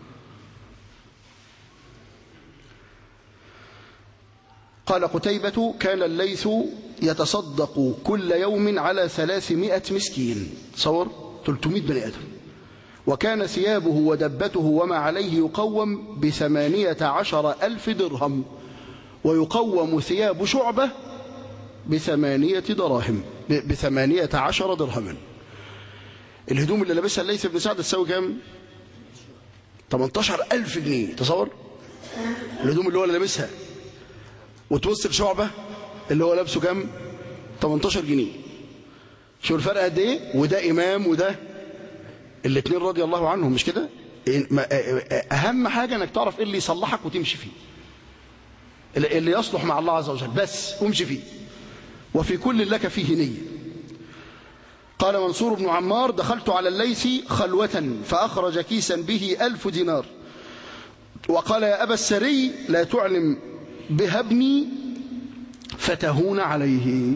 قال قتيبة كان الليث يتصدق كل يوم على ثلاثمائة مسكين تصور 300 بني آدم وكان ثيابه ودبته وما عليه يقوم بثمانية عشر ألف درهم ويقوم ثياب شعبة بثمانية دراهم ب- بثمانية عشر درهما الهدوم اللي لابسها الليث بن سعد تساوي كام 18 ألف جنيه تصور الهدوم اللي هو لابسها وتوصل شعبة اللي هو لابسه كام 18 جنيه شو الفرق قد ايه وده امام وده الاثنين رضي الله عنهم مش كده إيه- ما- اهم حاجة انك تعرف ايه اللي يصلحك وتمشي فيه اللي اللي يصلح مع الله عز وجل بس وامشي فيه وفي كل لك فيه نية قال منصور بن عمار دخلت على الليث خلوة فأخرج كيسا به ألف دينار وقال يا أبا السري لا تعلم بها ابني فتهون عليه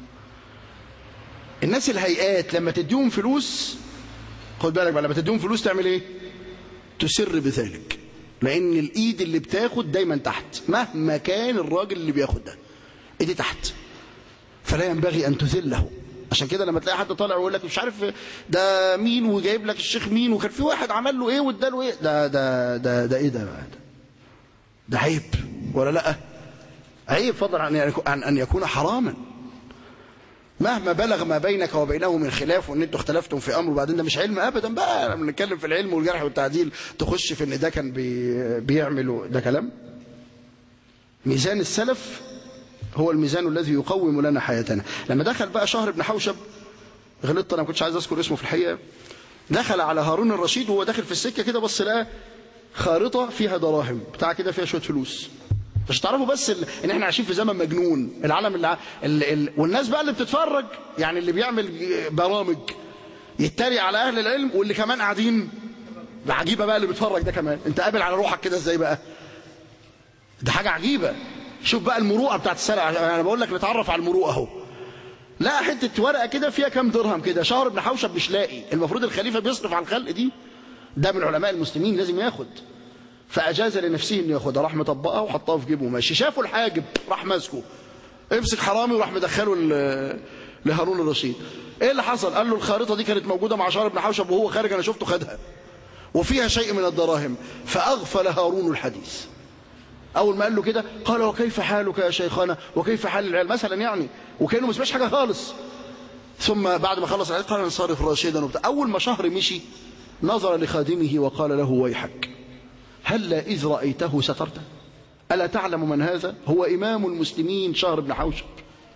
الناس الهيئات لما تديهم فلوس خد بالك بقى لما تديهم فلوس تعمل ايه تسر بذلك لان الايد اللي بتاخد دايما تحت مهما كان الراجل اللي بياخد ده ايدي تحت فلا ينبغي ان تذله عشان كده لما تلاقي حد طالع ويقول لك مش عارف ده مين وجايب لك الشيخ مين وكان في واحد عمل له ايه واداله ايه ده ده ده ده ايه ده بقى ده ده عيب ولا لا عيب فضلا عن أن يكون- عن ان يكون حراما مهما بلغ ما بينك وبينه من خلاف وان انتوا اختلفتم في امر وبعدين ده مش علم ابدا بقى لما بنتكلم في العلم والجرح والتعديل تخش في ان ده كان بي بيعمل ده كلام ميزان السلف هو الميزان الذي يقوم لنا حياتنا لما دخل بقى شهر بن حوشب غلطت انا ما كنتش عايز اذكر اسمه في الحقيقه دخل على هارون الرشيد وهو داخل في السكه كده بص لقى خارطه فيها دراهم بتاع كده فيها شويه فلوس مش تعرفوا بس ال... ان احنا عايشين في زمن مجنون العالم اللي ع- ال... ال... والناس بقى اللي بتتفرج يعني اللي بيعمل برامج يتريق على اهل العلم واللي كمان قاعدين عجيبه بقى اللي بيتفرج ده كمان انت قابل على روحك كده ازاي بقى ده حاجه عجيبه شوف بقى المروءه بتاعت السلع انا بقول لك نتعرف على المروءه اهو لا حته ورقه كده فيها كام درهم كده شهر ابن حوشب مش لاقي المفروض الخليفه بيصرف على الخلق دي ده من علماء المسلمين لازم ياخد فأجاز لنفسه أن ياخدها راح مطبقها وحطها في جيبه ماشي شافوا الحاجب راح ماسكه امسك حرامي وراح مدخله ل- لهارون الرشيد ايه اللي حصل قال له الخارطة دي كانت موجودة مع شهر بن حوشب وهو خارج انا شفته خدها وفيها شيء من الدراهم فأغفل هارون الحديث أول ما قال له كده قال وكيف حالك يا شيخنا وكيف حال العيال مثلا يعني وكانه ما سمعش حاجة خالص ثم بعد ما خلص الحديث قال انصرف راشدا وبتاع أول ما شهر مشي نظر لخادمه وقال له ويحك هلا إذ رأيته سترته ألا تعلم من هذا هو إمام المسلمين شهر بن حوشب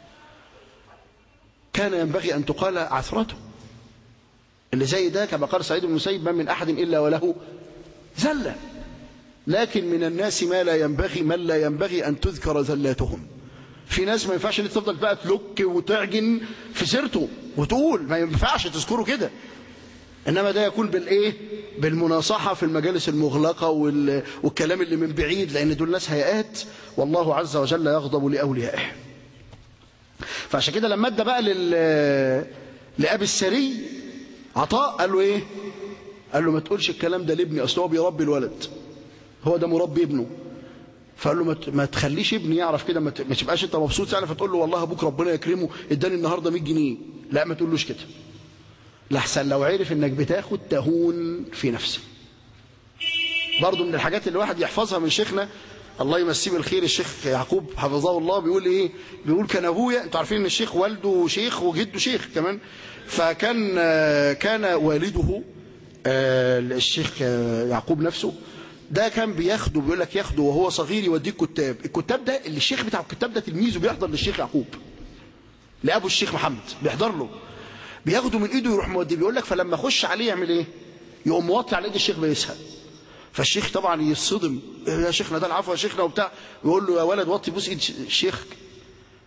كان ينبغي أن تقال عثرته اللي زي ده كما قال سعيد بن المسيب ما من أحد إلا وله زلة لكن من الناس ما لا ينبغي من لا ينبغي أن تذكر زلاتهم في ناس ما ينفعش ان تفضل بقى تلك وتعجن في سيرته وتقول ما ينفعش تذكره كده انما ده يكون بالايه بالمناصحه في المجالس المغلقه وال... والكلام اللي من بعيد لان دول ناس هيئات والله عز وجل يغضب لاوليائه فعشان كده لما ادى بقى لل لابي السري عطاء قال له ايه قال له ما تقولش الكلام ده لابني اصل هو بيربي الولد هو ده مربي ابنه فقال له ما ت- ما تخليش ابني يعرف كده ما ت- ما تبقاش انت مبسوط يعني فتقول له والله ابوك ربنا يكرمه اداني النهارده 100 جنيه لا ما تقولوش كده لحسن لو عرف انك بتاخد تهون في نفسه برضو من الحاجات اللي الواحد يحفظها من شيخنا الله يمسيه بالخير الشيخ يعقوب حفظه الله بيقول ايه بيقول كان ابويا انتوا عارفين ان الشيخ والده شيخ وجده شيخ كمان فكان آه، كان والده آه، الشيخ آه، يعقوب نفسه ده كان بياخده بيقول لك ياخده وهو صغير يوديه الكتاب الكتاب ده اللي الشيخ بتاع الكتاب ده تلميذه بيحضر للشيخ يعقوب لابو الشيخ محمد بيحضر له بياخده من ايده يروح موديه بيقول لك فلما اخش عليه يعمل ايه يقوم موطي على ايد الشيخ بيسهل فالشيخ طبعا يصدم إيه يا شيخنا ده العفو يا شيخنا وبتاع يقول له يا ولد وطي بوس ايد الشيخ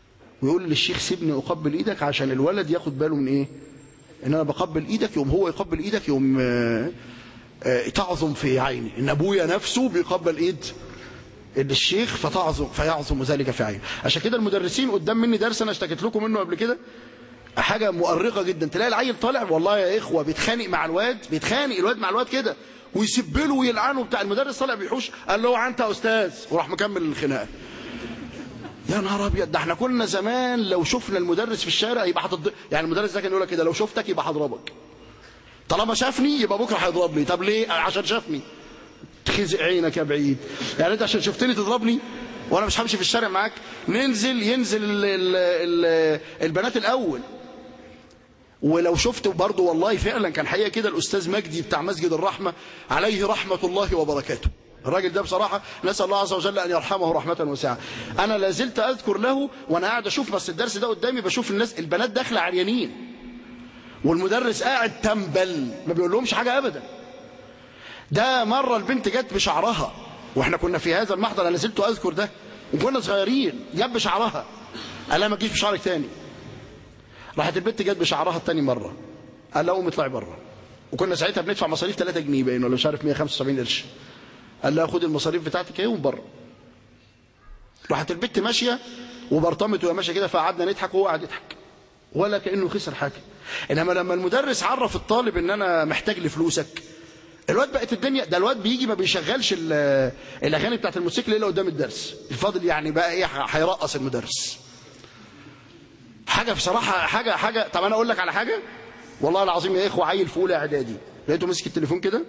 ويقول للشيخ سيبني اقبل ايدك عشان الولد ياخد باله من ايه ان انا بقبل ايدك يوم هو يقبل ايدك يوم آه، آه، تعظم في عيني ان ابويا نفسه بيقبل ايد الشيخ فتعظم فيعظم ذلك في عيني عشان كده المدرسين قدام مني درس انا اشتكيت لكم منه قبل كده حاجه مؤرقه جدا تلاقي العيل طالع والله يا اخوه بيتخانق مع الواد بيتخانق الواد مع الواد كده ويسب له ويلعنه بتاع المدرس طالع بيحوش قال له انت يا استاذ وراح مكمل الخناقه يا نهار ابيض ده احنا كنا زمان لو شفنا المدرس في الشارع يبقى هتض... يعني المدرس ده كان يقول لك كده لو شفتك يبقى هضربك طالما شافني يبقى بكره هيضربني طب ليه عشان شافني تخزق عينك يا بعيد يعني انت عشان شفتني تضربني وانا مش همشي في الشارع معاك ننزل ينزل ال ال ال البنات الاول ولو شفت برضه والله فعلا كان حقيقه كده الاستاذ مجدي بتاع مسجد الرحمه عليه رحمه الله وبركاته الراجل ده بصراحه نسال الله عز وجل ان يرحمه رحمه واسعه انا لا زلت اذكر له وانا قاعد اشوف بس الدرس ده قدامي بشوف الناس البنات داخله عريانين والمدرس قاعد تنبل ما بيقول لهمش حاجه ابدا ده مره البنت جت بشعرها واحنا كنا في هذا المحضر انا زلت اذكر ده وكنا صغيرين جت بشعرها قال لها ما تجيش بشعرك تاني راحت البنت جت بشعرها التاني مره قال لها قومي اطلعي بره وكنا ساعتها بندفع مصاريف 3 جنيه باين ولا مش عارف 175 قرش قال لها خدي المصاريف بتاعتك اهي وبره راحت البنت ماشيه وبرطمت وهي ماشيه كده فقعدنا نضحك وهو قاعد يضحك ولا كانه خسر حاجه انما لما المدرس عرف الطالب ان انا محتاج لفلوسك الواد بقت الدنيا ده الواد بيجي ما بيشغلش ال- الاغاني بتاعت الموسيقى الا قدام الدرس الفاضل يعني بقى ايه هيرقص المدرس حاجه بصراحه حاجه حاجه طب انا اقول لك على حاجه والله العظيم يا اخوه عيل في اولى اعدادي لقيته ماسك التليفون كده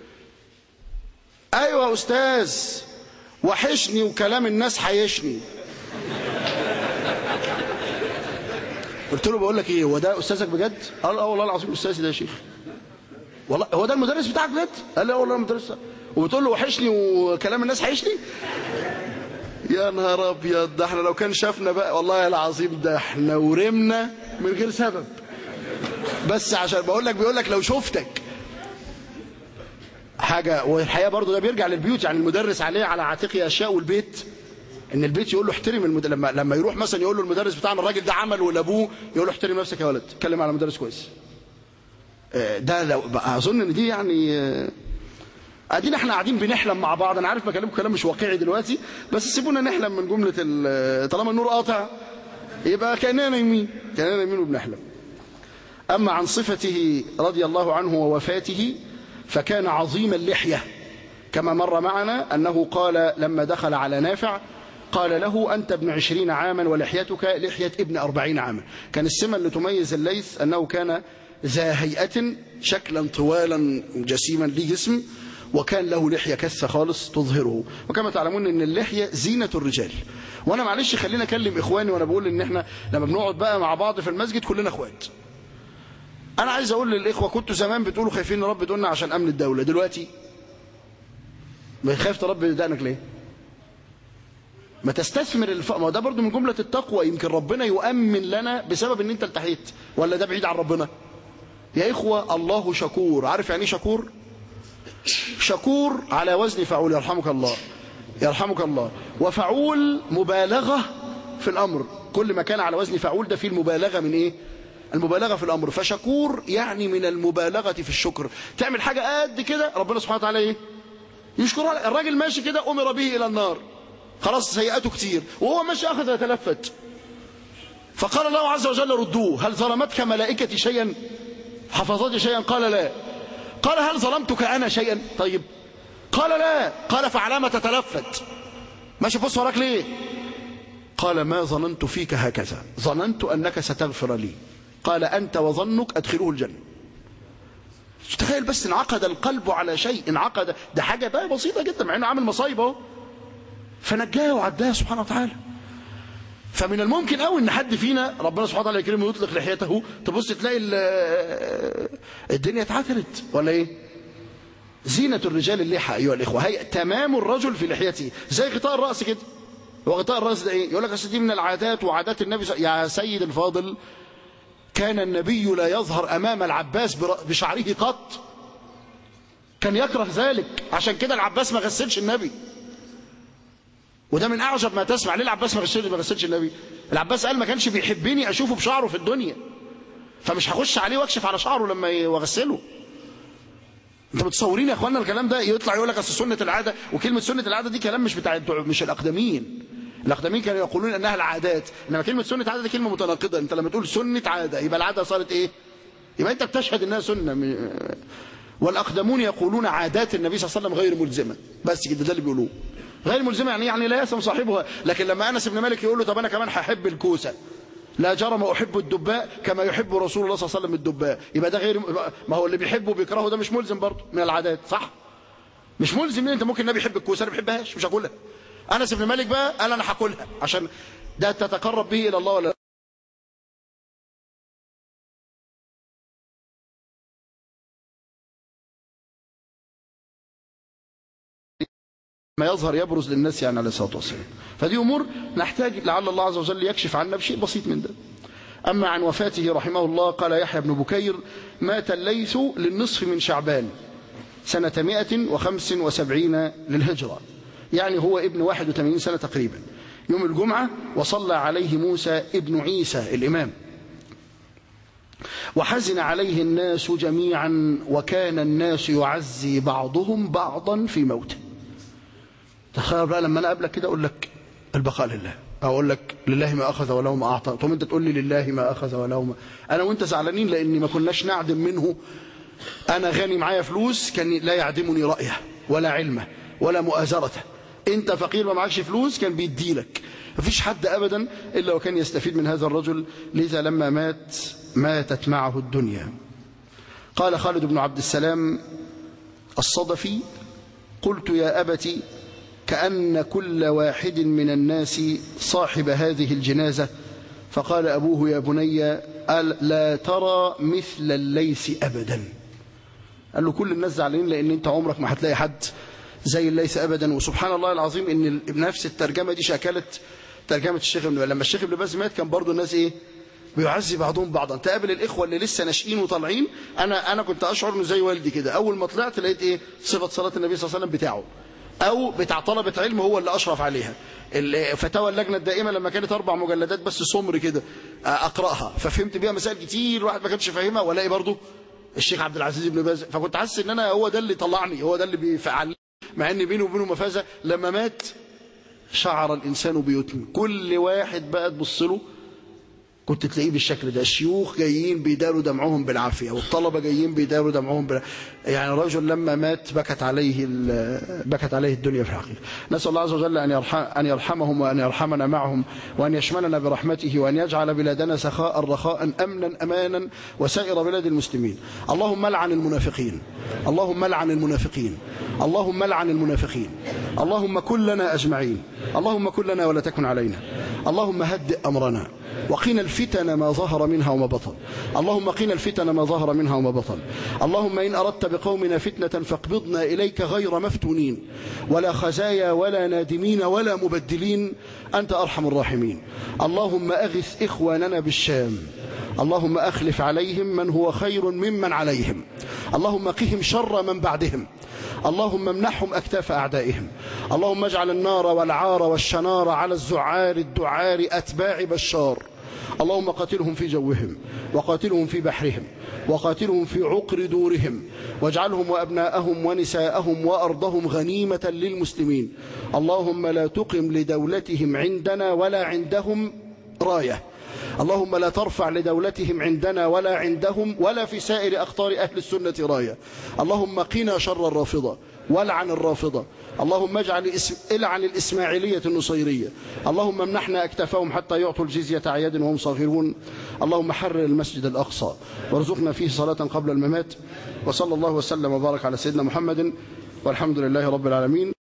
ايوه يا استاذ وحشني وكلام الناس حيشني قلت له بقول لك ايه هو ده استاذك بجد قال اه والله العظيم استاذي ده يا شيخ والله هو ده المدرس بتاعك بجد قال لي اه والله المدرس وبتقول له وحشني وكلام الناس حيشني يا نهار ابيض ده احنا لو كان شافنا بقى والله العظيم ده احنا ورمنا من غير سبب بس عشان بقول لك بيقول لك لو شفتك حاجه والحقيقه برضو ده بيرجع للبيوت يعني المدرس عليه على عاتقه اشياء والبيت ان البيت يقول له احترم المد... لما لما يروح مثلا يقول له المدرس بتاعنا الراجل ده عمل ولا ابوه يقول له احترم نفسك يا ولد اتكلم على مدرس كويس آه، ده لو بقى اظن ان دي يعني آه، ادينا احنا قاعدين بنحلم مع بعض انا عارف بكلمكم كلام مش واقعي دلوقتي بس سيبونا نحلم من جمله ال- طالما النور قاطع يبقى كاننا نايمين كاننا نايمين وبنحلم اما عن صفته رضي الله عنه ووفاته فكان عظيم اللحيه كما مر معنا انه قال لما دخل على نافع قال له أنت ابن عشرين عاما ولحيتك لحية ابن أربعين عاما كان السمة اللي تميز الليث أنه كان ذا هيئة شكلا طوالا جسيما ليه جسم وكان له لحية كثة خالص تظهره وكما تعلمون ان اللحية زينة الرجال وانا معلش خلينا اكلم اخواني وانا بقول ان احنا لما بنقعد بقى مع بعض في المسجد كلنا اخوات انا عايز اقول للاخوة كنتوا زمان بتقولوا خايفين رب تقولنا عشان امن الدولة دلوقتي ما خايف تربي دقنك ليه ما تستثمر الف... ما ده برضو من جملة التقوى يمكن ربنا يؤمن لنا بسبب ان انت التحيت ولا ده بعيد عن ربنا يا إخوة الله شكور عارف يعني ايه شكور شكور على وزن فعول يرحمك الله يرحمك الله وفعول مبالغة في الأمر كل ما كان على وزن فعول ده فيه المبالغة من إيه المبالغة في الأمر فشكور يعني من المبالغة في الشكر تعمل حاجة قد كده ربنا سبحانه وتعالى إيه يشكر على الراجل ماشي كده أمر به إلى النار خلاص سيئاته كتير وهو ماشي أخذ يتلفت فقال الله عز وجل ردوه هل ظلمتك ملائكتي شيئا حفظتي شيئا قال لا قال هل ظلمتك أنا شيئا طيب قال لا قال فعلامة تتلفت ماشي بص وراك ليه قال ما ظننت فيك هكذا ظننت أنك ستغفر لي قال أنت وظنك أدخله الجنة تخيل بس انعقد القلب على شيء انعقد ده حاجة بقى بسيطة جدا مع انه عامل مصايب اهو فنجاه وعداه سبحانه وتعالى فمن الممكن قوي ان حد فينا ربنا سبحانه وتعالى يكرمه ويطلق لحيته تبص تلاقي الدنيا اتعثرت ولا ايه زينة الرجال اللحى ايها الاخوه هي تمام الرجل في لحيته زي غطاء الراس كده هو غطاء الراس ده ايه يقول لك اصل دي من العادات وعادات النبي يا سيد الفاضل كان النبي لا يظهر امام العباس بشعره قط كان يكره ذلك عشان كده العباس ما غسلش النبي وده من أعجب ما تسمع ليه العباس ما غسلش ما غسلش النبي العباس قال ما كانش بيحبني أشوفه بشعره في الدنيا فمش هخش عليه واكشف على شعره لما يغسله انتوا متصورين يا اخوانا الكلام ده يطلع يقول لك اصل سنه العاده وكلمه سنه العاده دي كلام مش بتاع مش الاقدمين الاقدمين كانوا يقولون انها العادات انما كلمه سنه عاده دي كلمه متناقضه انت لما تقول سنه عاده يبقى العاده صارت ايه يبقى انت بتشهد انها سنه والاقدمون يقولون عادات النبي صلى الله عليه وسلم غير ملزمه بس كده ده اللي بيقولوه غير ملزمه يعني يعني لا يسم صاحبها لكن لما انس بن مالك يقول له طب انا كمان هحب الكوسه لا جرم احب الدباء كما يحب رسول الله صلى الله عليه وسلم الدباء يبقى ده غير ما هو اللي بيحبه وبيكرهه ده مش ملزم برضه من العادات صح مش ملزم انت ممكن النبي يحب الكوسه انا ما بحبهاش مش هاكلها انس بن مالك بقى قال انا هاكلها عشان ده تتقرب به الى الله ولا ما يظهر يبرز للناس يعني عليه الصلاه والسلام فدي امور نحتاج لعل الله عز وجل يكشف عنا بشيء بسيط من ده اما عن وفاته رحمه الله قال يحيى بن بكير مات الليث للنصف من شعبان سنة 175 للهجرة يعني هو ابن 81 سنة تقريبا يوم الجمعة وصلى عليه موسى ابن عيسى الإمام وحزن عليه الناس جميعا وكان الناس يعزي بعضهم بعضا في موته تخيل بقى لما انا اقابلك كده اقول لك البقاء لله اقول لك لله ما اخذ وله ما اعطى ثم انت تقول لي لله ما اخذ وله ما انا وانت زعلانين لان ما كناش نعدم منه انا غني معايا فلوس كان لا يعدمني رايه ولا علمه ولا مؤازرته انت فقير ما معكش فلوس كان بيديلك مفيش حد ابدا الا وكان يستفيد من هذا الرجل لذا لما مات ماتت معه الدنيا قال خالد بن عبد السلام الصدفي قلت يا أبت كأن كل واحد من الناس صاحب هذه الجنازة فقال أبوه يا بني لا ترى مثل الليث أبدا قال له كل الناس زعلانين لأن أنت عمرك ما هتلاقي حد زي الليث أبدا وسبحان الله العظيم أن نفس الترجمة دي شكلت ترجمة الشيخ ابن باز لما الشيخ ابن باز مات كان برضو الناس إيه بيعزي بعضهم بعضا تقابل الاخوه اللي لسه ناشئين وطالعين انا انا كنت اشعر انه زي والدي كده اول ما طلعت لقيت ايه صفه صلاه النبي صلى الله عليه وسلم بتاعه او بتاع طلبه علم هو اللي اشرف عليها فتاوى اللجنه الدائمه لما كانت اربع مجلدات بس سمر كده اقراها ففهمت بيها مسائل كتير واحد ما كانش فاهمها والاقي برضه الشيخ عبد العزيز بن باز فكنت حاسس ان انا هو ده اللي طلعني هو ده اللي بيفعل مع ان بينه وبينه مفازه لما مات شعر الانسان بيتم كل واحد بقى تبص له كنت تلاقيه بالشكل ده الشيوخ جايين بيداروا دمعهم بالعافية والطلبة جايين بيداروا دمعهم بالعافية يعني رجل لما مات بكت عليه بكت عليه الدنيا في الحقيقة نسأل الله عز وجل أن, يرحم أن يرحمهم وأن يرحمنا معهم وأن يشملنا برحمته وأن يجعل بلادنا سخاء رخاء أمنا أمانا وسائر بلاد المسلمين اللهم لعن المنافقين اللهم لعن المنافقين اللهم لعن المنافقين اللهم كن لنا أجمعين اللهم كن لنا ولا تكن علينا اللهم هدئ أمرنا وقنا الفتن ما ظهر منها وما بطن اللهم قنا الفتن ما ظهر منها وما بطن اللهم إن أردت بقومنا فتنة فاقبضنا إليك غير مفتونين ولا خزايا ولا نادمين ولا مبدلين أنت أرحم الراحمين اللهم أغث إخواننا بالشام اللهم أخلف عليهم من هو خير ممن عليهم اللهم قهم شر من بعدهم اللهم امنحهم أكتاف أعدائهم اللهم اجعل النار والعار والشنار على الزعار الدعار أتباع بشار اللهم قاتلهم في جوهم وقاتلهم في بحرهم وقاتلهم في عقر دورهم واجعلهم وأبناءهم ونساءهم وأرضهم غنيمة للمسلمين اللهم لا تقم لدولتهم عندنا ولا عندهم رايه اللهم لا ترفع لدولتهم عندنا ولا عندهم ولا في سائر أخطار أهل السنة راية اللهم قنا شر الرافضة والعن الرافضة اللهم اجعل اسم العن الإسماعيلية النصيرية اللهم امنحنا أكتافهم حتى يعطوا الجزية عياد وهم صاغرون اللهم حرر المسجد الأقصى وارزقنا فيه صلاة قبل الممات وصلى الله وسلم وبارك على سيدنا محمد والحمد لله رب العالمين